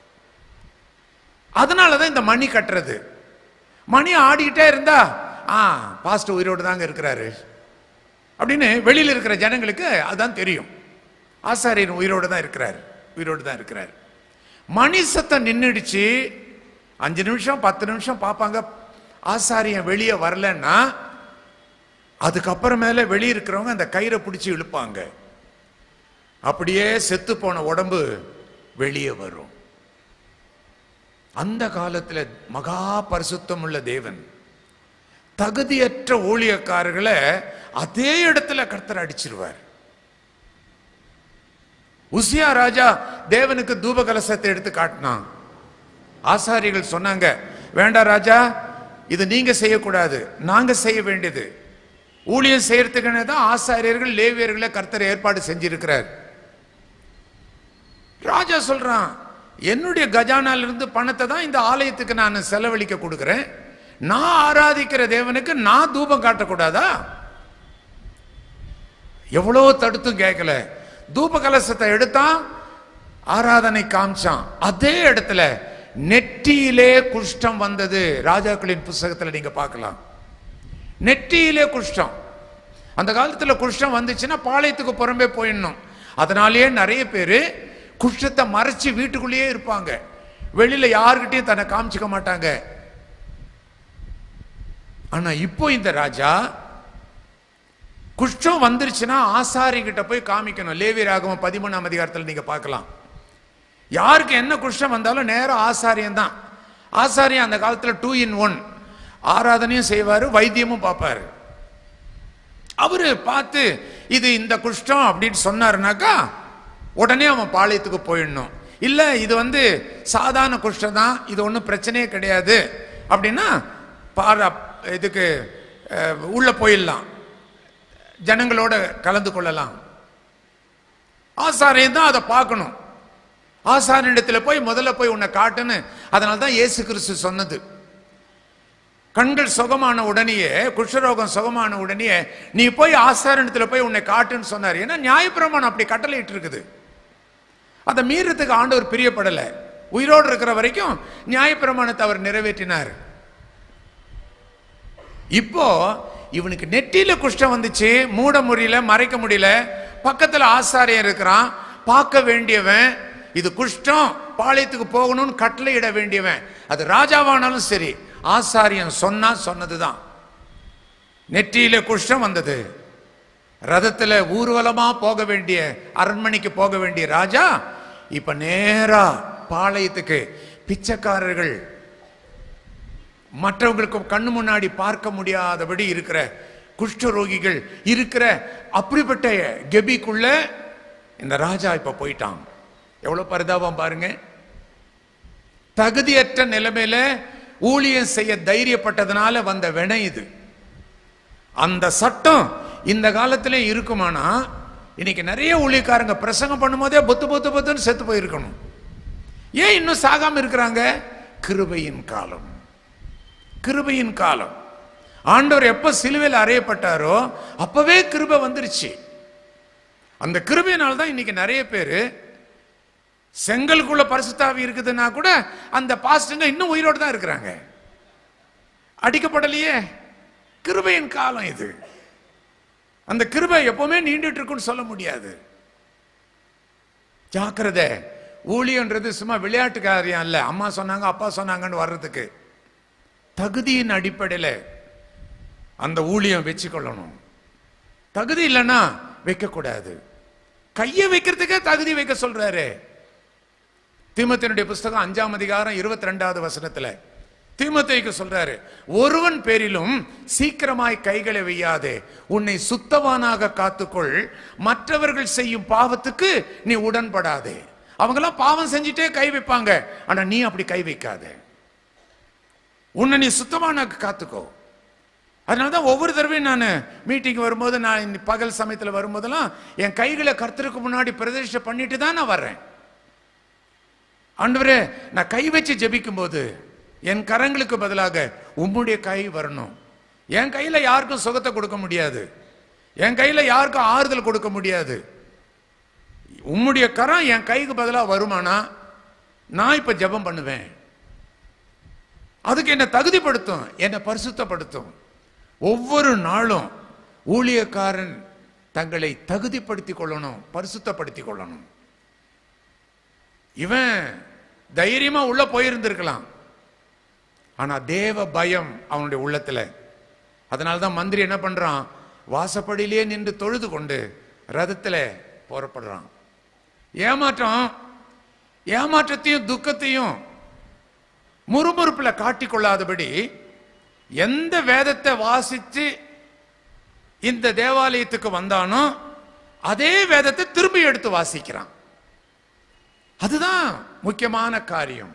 C: அதனாலதான் இந்த மணி கட்டுறது மணி ஆடிக்கிட்டே இருந்தா ஆ பாஸ்ட் உயிரோடு தாங்க இருக்கிறாரு அப்படின்னு வெளியில இருக்கிற ஜனங்களுக்கு அதான் தெரியும் ஆசாரியன் உயிரோடு தான் இருக்கிறார் உயிரோடு தான் இருக்கிறார் மணி சத்தம் நின்றுடுச்சு அஞ்சு நிமிஷம் பத்து நிமிஷம் பார்ப்பாங்க ஆசாரியன் வெளியே வரலன்னா அதுக்கப்புறமேல வெளியே இருக்கிறவங்க அந்த கயிறை பிடிச்சி இழுப்பாங்க அப்படியே செத்து போன உடம்பு வெளியே வரும் அந்த காலத்துல மகா பரிசுத்தம் உள்ள தேவன் தகுதியற்ற ஊழியக்காரர்களை அதே இடத்துல கர்த்தர் அடிச்சிருவார் உசியா ராஜா தேவனுக்கு தூப கலசத்தை எடுத்து காட்டினான் ஆசாரிகள் சொன்னாங்க வேண்டாம் ராஜா இது நீங்க செய்யக்கூடாது நாங்க செய்ய வேண்டியது ஊழியம் செய்யறதுக்குன்னு தான் ஆசாரியர்கள் லேவியர்களை கர்த்தர் ஏற்பாடு செஞ்சிருக்கிறார் ராஜா சொல்றான் என்னுடைய கஜானால இருந்து பணத்தை தான் இந்த ஆலயத்துக்கு நான் செலவழிக்க கொடுக்கிறேன் நான் ஆராதிக்கிற தேவனுக்கு நான் தூபம் காட்டக்கூடாதா எவ்வளவு தடுத்தும் கேட்கல தூப கலசத்தை எடுத்தான் ஆராதனை காமிச்சான் அதே இடத்துல நெற்றியிலே குஷ்டம் வந்தது ராஜாக்களின் புஸ்தகத்துல நீங்க பார்க்கலாம் நெற்றியிலே குஷ்டம் அந்த காலத்துல குஷ்டம் வந்துச்சுன்னா பாளையத்துக்கு புறம்பே போயிடணும் அதனாலேயே நிறைய பேர் குஷ்டத்தை மறைச்சு வீட்டுக்குள்ளேயே இருப்பாங்க வெளியில யாருக்கிட்டையும் தன்னை காமிச்சுக்க மாட்டாங்க ஆனா இப்போ இந்த ராஜா குஷ்டம் வந்துருச்சுன்னா ஆசாரி கிட்ட போய் காமிக்கணும் லேவி ராகவம் பதிமூணாம் அதிகாரத்தில் நீங்க பார்க்கலாம் யாருக்கு என்ன குஷ்டம் வந்தாலும் நேரம் ஆசாரியம் தான் ஆசாரியம் அந்த காலத்துல டூ இன் ஒன் ஆராதனையும் செய்வாரு வைத்தியமும் பார்ப்பாரு அவரு பார்த்து இது இந்த குஷ்டம் அப்படின்னு சொன்னாருனாக்கா உடனே அவன் பாளையத்துக்கு போயிடணும் இல்ல இது வந்து சாதாரண குஷ்டம் தான் இது ஒன்றும் பிரச்சனையே கிடையாது அப்படின்னா பாரா இதுக்கு அஹ், உள்ள போயிடலாம் ஜனங்களோட கலந்து கொள்ளலாம் ஆசாரியன் தான் அதை பார்க்கணும் ஆசாரியனிடத்துல போய் முதல்ல போய் உன்னை காட்டுன்னு அதனால தான் இயேசு கிறிஸ்து சொன்னது கண்கள் சுகமான உடனேயே குஷ்டரோகம் சுகமான உடனேயே நீ போய் ஆசாரணத்துல போய் உன்னை காட்டுன்னு சொன்னார் ஏன்னா நியாயப்பிரமாணம் அப்படி கட்டளையிட்டு இருக்குது அதை மீறதுக்கு ஆண்டவர் பிரியப்படல உயிரோடு இருக்கிற வரைக்கும் நியாயப்பிரமாணத்தை அவர் நிறைவேற்றினார் இப்போ இவனுக்கு நெட்டியில குஷ்டம் வந்துச்சு மூட முடியல மறைக்க முடியல பக்கத்துல ஆசாரியன் இருக்கிறான் பார்க்க வேண்டியவன் இது குஷ்டம் பாளையத்துக்கு போகணும்னு கட்டளையிட வேண்டியவன் அது ராஜாவானாலும் சரி ஆசாரியன் சொன்னா சொன்னதுதான் நெற்றியில குஷ்டம் வந்தது ரதத்துல ஊர்வலமா போக வேண்டிய அரண்மனைக்கு போக வேண்டிய ராஜா இப்ப நேரா பாளையத்துக்கு பிச்சைக்காரர்கள் மற்றவங்களுக்கு கண்ணு முன்னாடி பார்க்க முடியாதபடி இருக்கிற குஷ்டரோகிகள் இருக்கிற அப்படிப்பட்ட கெபிக்குள்ள இந்த ராஜா இப்ப போயிட்டான் எவ்வளவு பரிதாபம் பாருங்க தகுதியற்ற நிலைமையில ஊழியம் செய்ய தைரியப்பட்டதுனால வந்த வினை இது அந்த சட்டம் இந்த காலத்திலே இருக்குமானா இன்னைக்கு நிறைய ஊழியக்காரங்க பிரசங்கம் பண்ணும்போதே பொத்து பொத்து பொத்துன்னு செத்து போயிருக்கணும் ஏன் இன்னும் சாகாம இருக்கிறாங்க கிருபையின் காலம் கிருபையின் காலம் ஆண்டவர் எப்ப சிலுவையில் அறையப்பட்டாரோ அப்பவே கிருபை வந்துருச்சு அந்த கிருபையினால தான் இன்னைக்கு நிறைய பேர் செங்கலுக்குள்ள பரிசுத்தாவி இருக்குதுன்னா கூட அந்த பாஸ்டங்க இன்னும் உயிரோடு தான் இருக்கிறாங்க அடிக்கப்படலையே கிருபையின் காலம் இது அந்த கிருபை எப்பவுமே நீண்டுட்டு இருக்குன்னு சொல்ல முடியாது ஜாக்கிரதை ஊழியன்றது சும்மா விளையாட்டு காரியம் இல்ல அம்மா சொன்னாங்க அப்பா சொன்னாங்கன்னு வர்றதுக்கு தகுதியின் அடிப்படையில் அந்த ஊழியம் வச்சுக்கொள்ளணும் தகுதி இல்லைன்னா வைக்கக்கூடாது கையை வைக்கிறதுக்கே தகுதி வைக்க சொல்றாரு தீமத்தினுடைய புஸ்தகம் அஞ்சாம் அதிகாரம் இருபத்தி ரெண்டாவது வசனத்துல தீமத்தைக்கு சொல்றாரு ஒருவன் பேரிலும் சீக்கிரமாய் கைகளை வையாதே உன்னை சுத்தவானாக காத்துக்கொள் மற்றவர்கள் செய்யும் பாவத்துக்கு நீ உடன்படாதே அவங்கெல்லாம் பாவம் செஞ்சுட்டே கை வைப்பாங்க ஆனா நீ அப்படி கை வைக்காதே உன்னை நீ சுத்தமான காத்துக்கோ அதனால தான் ஒவ்வொரு தடவையும் நான் மீட்டிங் வரும்போது நான் இந்த பகல் சமயத்தில் வரும்போதெல்லாம் என் கைகளை கர்த்தருக்கு முன்னாடி பிரதிஷ்டை பண்ணிட்டு தான் நான் வர்றேன் ஆண்டவரே நான் கை வச்சு ஜெபிக்கும் போது என் கரங்களுக்கு பதிலாக உம்முடைய கை வரணும் என் கையில யாருக்கும் சுகத்தை கொடுக்க முடியாது என் கையில யாருக்கும் ஆறுதல் கொடுக்க முடியாது உம்முடைய கரம் என் கைக்கு பதிலாக வருமானா நான் இப்ப ஜெபம் பண்ணுவேன் அதுக்கு என்னை தகுதிப்படுத்தும் என்னை பரிசுத்தப்படுத்தும் ஒவ்வொரு நாளும் ஊழியக்காரன் தங்களை தகுதிப்படுத்திக் கொள்ளணும் பரிசுத்தப்படுத்திக் கொள்ளணும் இவன் தைரியமா உள்ள போயிருந்திருக்கலாம் ஆனா தேவ பயம் அவனுடைய உள்ளத்துல அதனால தான் மந்திரி என்ன பண்றான் வாசப்படியிலே நின்று தொழுது கொண்டு ரதத்துல புறப்படுறான் ஏமாற்றம் ஏமாற்றத்தையும் துக்கத்தையும் முறுமுறுப்புல காட்டிக்கொள்ளாதபடி எந்த வேதத்தை வாசித்து இந்த தேவாலயத்துக்கு வந்தானோ அதே வேதத்தை திரும்பி எடுத்து வாசிக்கிறான் அதுதான் முக்கியமான காரியம்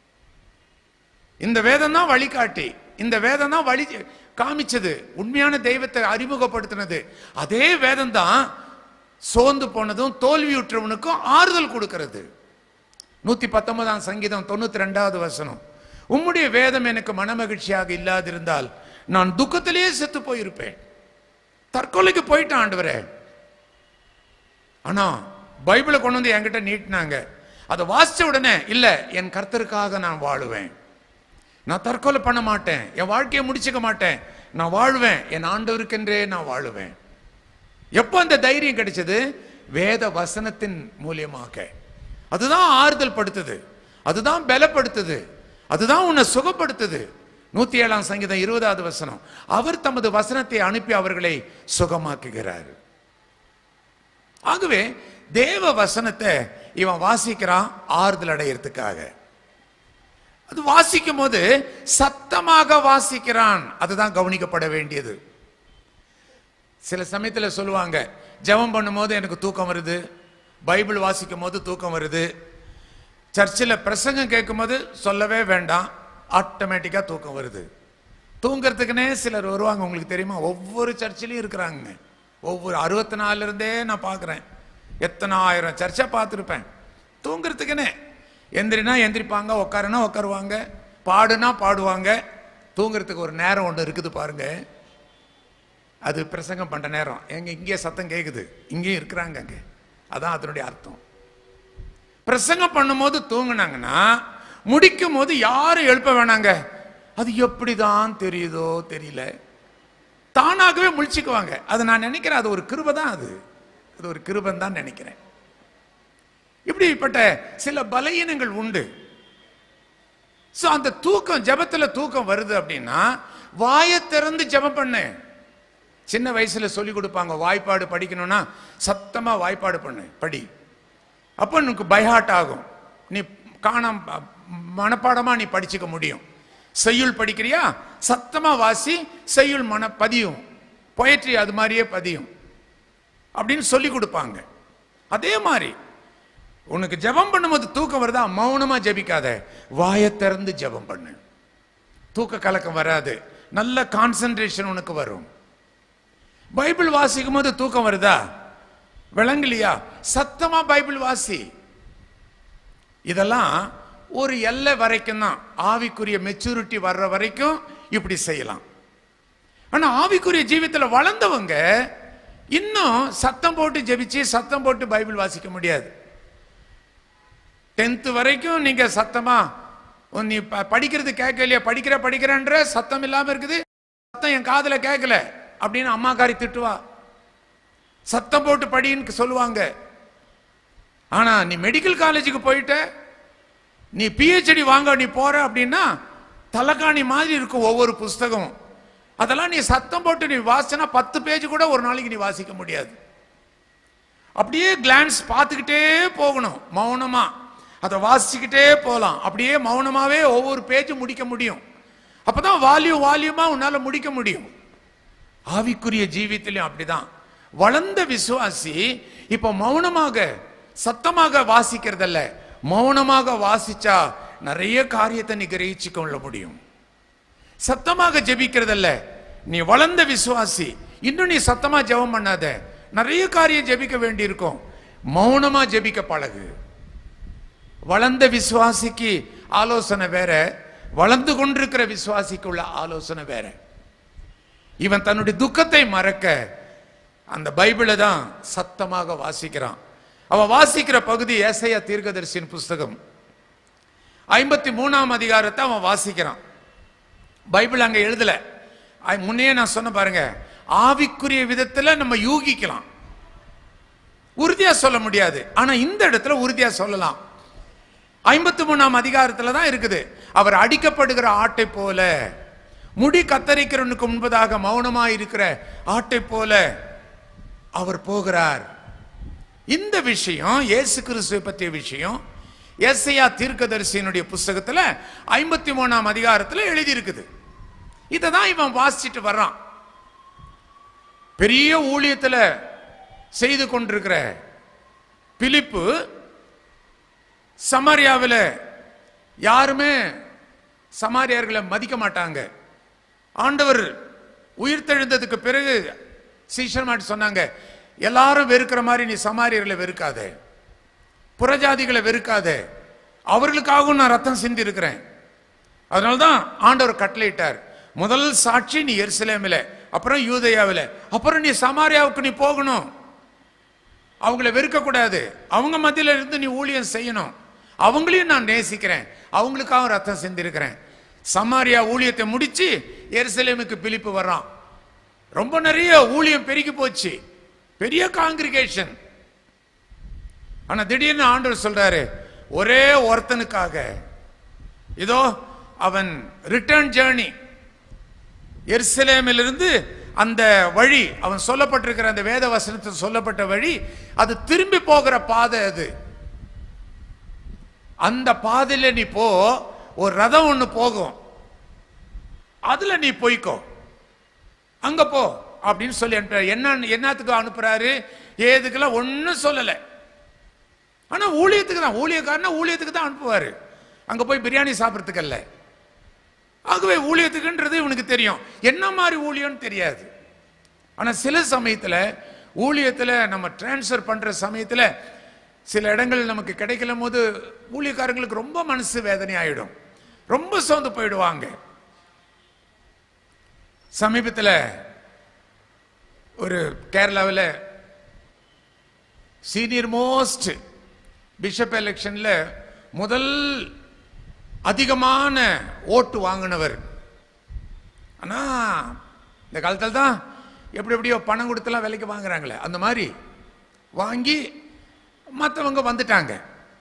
C: இந்த வேதம் தான் வழிகாட்டி இந்த வேதம் தான் வழி காமிச்சது உண்மையான தெய்வத்தை அறிமுகப்படுத்தினது அதே வேதம் தான் சோர்ந்து போனதும் தோல்வியுற்றவனுக்கும் ஆறுதல் கொடுக்கிறது நூத்தி பத்தொன்பதாம் சங்கீதம் தொண்ணூத்தி ரெண்டாவது வசனம் உம்முடைய வேதம் எனக்கு மனமகிழ்ச்சியாக இல்லாதிருந்தால் நான் துக்கத்திலேயே செத்து போயிருப்பேன் தற்கொலைக்கு போயிட்டான் ஆண்டவரே ஆனா பைபிளை கொண்டு வந்து என்கிட்ட நீட்டினாங்க அதை வாசிச்ச உடனே இல்ல என் கர்த்தருக்காக நான் வாழுவேன் நான் தற்கொலை பண்ண மாட்டேன் என் வாழ்க்கையை முடிச்சுக்க மாட்டேன் நான் வாழ்வேன் என் ஆண்டவருக்கென்றே நான் வாழுவேன் எப்போ அந்த தைரியம் கிடைச்சது வேத வசனத்தின் மூலியமாக அதுதான் ஆறுதல் படுத்துது அதுதான் பலப்படுத்துது அதுதான் உன்னை சுகப்படுத்துது நூத்தி ஏழாம் சங்கீதம் இருபதாவது வசனம் அவர் தமது வசனத்தை அனுப்பி அவர்களை சுகமாக்குகிறார் ஆகவே தேவ வசனத்தை இவன் வாசிக்கிறான் ஆறுதல் அடையறதுக்காக அது வாசிக்கும் போது சத்தமாக வாசிக்கிறான் அதுதான் கவனிக்கப்பட வேண்டியது சில சமயத்தில் சொல்லுவாங்க ஜெபம் பண்ணும்போது எனக்கு தூக்கம் வருது பைபிள் வாசிக்கும் போது தூக்கம் வருது சர்ச்சில் பிரசங்கம் கேட்கும்போது சொல்லவே வேண்டாம் ஆட்டோமேட்டிக்காக தூக்கம் வருது தூங்குறதுக்குனே சிலர் வருவாங்க உங்களுக்கு தெரியுமா ஒவ்வொரு சர்ச்சிலையும் இருக்கிறாங்க ஒவ்வொரு அறுபத்தி நாலுல இருந்தே நான் பார்க்குறேன் எத்தனை ஆயிரம் சர்ச்சை பார்த்துருப்பேன் தூங்குறதுக்குனே எந்திரினா எந்திரிப்பாங்க உட்காருனா உட்காருவாங்க பாடுனா பாடுவாங்க தூங்குறதுக்கு ஒரு நேரம் ஒன்று இருக்குது பாருங்க அது பிரசங்கம் பண்ற நேரம் எங்க இங்கே சத்தம் கேட்குது இங்கேயும் இருக்கிறாங்க அங்க அதான் அதனுடைய அர்த்தம் பிரசங்கம் பண்ணும்போது தூங்குனாங்கன்னா முடிக்கும் போது யாரும் எழுப்ப வேணாங்க அது எப்படிதான் தெரியுதோ தெரியல தானாகவே முழிச்சுக்குவாங்க அது நான் நினைக்கிறேன் அது ஒரு கிருபை தான் அது அது ஒரு கிருபன் தான் நினைக்கிறேன் இப்படிப்பட்ட சில பலவீனங்கள் உண்டு சோ அந்த தூக்கம் ஜெபத்துல தூக்கம் வருது அப்படின்னா வாயை திறந்து ஜெபம் பண்ணு சின்ன வயசுல சொல்லி கொடுப்பாங்க வாய்ப்பாடு படிக்கணும்னா சத்தமா வாய்ப்பாடு பண்ணு படி அப்போ உனக்கு பைஹாட் ஆகும் நீ காணாம மனப்பாடமா நீ படிச்சுக்க முடியும் செய்யுள் படிக்கிறியா சத்தமா வாசி செய்யுள் மன பதியும் பொயட்ரி அது மாதிரியே பதியும் அப்படின்னு சொல்லி கொடுப்பாங்க அதே மாதிரி உனக்கு ஜெபம் பண்ணும்போது தூக்கம் வருதா மௌனமா ஜெபிக்காத வாயை திறந்து ஜெபம் பண்ணு தூக்க கலக்கம் வராது நல்ல கான்சென்ட்ரேஷன் உனக்கு வரும் பைபிள் வாசிக்கும் போது தூக்கம் வருதா விளங்கலையா சத்தமா பைபிள் வாசி இதெல்லாம் ஒரு எல்லை வரைக்கும் தான் ஆவிக்குரிய மெச்சூரிட்டி வர்ற வரைக்கும் இப்படி செய்யலாம் ஆனா ஆவிக்குரிய ஜீவித்துல வளர்ந்தவங்க இன்னும் சத்தம் போட்டு ஜெபிச்சு சத்தம் போட்டு பைபிள் வாசிக்க முடியாது டென்த் வரைக்கும் நீங்க சத்தமா உன் நீ ப- படிக்கிறது கேட்கலையா படிக்கிற படிக்கிறன்ற சத்தம் இல்லாம இருக்குது சத்தம் என் காதுல கேட்கல அப்படின்னு அம்மாக்காரி திட்டுவா சத்தம் போட்டு படின்னு சொல்லுவாங்க ஆனா நீ மெடிக்கல் காலேஜுக்கு போயிட்ட நீ பிஹெச்டி வாங்க நீ போற அப்படின்னா தலைகாணி மாதிரி இருக்கும் ஒவ்வொரு புஸ்தகம் அதெல்லாம் நீ சத்தம் போட்டு நீ வாசினா பத்து பேஜ் கூட ஒரு நாளைக்கு நீ வாசிக்க முடியாது அப்படியே கிளான்ஸ் பார்த்துக்கிட்டே போகணும் மௌனமா அதை வாசிச்சுக்கிட்டே போகலாம் அப்படியே மௌனமாவே ஒவ்வொரு பேஜ் முடிக்க முடியும் அப்பதான் வால்யூம் வால்யூமா உன்னால முடிக்க முடியும் ஆவிக்குரிய ஜீவித்திலையும் அப்படிதான் வளர்ந்த விசுவாசி இப்ப மௌனமாக சத்தமாக வாசிக்கிறதல்ல மௌனமாக வாசிச்சா நிறைய காரியத்தை நீ கிரகிச்சு கொள்ள முடியும் சத்தமாக ஜெபிக்கிறதல்ல நீ வளர்ந்த விசுவாசி இன்னும் நீ சத்தமா ஜெபம் பண்ணாத நிறைய காரியம் ஜெபிக்க வேண்டியிருக்கும் மௌனமா ஜெபிக்க பழகு வளர்ந்த விசுவாசிக்கு ஆலோசனை வேற வளர்ந்து கொண்டிருக்கிற விசுவாசிக்கு உள்ள ஆலோசனை வேற இவன் தன்னுடைய துக்கத்தை மறக்க அந்த பைபிளை தான் சத்தமாக வாசிக்கிறான் அவன் வாசிக்கிற பகுதி ஏசையா தீர்க்கதரிசியின் புஸ்தகம் ஐம்பத்தி மூணாம் அதிகாரத்தை அவன் வாசிக்கிறான் பைபிள் அங்க எழுதல ஐ- முன்னே நான் சொன்ன பாருங்க ஆவிக்குரிய விதத்துல நம்ம யூகிக்கலாம் உறுதியா சொல்ல முடியாது ஆனா இந்த இடத்துல உறுதியா சொல்லலாம் ஐம்பத்தி மூணாம் அதிகாரத்துல தான் இருக்குது அவர் அடிக்கப்படுகிற ஆட்டை போல முடி கத்தரிக்கிறவனுக்கு முன்பதாக மௌனமா இருக்கிற ஆட்டை போல அவர் போகிறார் இந்த விஷயம் இயேசு கிறிஸ்துவை பற்றிய விஷயம் எஸ்ஐயா தீர்க்கதரிசியினுடைய புஸ்தகத்துல ஐம்பத்தி மூணாம் அதிகாரத்துல எழுதி இருக்குது இதை தான் இவன் வாசிச்சுட்டு வர்றான் பெரிய ஊழியத்துல செய்து கொண்டிருக்கிற பிலிப்பு சமாரியாவில் யாருமே சமாரியார்களை மதிக்க மாட்டாங்க ஆண்டவர் உயிர்த்தெழுந்ததுக்கு பிறகு சீஷர்மாட்டி சொன்னாங்க எல்லாரும் வெறுக்கிற மாதிரி நீ சமாரியர்களை வெறுக்காதே புறஜாதிகளை வெறுக்காதே அவர்களுக்காகவும் நான் ரத்தம் சிந்தி இருக்கிறேன் அதனால்தான் ஆண்டவர் கட்டளையிட்டார் முதல் சாட்சி நீ எருசலேமில் அப்புறம் யூதயாவில் அப்புறம் நீ சமாரியாவுக்கு நீ போகணும் அவங்கள வெறுக்கக்கூடாது அவங்க மத்தியில இருந்து நீ ஊழியம் செய்யணும் அவங்களையும் நான் நேசிக்கிறேன் அவங்களுக்காகவும் ரத்தம் சிந்திருக்கிறேன் சமாரியா ஊழியத்தை முடிச்சு எருசலேமுக்கு பிலிப்பு வர்றான் ரொம்ப நிறைய ஊழியம் பெருகி போச்சு பெரிய காங்கிரிகேஷன் ஆனா திடீர்னு ஆண்டவர் சொல்றாரு ஒரே ஒருத்தனுக்காக இதோ அவன் ரிட்டர்ன் ஜேர்னி எருசலேமிலிருந்து அந்த வழி அவன் சொல்லப்பட்டிருக்கிற அந்த வேத வசனத்தில் சொல்லப்பட்ட வழி அது திரும்பி போகிற பாதை அது அந்த பாதையில நீ போ ஒரு ரதம் ஒண்ணு போகும் அதுல நீ போய்க்கோ அங்க போ அப்படின்னு சொல்லி அனுப்புறாரு என்ன என்னத்துக்கு அனுப்புறாரு ஏதுக்கெல்லாம் ஒன்னும் சொல்லல ஆனா ஊழியத்துக்கு தான் ஊழியக்காரனா ஊழியத்துக்கு தான் அனுப்புவாரு அங்க போய் பிரியாணி சாப்பிடறதுக்கு அல்ல ஆகவே ஊழியத்துக்குன்றது இவனுக்கு தெரியும் என்ன மாதிரி ஊழியம்னு தெரியாது ஆனா சில சமயத்துல ஊழியத்துல நம்ம டிரான்ஸ்ஃபர் பண்ற சமயத்துல சில இடங்கள் நமக்கு கிடைக்கல போது ஊழியக்காரங்களுக்கு ரொம்ப மனசு வேதனை ஆயிடும் ரொம்ப சோர்ந்து போயிடுவாங்க சமீபத்தில் ஒரு கேரளாவில் சீனியர் மோஸ்ட் பிஷப் எலெக்ஷன்ல முதல் அதிகமான ஓட்டு வாங்கினவர் ஆனா இந்த காலத்தில் தான் எப்படி எப்படியோ பணம் கொடுத்தெல்லாம் விலைக்கு வாங்குறாங்களே அந்த மாதிரி வாங்கி மற்றவங்க வந்துட்டாங்க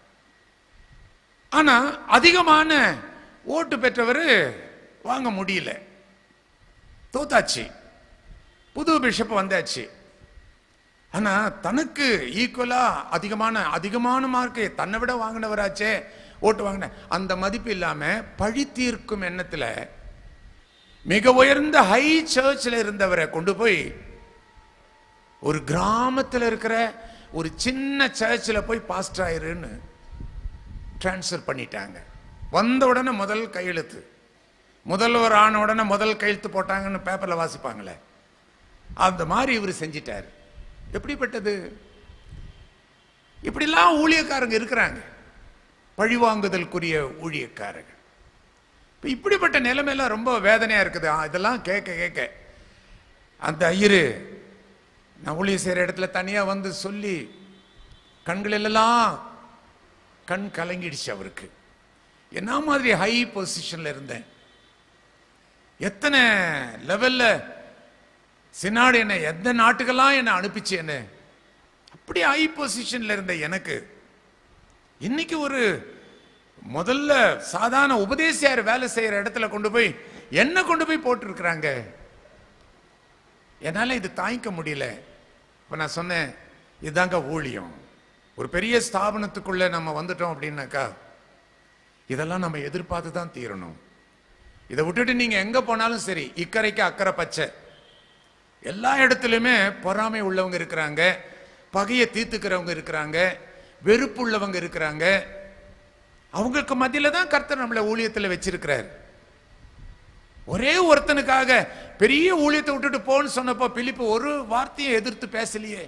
C: ஆனா அதிகமான ஓட்டு பெற்றவர் வாங்க முடியல தோத்தாச்சு புது பிஷப் வந்தாச்சு ஆனா தனக்கு ஈக்குவலா அதிகமான அதிகமான மார்க்கு தன்னை விட வாங்கினவராச்சே ஓட்டு வாங்கின அந்த மதிப்பு இல்லாம பழி தீர்க்கும் எண்ணத்துல மிக உயர்ந்த ஹை சர்ச்சில் இருந்தவரை கொண்டு போய் ஒரு கிராமத்தில் இருக்கிற ஒரு சின்ன சர்ச்சில் போய் பாஸ்டர் ஆயிருன்னு டிரான்ஸ்ஃபர் பண்ணிட்டாங்க வந்த உடனே முதல் கையெழுத்து முதல்வர் ஆன உடனே முதல் கையெழுத்து போட்டாங்கன்னு பேப்பர்ல வாசிப்பாங்களே அந்த மாதிரி இவர் செஞ்சிட்டாரு எப்படிப்பட்டது இப்படிலாம் ஊழியக்காரங்க இருக்கிறாங்க பழிவாங்குதலுக்குரிய ஊழியக்காரங்க இப்ப இப்படிப்பட்ட நிலைமையெல்லாம் ரொம்ப வேதனையா இருக்குது ஆ, இதெல்லாம் கேட்க கேட்க அந்த ஐயரு நான் ஊழிய செய்யற இடத்துல தனியா வந்து சொல்லி கண்களெல்லாம் கண் கலங்கிடுச்சு அவருக்கு என்ன மாதிரி ஹை பொசிஷன்ல இருந்தேன் எத்தனை லெவல்ல சினாடு என்ன எந்த நாட்டுக்கெல்லாம் என்ன அனுப்பிச்சு என்ன அப்படி ஹை பொசிஷன்ல இருந்த எனக்கு இன்னைக்கு ஒரு முதல்ல சாதாரண உபதேசியார் வேலை செய்யற இடத்துல கொண்டு போய் என்ன கொண்டு போய் போட்டிருக்கிறாங்க என்னால இது தாங்கிக்க முடியல இப்ப நான் சொன்னேன் இதுதாங்க ஊழியம் ஒரு பெரிய ஸ்தாபனத்துக்குள்ள நம்ம வந்துட்டோம் அப்படின்னாக்கா இதெல்லாம் நம்ம எதிர்பார்த்து தான் தீரணும் இதை விட்டுட்டு நீங்க எங்க போனாலும் சரி இக்கரைக்கு அக்கறை பச்சை எல்லா இடத்துலையுமே பொறாமை உள்ளவங்க இருக்கிறாங்க பகையை தீர்த்துக்கிறவங்க இருக்கிறாங்க வெறுப்பு உள்ளவங்க இருக்கிறாங்க அவங்களுக்கு மத்தியில தான் கர்த்தர் நம்மளை ஊழியத்தில் வச்சிருக்கிறார் ஒரே ஒருத்தனுக்காக பெரிய ஊழியத்தை விட்டுட்டு போன்னு சொன்னப்போ பிலிப்பு ஒரு வார்த்தையை எதிர்த்து பேசலையே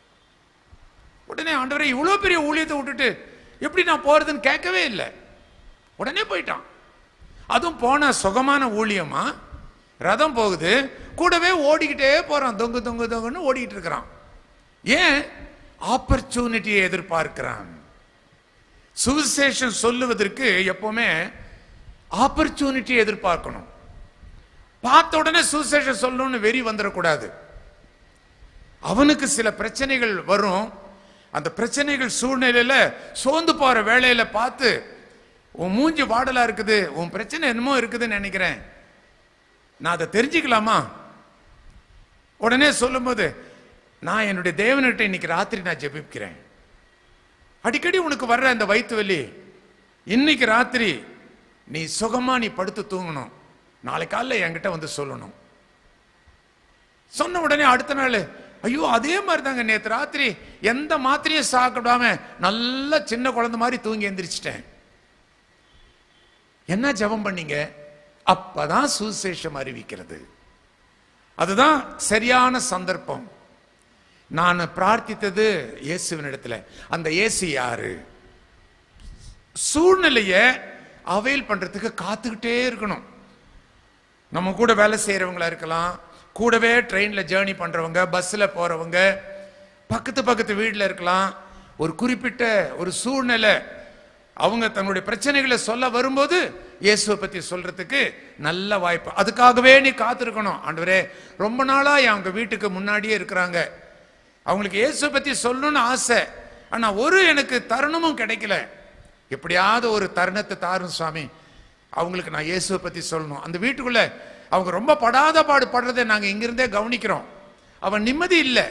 C: உடனே ஆண்டவரே இவ்வளவு பெரிய ஊழியத்தை விட்டுட்டு எப்படி நான் போறதுன்னு கேட்கவே இல்லை உடனே போயிட்டான் அதுவும் போன சுகமான ஊழியமா ரதம் போகுது கூடவே ஓடிக்கிட்டே போறான் தொங்கு தொங்கு தொங்குன்னு ஓடிக்கிட்டு இருக்கிறான் ஏன் ஆப்பர்ச்சுனிட்டியை எதிர்பார்க்கிறான் சுவிசேஷம் சொல்லுவதற்கு எப்பவுமே ஆப்பர்ச்சுனிட்டியை எதிர்பார்க்கணும் பார்த்த உடனே சுவிசேஷம் சொல்லணும்னு வெறி வந்துடக்கூடாது அவனுக்கு சில பிரச்சனைகள் வரும் அந்த பிரச்சனைகள் சூழ்நிலையில சோர்ந்து போற வேலையில பார்த்து உன் மூஞ்சி வாடலா இருக்குது உன் பிரச்சனை என்னமோ இருக்குதுன்னு நினைக்கிறேன் நான் அதை தெரிஞ்சுக்கலாமா உடனே சொல்லும்போது நான் என்னுடைய தேவன்கிட்ட இன்னைக்கு ராத்திரி நான் ஜெபிக்கிறேன் அடிக்கடி உனக்கு வர்ற அந்த வயிற்று வலி இன்னைக்கு ராத்திரி நீ சுகமா நீ படுத்து தூங்கணும் நாளை காலைல என்கிட்ட வந்து சொல்லணும் சொன்ன உடனே அடுத்த நாள் ஐயோ அதே மாதிரி தாங்க நேற்று ராத்திரி எந்த மாத்திரையும் சாப்பிடாம நல்ல சின்ன குழந்தை மாதிரி தூங்கி எந்திரிச்சிட்டேன் என்ன ஜெபம் பண்ணீங்க அப்பதான் சுசேஷம் அறிவிக்கிறது அதுதான் சரியான சந்தர்ப்பம் நான் பிரார்த்தித்தது இயேசுவின் இடத்துல அந்த இயேசு யாரு சூழ்நிலைய அவைல் பண்றதுக்கு காத்துக்கிட்டே இருக்கணும் நம்ம கூட வேலை செய்யறவங்களா இருக்கலாம் கூடவே ட்ரெயின்ல ஜேர்னி பண்றவங்க பஸ்ல போறவங்க பக்கத்து பக்கத்து வீட்டில் இருக்கலாம் ஒரு குறிப்பிட்ட ஒரு சூழ்நிலை அவங்க தன்னுடைய பிரச்சனைகளை சொல்ல வரும்போது இயேசுவை பத்தி சொல்றதுக்கு நல்ல வாய்ப்பு அதுக்காகவே நீ காத்திருக்கணும் ஆண்டவரே ரொம்ப நாளா அவங்க வீட்டுக்கு முன்னாடியே இருக்கிறாங்க அவங்களுக்கு இயேசுவை பத்தி சொல்லணும்னு ஆசை ஆனா ஒரு எனக்கு தருணமும் கிடைக்கல எப்படியாவது ஒரு தருணத்தை தாரும் சுவாமி அவங்களுக்கு நான் இயேசுவை பத்தி சொல்லணும் அந்த வீட்டுக்குள்ள அவங்க ரொம்ப படாத பாடு படுறதை நாங்க இங்கிருந்தே கவனிக்கிறோம் அவன் நிம்மதி இல்லை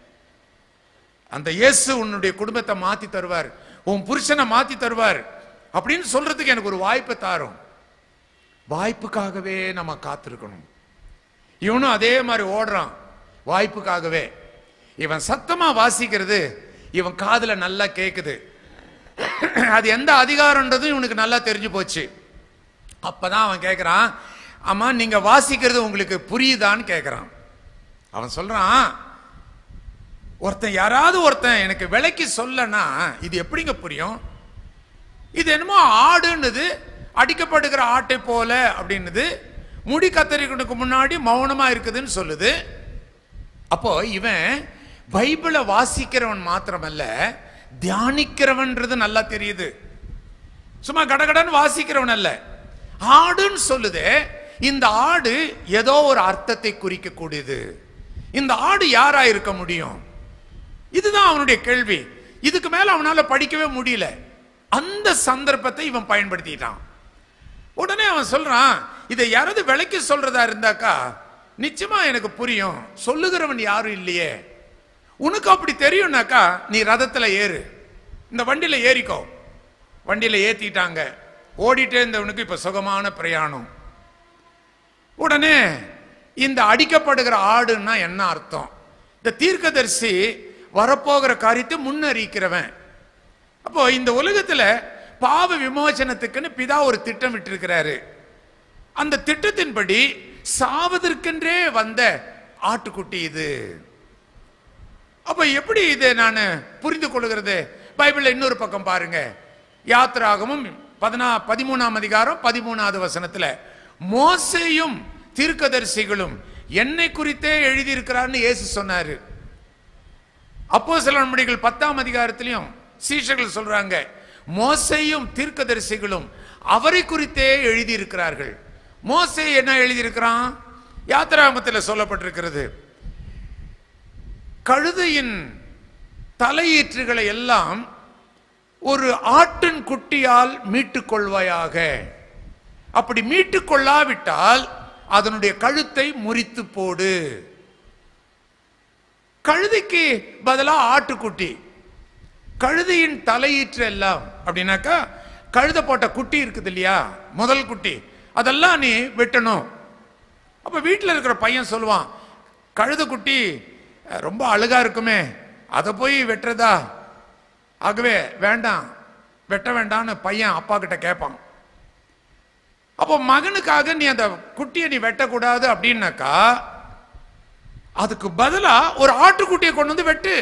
C: அந்த இயேசு உன்னுடைய குடும்பத்தை மாத்தி தருவார் உன் புருஷனை மாத்தி தருவார் அப்படின்னு சொல்றதுக்கு எனக்கு ஒரு வாய்ப்பை தாரும் வாய்ப்புக்காகவே நம்ம காத்திருக்கணும் இவனும் அதே மாதிரி ஓடுறான் வாய்ப்புக்காகவே இவன் சத்தமா வாசிக்கிறது இவன் காதுல நல்லா கேக்குது அது எந்த அதிகாரம்ன்றதும் இவனுக்கு நல்லா தெரிஞ்சு போச்சு அப்பதான் அவன் கேட்கிறான் ஆமா நீங்க வாசிக்கிறது உங்களுக்கு புரியுதான்னு கேட்கிறான் அவன் சொல்றான் ஒருத்தன் யாராவது ஒருத்தன் எனக்கு விலைக்கு சொல்லனா இது எப்படிங்க புரியும் இது என்னமோ ஆடுன்னுது அடிக்கப்படுகிற ஆட்டை போல அப்படின்னுது முடி கத்தரிக்கணுக்கு முன்னாடி மௌனமா இருக்குதுன்னு சொல்லுது அப்போ இவன் பைபிளை வாசிக்கிறவன் மாத்திரமல்ல தியானிக்கிறவன்றது நல்லா தெரியுது சும்மா கடகடன்னு வாசிக்கிறவன் அல்ல ஆடுன்னு சொல்லுதே இந்த ஆடு ஏதோ ஒரு அர்த்தத்தை குறிக்கக்கூடியது இந்த ஆடு யாரா இருக்க முடியும் இதுதான் அவனுடைய கேள்வி இதுக்கு மேல அவனால படிக்கவே முடியல அந்த சந்தர்ப்பத்தை இவன் பயன்படுத்திட்டான் உடனே அவன் சொல்றான் இதை யாராவது விலைக்கு சொல்றதா இருந்தாக்கா நிச்சயமா எனக்கு புரியும் சொல்லுகிறவன் யாரும் இல்லையே உனக்கு அப்படி தெரியும்னாக்கா நீ ரதத்துல ஏறு இந்த வண்டியில ஏறிக்கோ வண்டியில ஏத்திட்டாங்க ஓடிட்டே இருந்தவனுக்கு இப்ப சுகமான பிரயாணம் உடனே இந்த அடிக்கப்படுகிற ஆடுன்னா என்ன அர்த்தம் இந்த தீர்க்கதரிசி வரப்போகிற காரியத்தை முன்னறிக்கிறவன் அப்போ இந்த உலகத்துல பாவ விமோசனத்துக்குன்னு பிதா ஒரு திட்டம் விட்டிருக்கிறாரு அந்த திட்டத்தின்படி சாவதற்கென்றே வந்த ஆட்டுக்குட்டி இது அப்ப எப்படி இதை நான் புரிந்து கொள்கிறது பைபிள்ல இன்னொரு பக்கம் பாருங்க யாத்திராகமும் பதினா பதிமூணாம் அதிகாரம் பதிமூணாவது வசனத்துல மோசேயும் தீர்க்கதரிசிகளும் என்னை குறித்தே எழுதியிருக்கிறார்னு இயேசு சொன்னாரு அப்போ சில நம்மடிகள் பத்தாம் அதிகாரத்திலையும் சீஷர்கள் சொல்றாங்க மோசையும் தீர்க்கதரிசிகளும் அவரை குறித்தே எழுதியிருக்கிறார்கள் மோசே என்ன எழுதியிருக்கிறான் யாத்திராமத்தில் சொல்லப்பட்டிருக்கிறது கழுதையின் தலையீற்றுகளை எல்லாம் ஒரு ஆட்டின் குட்டியால் மீட்டுக் கொள்வாயாக அப்படி மீட்டுக் கொள்ளாவிட்டால் அதனுடைய கழுத்தை முறித்து போடு கழுதைக்கு பதிலா ஆட்டுக்குட்டி கழுதையின் தலையீற்று எல்லாம் அப்படின்னாக்கா கழுதை போட்ட குட்டி இருக்குது இல்லையா முதல் குட்டி அதெல்லாம் நீ வெட்டணும் அப்ப வீட்டில் இருக்கிற பையன் சொல்லுவான் கழுத குட்டி அஹ், ரொம்ப அழகா இருக்குமே அதை போய் வெட்டுறதா ஆகவே வேண்டாம் வெட்ட வேண்டாம்னு பையன் அப்பா கிட்ட கேட்பான் அப்போ மகனுக்காக நீ அந்த குட்டியை நீ வெட்டக்கூடாது அப்படின்னாக்கா அதுக்கு பதிலா ஒரு ஆட்டுக்குட்டியை கொண்டு வந்து வெட்டு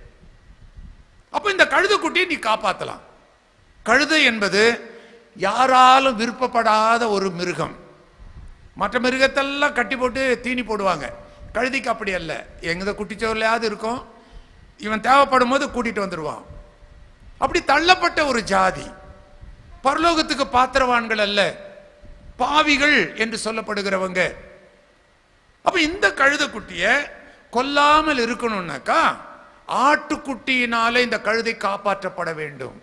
C: அப்ப இந்த கழுதை குட்டியை நீ காப்பாத்தலாம் கழுதை என்பது யாராலும் விருப்பப்படாத ஒரு மிருகம் மற்ற மிருகத்தெல்லாம் கட்டி போட்டு தீனி போடுவாங்க கழுதைக்கு அப்படி அல்ல எங்க குட்டிச்சோர்லையாவது இருக்கும் இவன் தேவைப்படும் போது கூட்டிட்டு வந்துடுவான் அப்படி தள்ளப்பட்ட ஒரு ஜாதி பரலோகத்துக்கு பாத்திரவான்கள் அல்ல பாவிகள் என்று சொல்லப்படுகிறவங்க அப்ப இந்த கழுத குட்டிய கொல்லாமல் இருக்கணும்னாக்கா ஆட்டுக்குட்டியினால இந்த கழுதை காப்பாற்றப்பட வேண்டும்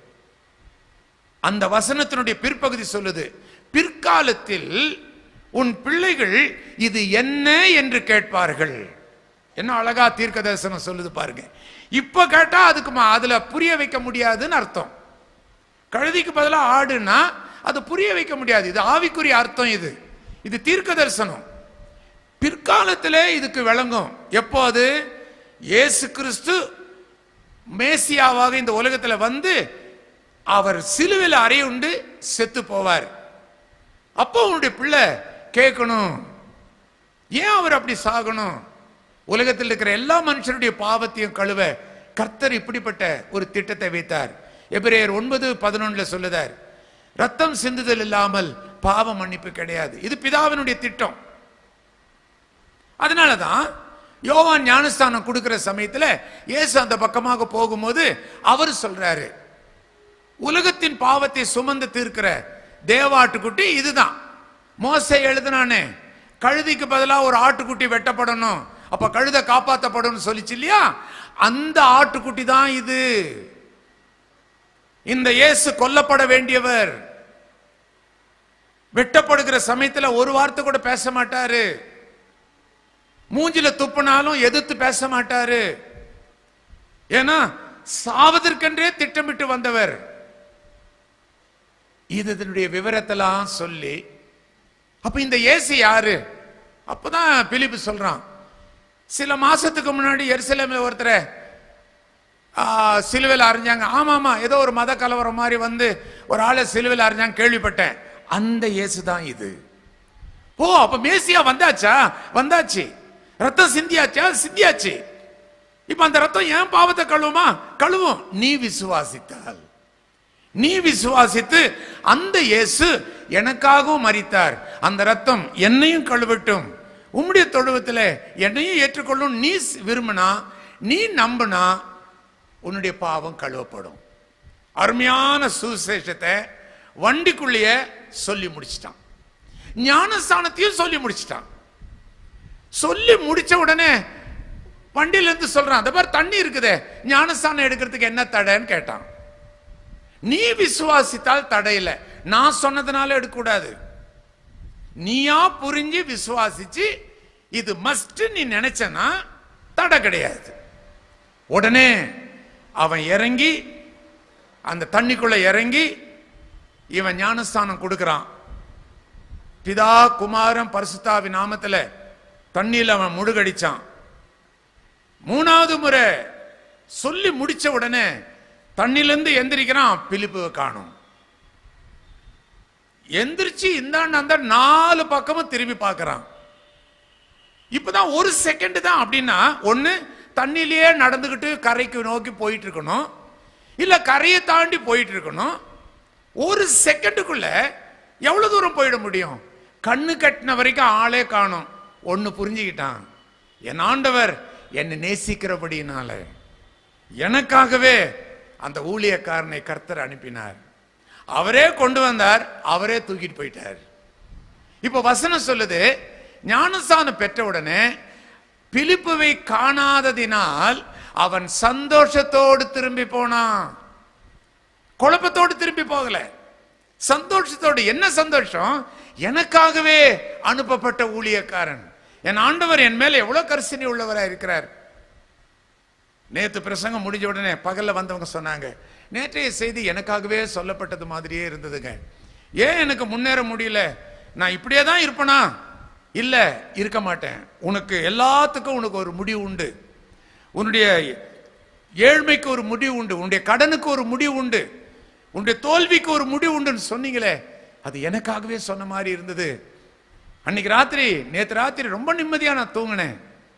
C: அந்த வசனத்தினுடைய பிற்பகுதி சொல்லுது பிற்காலத்தில் உன் பிள்ளைகள் இது என்ன என்று கேட்பார்கள் என்ன அழகா தீர்க்க தரிசனம் சொல்லுது பாருங்க இப்ப கேட்டா அதுக்கு ம- அதுல புரிய வைக்க முடியாதுன்னு அர்த்தம் கழுதிக்கு பதிலா ஆடுனா அது புரிய வைக்க முடியாது இது ஆவிக்குரிய அர்த்தம் இது இது தீர்க்க தரிசனம் பிற்காலத்திலே இதுக்கு விளங்கும் எப்போ அது இயேசு கிறிஸ்து மேசியாவாக இந்த உலகத்துல வந்து அவர் சிலுவையில் அறையுண்டு செத்து போவார் அப்போ உன்னுடைய பிள்ளை கேட்கணும் ஏன் அவர் அப்படி சாகணும் உலகத்தில் இருக்கிற எல்லா மனுஷருடைய பாவத்தையும் கழுவ கர்த்தர் இப்படிப்பட்ட ஒரு திட்டத்தை வைத்தார் எபிரேயர் ஒன்பது பதினொன்னுல சொல்லுதார் ரத்தம் சிந்துதல் இல்லாமல் பாவ மன்னிப்பு கிடையாது இது பிதாவினுடைய திட்டம் அதனாலதான் யோவான் ஞானஸ்தானம் கொடுக்கிற சமயத்துல இயேசு அந்த பக்கமாக போகும்போது அவர் சொல்றாரு உலகத்தின் பாவத்தை சுமந்து தீர்க்கிற தேவாட்டுக்குட்டி இதுதான் மோசே எழுதுனானே கழுதிக்கு பதிலா ஒரு ஆட்டுக்குட்டி வெட்டப்படணும் அப்ப கழுதை காப்பாற்றப்படும் சொல்லிச்சு இல்லையா அந்த ஆட்டுக்குட்டி தான் இது இந்த இயேசு கொல்லப்பட வேண்டியவர் வெட்டப்படுகிற சமயத்துல ஒரு வார்த்தை கூட பேச மாட்டாரு மூஞ்சில துப்புனாலும் எதிர்த்து பேச மாட்டாரு ஏன்னா சாவதற்கென்றே திட்டமிட்டு வந்தவர் இது இதனுடைய விவரத்தெல்லாம் சொல்லி அப்ப இந்த இயேசு யாரு அப்பதான் பிலிப்பு சொல்றான் சில மாசத்துக்கு முன்னாடி எருசலேமில் ஒருத்தரை சிலுவையில் அறிஞ்சாங்க ஆமா ஆமா ஏதோ ஒரு மத கலவரம் மாதிரி வந்து ஒரு ஆளை சிலுவையில் அறிஞ்சாங்க கேள்விப்பட்டேன் அந்த இயேசு தான் இது ஓ அப்ப மேசியா வந்தாச்சா வந்தாச்சு ரத்தம் சிந்தியாச்சா சிந்தியாச்சு இப்ப அந்த ரத்தம் ஏன் பாவத்தை கழுவுமா கழுவும் நீ விசுவாசித்தால் நீ விசுவாசித்து அந்த இயேசு எனக்காகவும் மரித்தார் அந்த ரத்தம் என்னையும் கழுவட்டும் உம்முடைய தொழுவத்தில் என்னையும் ஏற்றுக்கொள்ளும் நீ விரும்பினா நீ நம்பினா உன்னுடைய பாவம் கழுவப்படும் அருமையான சுவிசேஷத்தை வண்டிக்குள்ளேயே சொல்லி முடிச்சிட்டான் ஞானஸ்தானத்தையும் சொல்லி முடிச்சிட்டான் சொல்லி முடிச்ச உடனே வண்டியில இருந்து சொல்றான் அந்த மாதிரி தண்ணி இருக்குதே ஞானஸ்தானம் எடுக்கிறதுக்கு என்ன தடைன்னு கேட்டான் நீ விசுவாசித்தால் தடையில்லை நான் சொன்னதுனால எடுக்கக்கூடாது நீயா புரிஞ்சு விசுவாசிச்சு இது மஸ்ட் நீ நினைச்சனா தடை கிடையாது உடனே அவன் இறங்கி அந்த தண்ணிக்குள்ள இறங்கி இவன் ஞானஸ்தானம் கொடுக்கிறான் பிதா குமாரன் பரிசுத்தாவி நாமத்துல தண்ணியில் அவன் முழுகடிச்சான் மூணாவது முறை சொல்லி முடிச்ச உடனே தண்ணிலிருந்து எந்திரிக்கிறான் பிலிப்புவை காணும் எந்திரிச்சு இந்தாண்ட அந்த நாலு பக்கமும் திரும்பி பார்க்கறான் இப்பதான் ஒரு செகண்ட் தான் அப்படின்னா ஒண்ணு தண்ணிலேயே நடந்துகிட்டு கரைக்கு நோக்கி போயிட்டு இருக்கணும் இல்ல கரையை தாண்டி போயிட்டு இருக்கணும் ஒரு செகண்டுக்குள்ள எவ்வளவு தூரம் போயிட முடியும் கண்ணு கட்டின வரைக்கும் ஆளே காணும் ஒன்னு புரிஞ்சுக்கிட்டான் என் ஆண்டவர் என்னை நேசிக்கிறபடினால எனக்காகவே அந்த ஊழியக்காரனை கர்த்தர் அனுப்பினார் அவரே கொண்டு வந்தார் அவரே தூக்கிட்டு போயிட்டார் இப்ப வசனம் சொல்லுது ஞானஸ்தானம் பெற்ற உடனே பிலிப்புவை காணாததினால் அவன் சந்தோஷத்தோடு திரும்பி போனான் குழப்பத்தோடு திரும்பி போகல சந்தோஷத்தோடு என்ன சந்தோஷம் எனக்காகவே அனுப்பப்பட்ட ஊழியக்காரன் என் ஆண்டவர் என் மேல எவ்வளவு கரிசனை உள்ளவரா இருக்கிறார் நேத்து பிரசங்கம் முடிஞ்ச உடனே பகல்ல வந்தவங்க சொன்னாங்க நேற்றைய செய்தி எனக்காகவே சொல்லப்பட்டது மாதிரியே இருந்ததுங்க ஏன் எனக்கு முன்னேற முடியல நான் இப்படியே தான் இருப்பனா இல்ல இருக்க மாட்டேன் உனக்கு எல்லாத்துக்கும் உனக்கு ஒரு முடிவு உண்டு உன்னுடைய ஏழ்மைக்கு ஒரு முடிவு உண்டு உன்னுடைய கடனுக்கு ஒரு முடிவு உண்டு உன்னுடைய தோல்விக்கு ஒரு முடிவு உண்டுன்னு சொன்னீங்களே அது எனக்காகவே சொன்ன மாதிரி இருந்தது அன்னைக்கு ராத்திரி நேத்து ராத்திரி ரொம்ப நிம்மதியா நான் தூங்கினேன்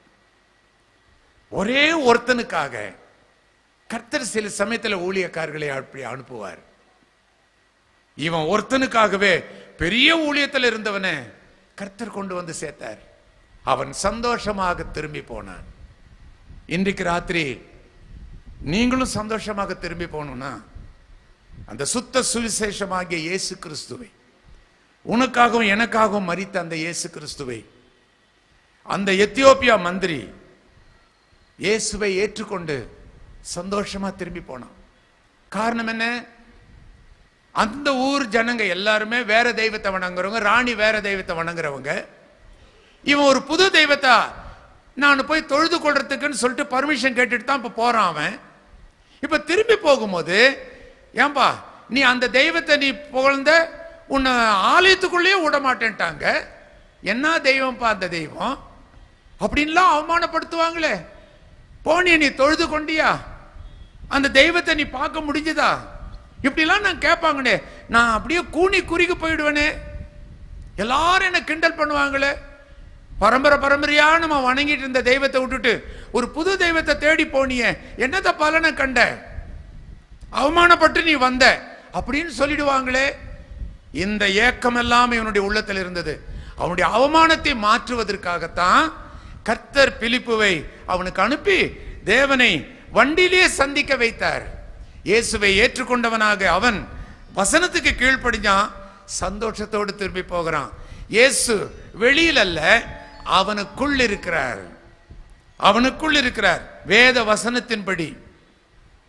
C: ஒரே ஒருத்தனுக்காக கர்த்தர் சில சமயத்துல ஊழியக்காரர்களை அப்படி அனுப்புவார் இவன் ஒருத்தனுக்காகவே பெரிய ஊழியத்தில் இருந்தவனை கர்த்தர் கொண்டு வந்து சேர்த்தார் அவன் சந்தோஷமாக திரும்பி போனான் இன்றைக்கு ராத்திரி நீங்களும் சந்தோஷமாக திரும்பி போகணும்னா அந்த சுத்த சுவிசேஷமாகிய இயேசு கிறிஸ்துவை உனக்காகவும் எனக்காகவும் மரித்த அந்த இயேசு கிறிஸ்துவை அந்த எத்தியோப்பியா மந்திரி இயேசுவை ஏற்றுக்கொண்டு சந்தோஷமா திரும்பி போனான் காரணம் என்ன அந்த ஊர் ஜனங்க எல்லாருமே வேற தெய்வத்தை வணங்குறவங்க ராணி வேற தெய்வத்தை வணங்குறவங்க இவன் ஒரு புது தெய்வத்தா நான் போய் தொழுது கொள்றதுக்குன்னு சொல்லிட்டு பர்மிஷன் கேட்டுட்டு தான் இப்ப போறான் அவன் இப்ப திரும்பி போகும்போது ஏன்பா நீ அந்த தெய்வத்தை நீ புகழ்ந்த உன்னை ஆலயத்துக்குள்ளேயே விட மாட்டேன்ட்டாங்க என்ன தெய்வம்ப்பா அந்த தெய்வம் அப்படின்லாம் அவமானப்படுத்துவாங்களே போனிய நீ தொழுது கொண்டியா அந்த தெய்வத்தை நீ பார்க்க முடிஞ்சதா இப்படிலாம் நான் கேட்பாங்கனே நான் அப்படியே கூனி குறுகி போயிடுவேனே எல்லாரும் என்ன கிண்டல் பண்ணுவாங்களே பரம்பரை பரம்பரையா நம்ம வணங்கிட்டு இருந்த தெய்வத்தை விட்டுட்டு ஒரு புது தெய்வத்தை தேடி போனியே என்னத்த பலனை கண்ட அவமானப்பட்டு நீ வந்த அப்படின்னு சொல்லிடுவாங்களே இந்த ஏக்கம் எல்லாம் இவனுடைய உள்ளத்தில் இருந்தது அவனுடைய அவமானத்தை மாற்றுவதற்காகத்தான் கர்த்தர் பிலிப்புவை அவனுக்கு அனுப்பி தேவனை வண்டியிலே சந்திக்க வைத்தார் இயேசுவை ஏற்றுக்கொண்டவனாக அவன் வசனத்துக்கு கீழ்ப்படிஞ்சான் சந்தோஷத்தோடு திரும்பி போகிறான் இயேசு வெளியில் அல்ல அவனுக்குள் இருக்கிறார் அவனுக்குள் இருக்கிறார் வேத வசனத்தின்படி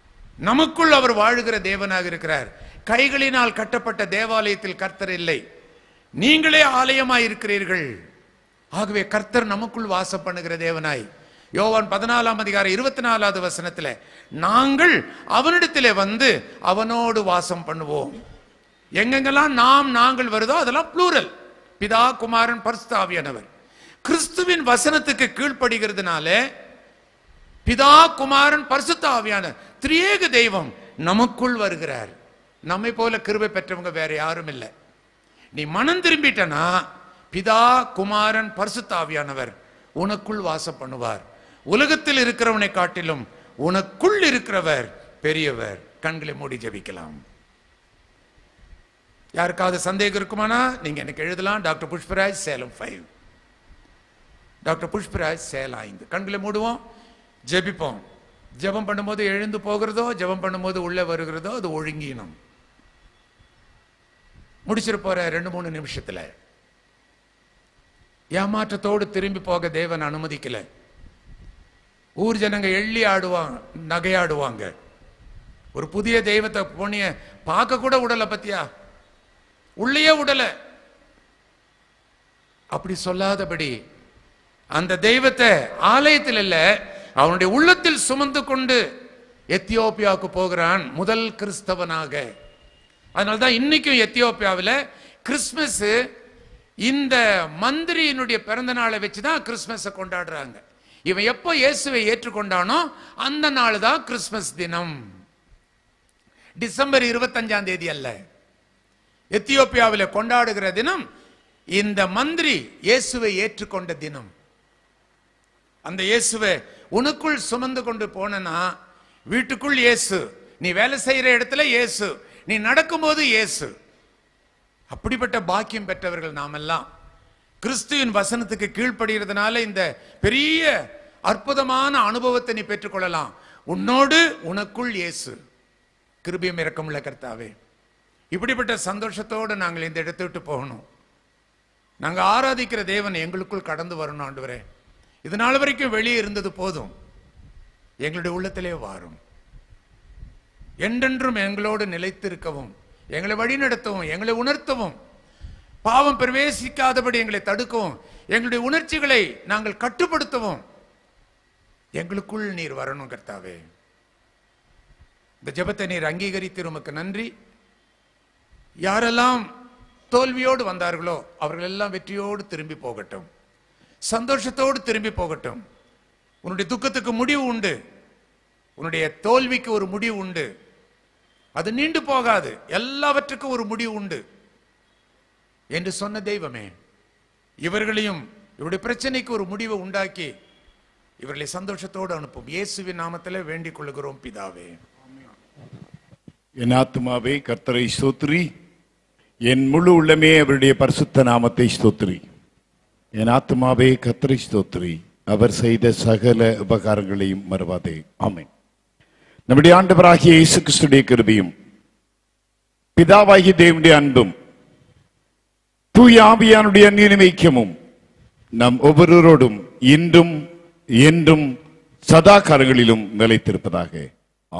C: நமக்குள் அவர் வாழுகிற தேவனாக இருக்கிறார் கைகளினால் கட்டப்பட்ட தேவாலயத்தில் கர்த்தர் இல்லை நீங்களே ஆலயமாய் இருக்கிறீர்கள் ஆகவே கர்த்தர் நமக்குள் வாசம் பண்ணுகிற தேவனாய் யோவான் பதினாலாம் அதிகாரம் இருபத்தி நாலாவது வசனத்துல நாங்கள் அவனிடத்திலே வந்து அவனோடு வாசம் பண்ணுவோம் எங்கெங்கெல்லாம் நாம் நாங்கள் வருதோ அதெல்லாம் ப்ளூரல் பிதா குமாரன் பரிசுத்தாவியானவர் கிறிஸ்துவின் வசனத்துக்கு கீழ்ப்படுகிறதுனால பிதா குமாரன் பரிசுத்த ஆவியான திரியேக தெய்வம் நமக்குள் வருகிறார் நம்மை போல கிருபை பெற்றவங்க வேற யாரும் இல்லை நீ மனம் திரும்பிட்டனா பிதா குமாரன் பரிசுத்த ஆவியானவர் உனக்குள் வாசம் பண்ணுவார் உலகத்தில் இருக்கிறவனை காட்டிலும் உனக்குள் இருக்கிறவர் பெரியவர் கண்களை மூடி ஜெபிக்கலாம் யாருக்காவது சந்தேகம் இருக்குமானா நீங்க எனக்கு எழுதலாம் doctor Pushparaj Salem five doctor Pushparaj Salem ஐந்து கண்களை மூடுவோம் ஜெபிப்போம் ஜெபம் பண்ணும்போது எழுந்து போகிறதோ ஜெபம் பண்ணும்போது உள்ளே வருகிறதோ அது ஒழுங்கீனம் முடிச்சிட்டு போற ரெண்டு மூணு நிமிஷத்துல ஏமாற்றத்தோடு திரும்பி போக தேவன் அனுமதிக்கல ஊர் ஜனங்க எள்ளி ஆடுவாங்க நகையாடுவாங்க ஒரு புதிய தெய்வத்தை போனிய பார்க்க கூட உடல பத்தியா உள்ளேயே உடல அப்படி சொல்லாதபடி அந்த தெய்வத்தை ஆலயத்தில் இல்ல அவனுடைய உள்ளத்தில் சுமந்து கொண்டு எத்தியோப்பியாவுக்கு போகிறான் முதல் கிறிஸ்தவனாக அதனால்தான் இன்னைக்கும் எத்தியோப்பியாவில் கிறிஸ்மஸ் இந்த மந்திரியினுடைய பிறந்த நாளை வச்சு தான் கிறிஸ்மஸை கொண்டாடுறாங்க இவன் எப்போ இயேசுவை ஏற்றுக்கொண்டானோ அந்த நாள் தான் கிறிஸ்மஸ் தினம் டிசம்பர் இருபத்தஞ்சாம் தேதி அல்ல எத்தியோப்பியாவில் கொண்டாடுகிற தினம் இந்த மந்திரி இயேசுவை ஏற்றுக்கொண்ட தினம் அந்த இயேசுவை உனக்குள் சுமந்து கொண்டு போனனா வீட்டுக்குள் இயேசு நீ வேலை செய்யற இடத்துல இயேசு நீ நடக்கும்போது இயேசு அப்படிப்பட்ட பாக்கியம் பெற்றவர்கள் நாமெல்லாம் கிறிஸ்துவின் வசனத்துக்கு கீழ்ப்படுகிறதுனால இந்த பெரிய அற்புதமான அனுபவத்தை நீ பெற்றுக்கொள்ளலாம் உன்னோடு உனக்குள் இயேசு கிருபியம் இரக்கமுள்ள கர்த்தாவே இப்படிப்பட்ட சந்தோஷத்தோடு நாங்கள் இந்த இடத்தை விட்டு போகணும் நாங்க ஆராதிக்கிற தேவன் எங்களுக்குள் கடந்து வரணும் ஆண்டவரே இது நாள் வரைக்கும் வெளியே இருந்தது போதும் எங்களுடைய உள்ளத்திலே வாரும் என்றென்றும் எங்களோடு நிலைத்திருக்கவும் எங்களை வழிநடத்தவும் எங்களை உணர்த்தவும் பாவம் பிரவேசிக்காதபடி எங்களை தடுக்கவும் எங்களுடைய உணர்ச்சிகளை நாங்கள் கட்டுப்படுத்தவும் எங்களுக்குள் நீர் வரணும் கர்த்தாவே இந்த ஜெபத்தை நீர் அங்கீகரித்து உமக்கு நன்றி யாரெல்லாம் தோல்வியோடு வந்தார்களோ அவர்கள் எல்லாம் வெற்றியோடு திரும்பி போகட்டும் சந்தோஷத்தோடு திரும்பி போகட்டும் உன்னுடைய துக்கத்துக்கு முடிவு உண்டு உன்னுடைய தோல்விக்கு ஒரு முடிவு உண்டு அது நீண்டு போகாது எல்லாவற்றுக்கும் ஒரு முடிவு உண்டு என்று சொன்ன தெய்வமே இவர்களையும் இவருடைய பிரச்சனைக்கு ஒரு முடிவை உண்டாக்கி இவர்களை சந்தோஷத்தோடு அனுப்பும் இயேசுவின் நாமத்தில் வேண்டிக் கொள்கிறோம் பிதாவே
D: என் ஆத்துமாவே கர்த்தரை ஸ்தோத்திரி என் முழு உள்ளமே அவருடைய பரிசுத்த நாமத்தை ஸ்தோத்திரி என் ஆத்துமாவே கர்த்தரை ஸ்தோத்திரி அவர் செய்த சகல உபகாரங்களையும் மறவாதே ஆமென் நம்முடைய ஆண்டவராகிய இயேசு கிறிஸ்துடைய கிருபையும் பிதாவாகிய தேவனுடைய அன்பும் தூய ஆவியானுடைய நினைவைக்கமும் நம் ஒவ்வொருவரோடும் இன்றும் என்றும் சதா காலங்களிலும் நிலைத்திருப்பதாக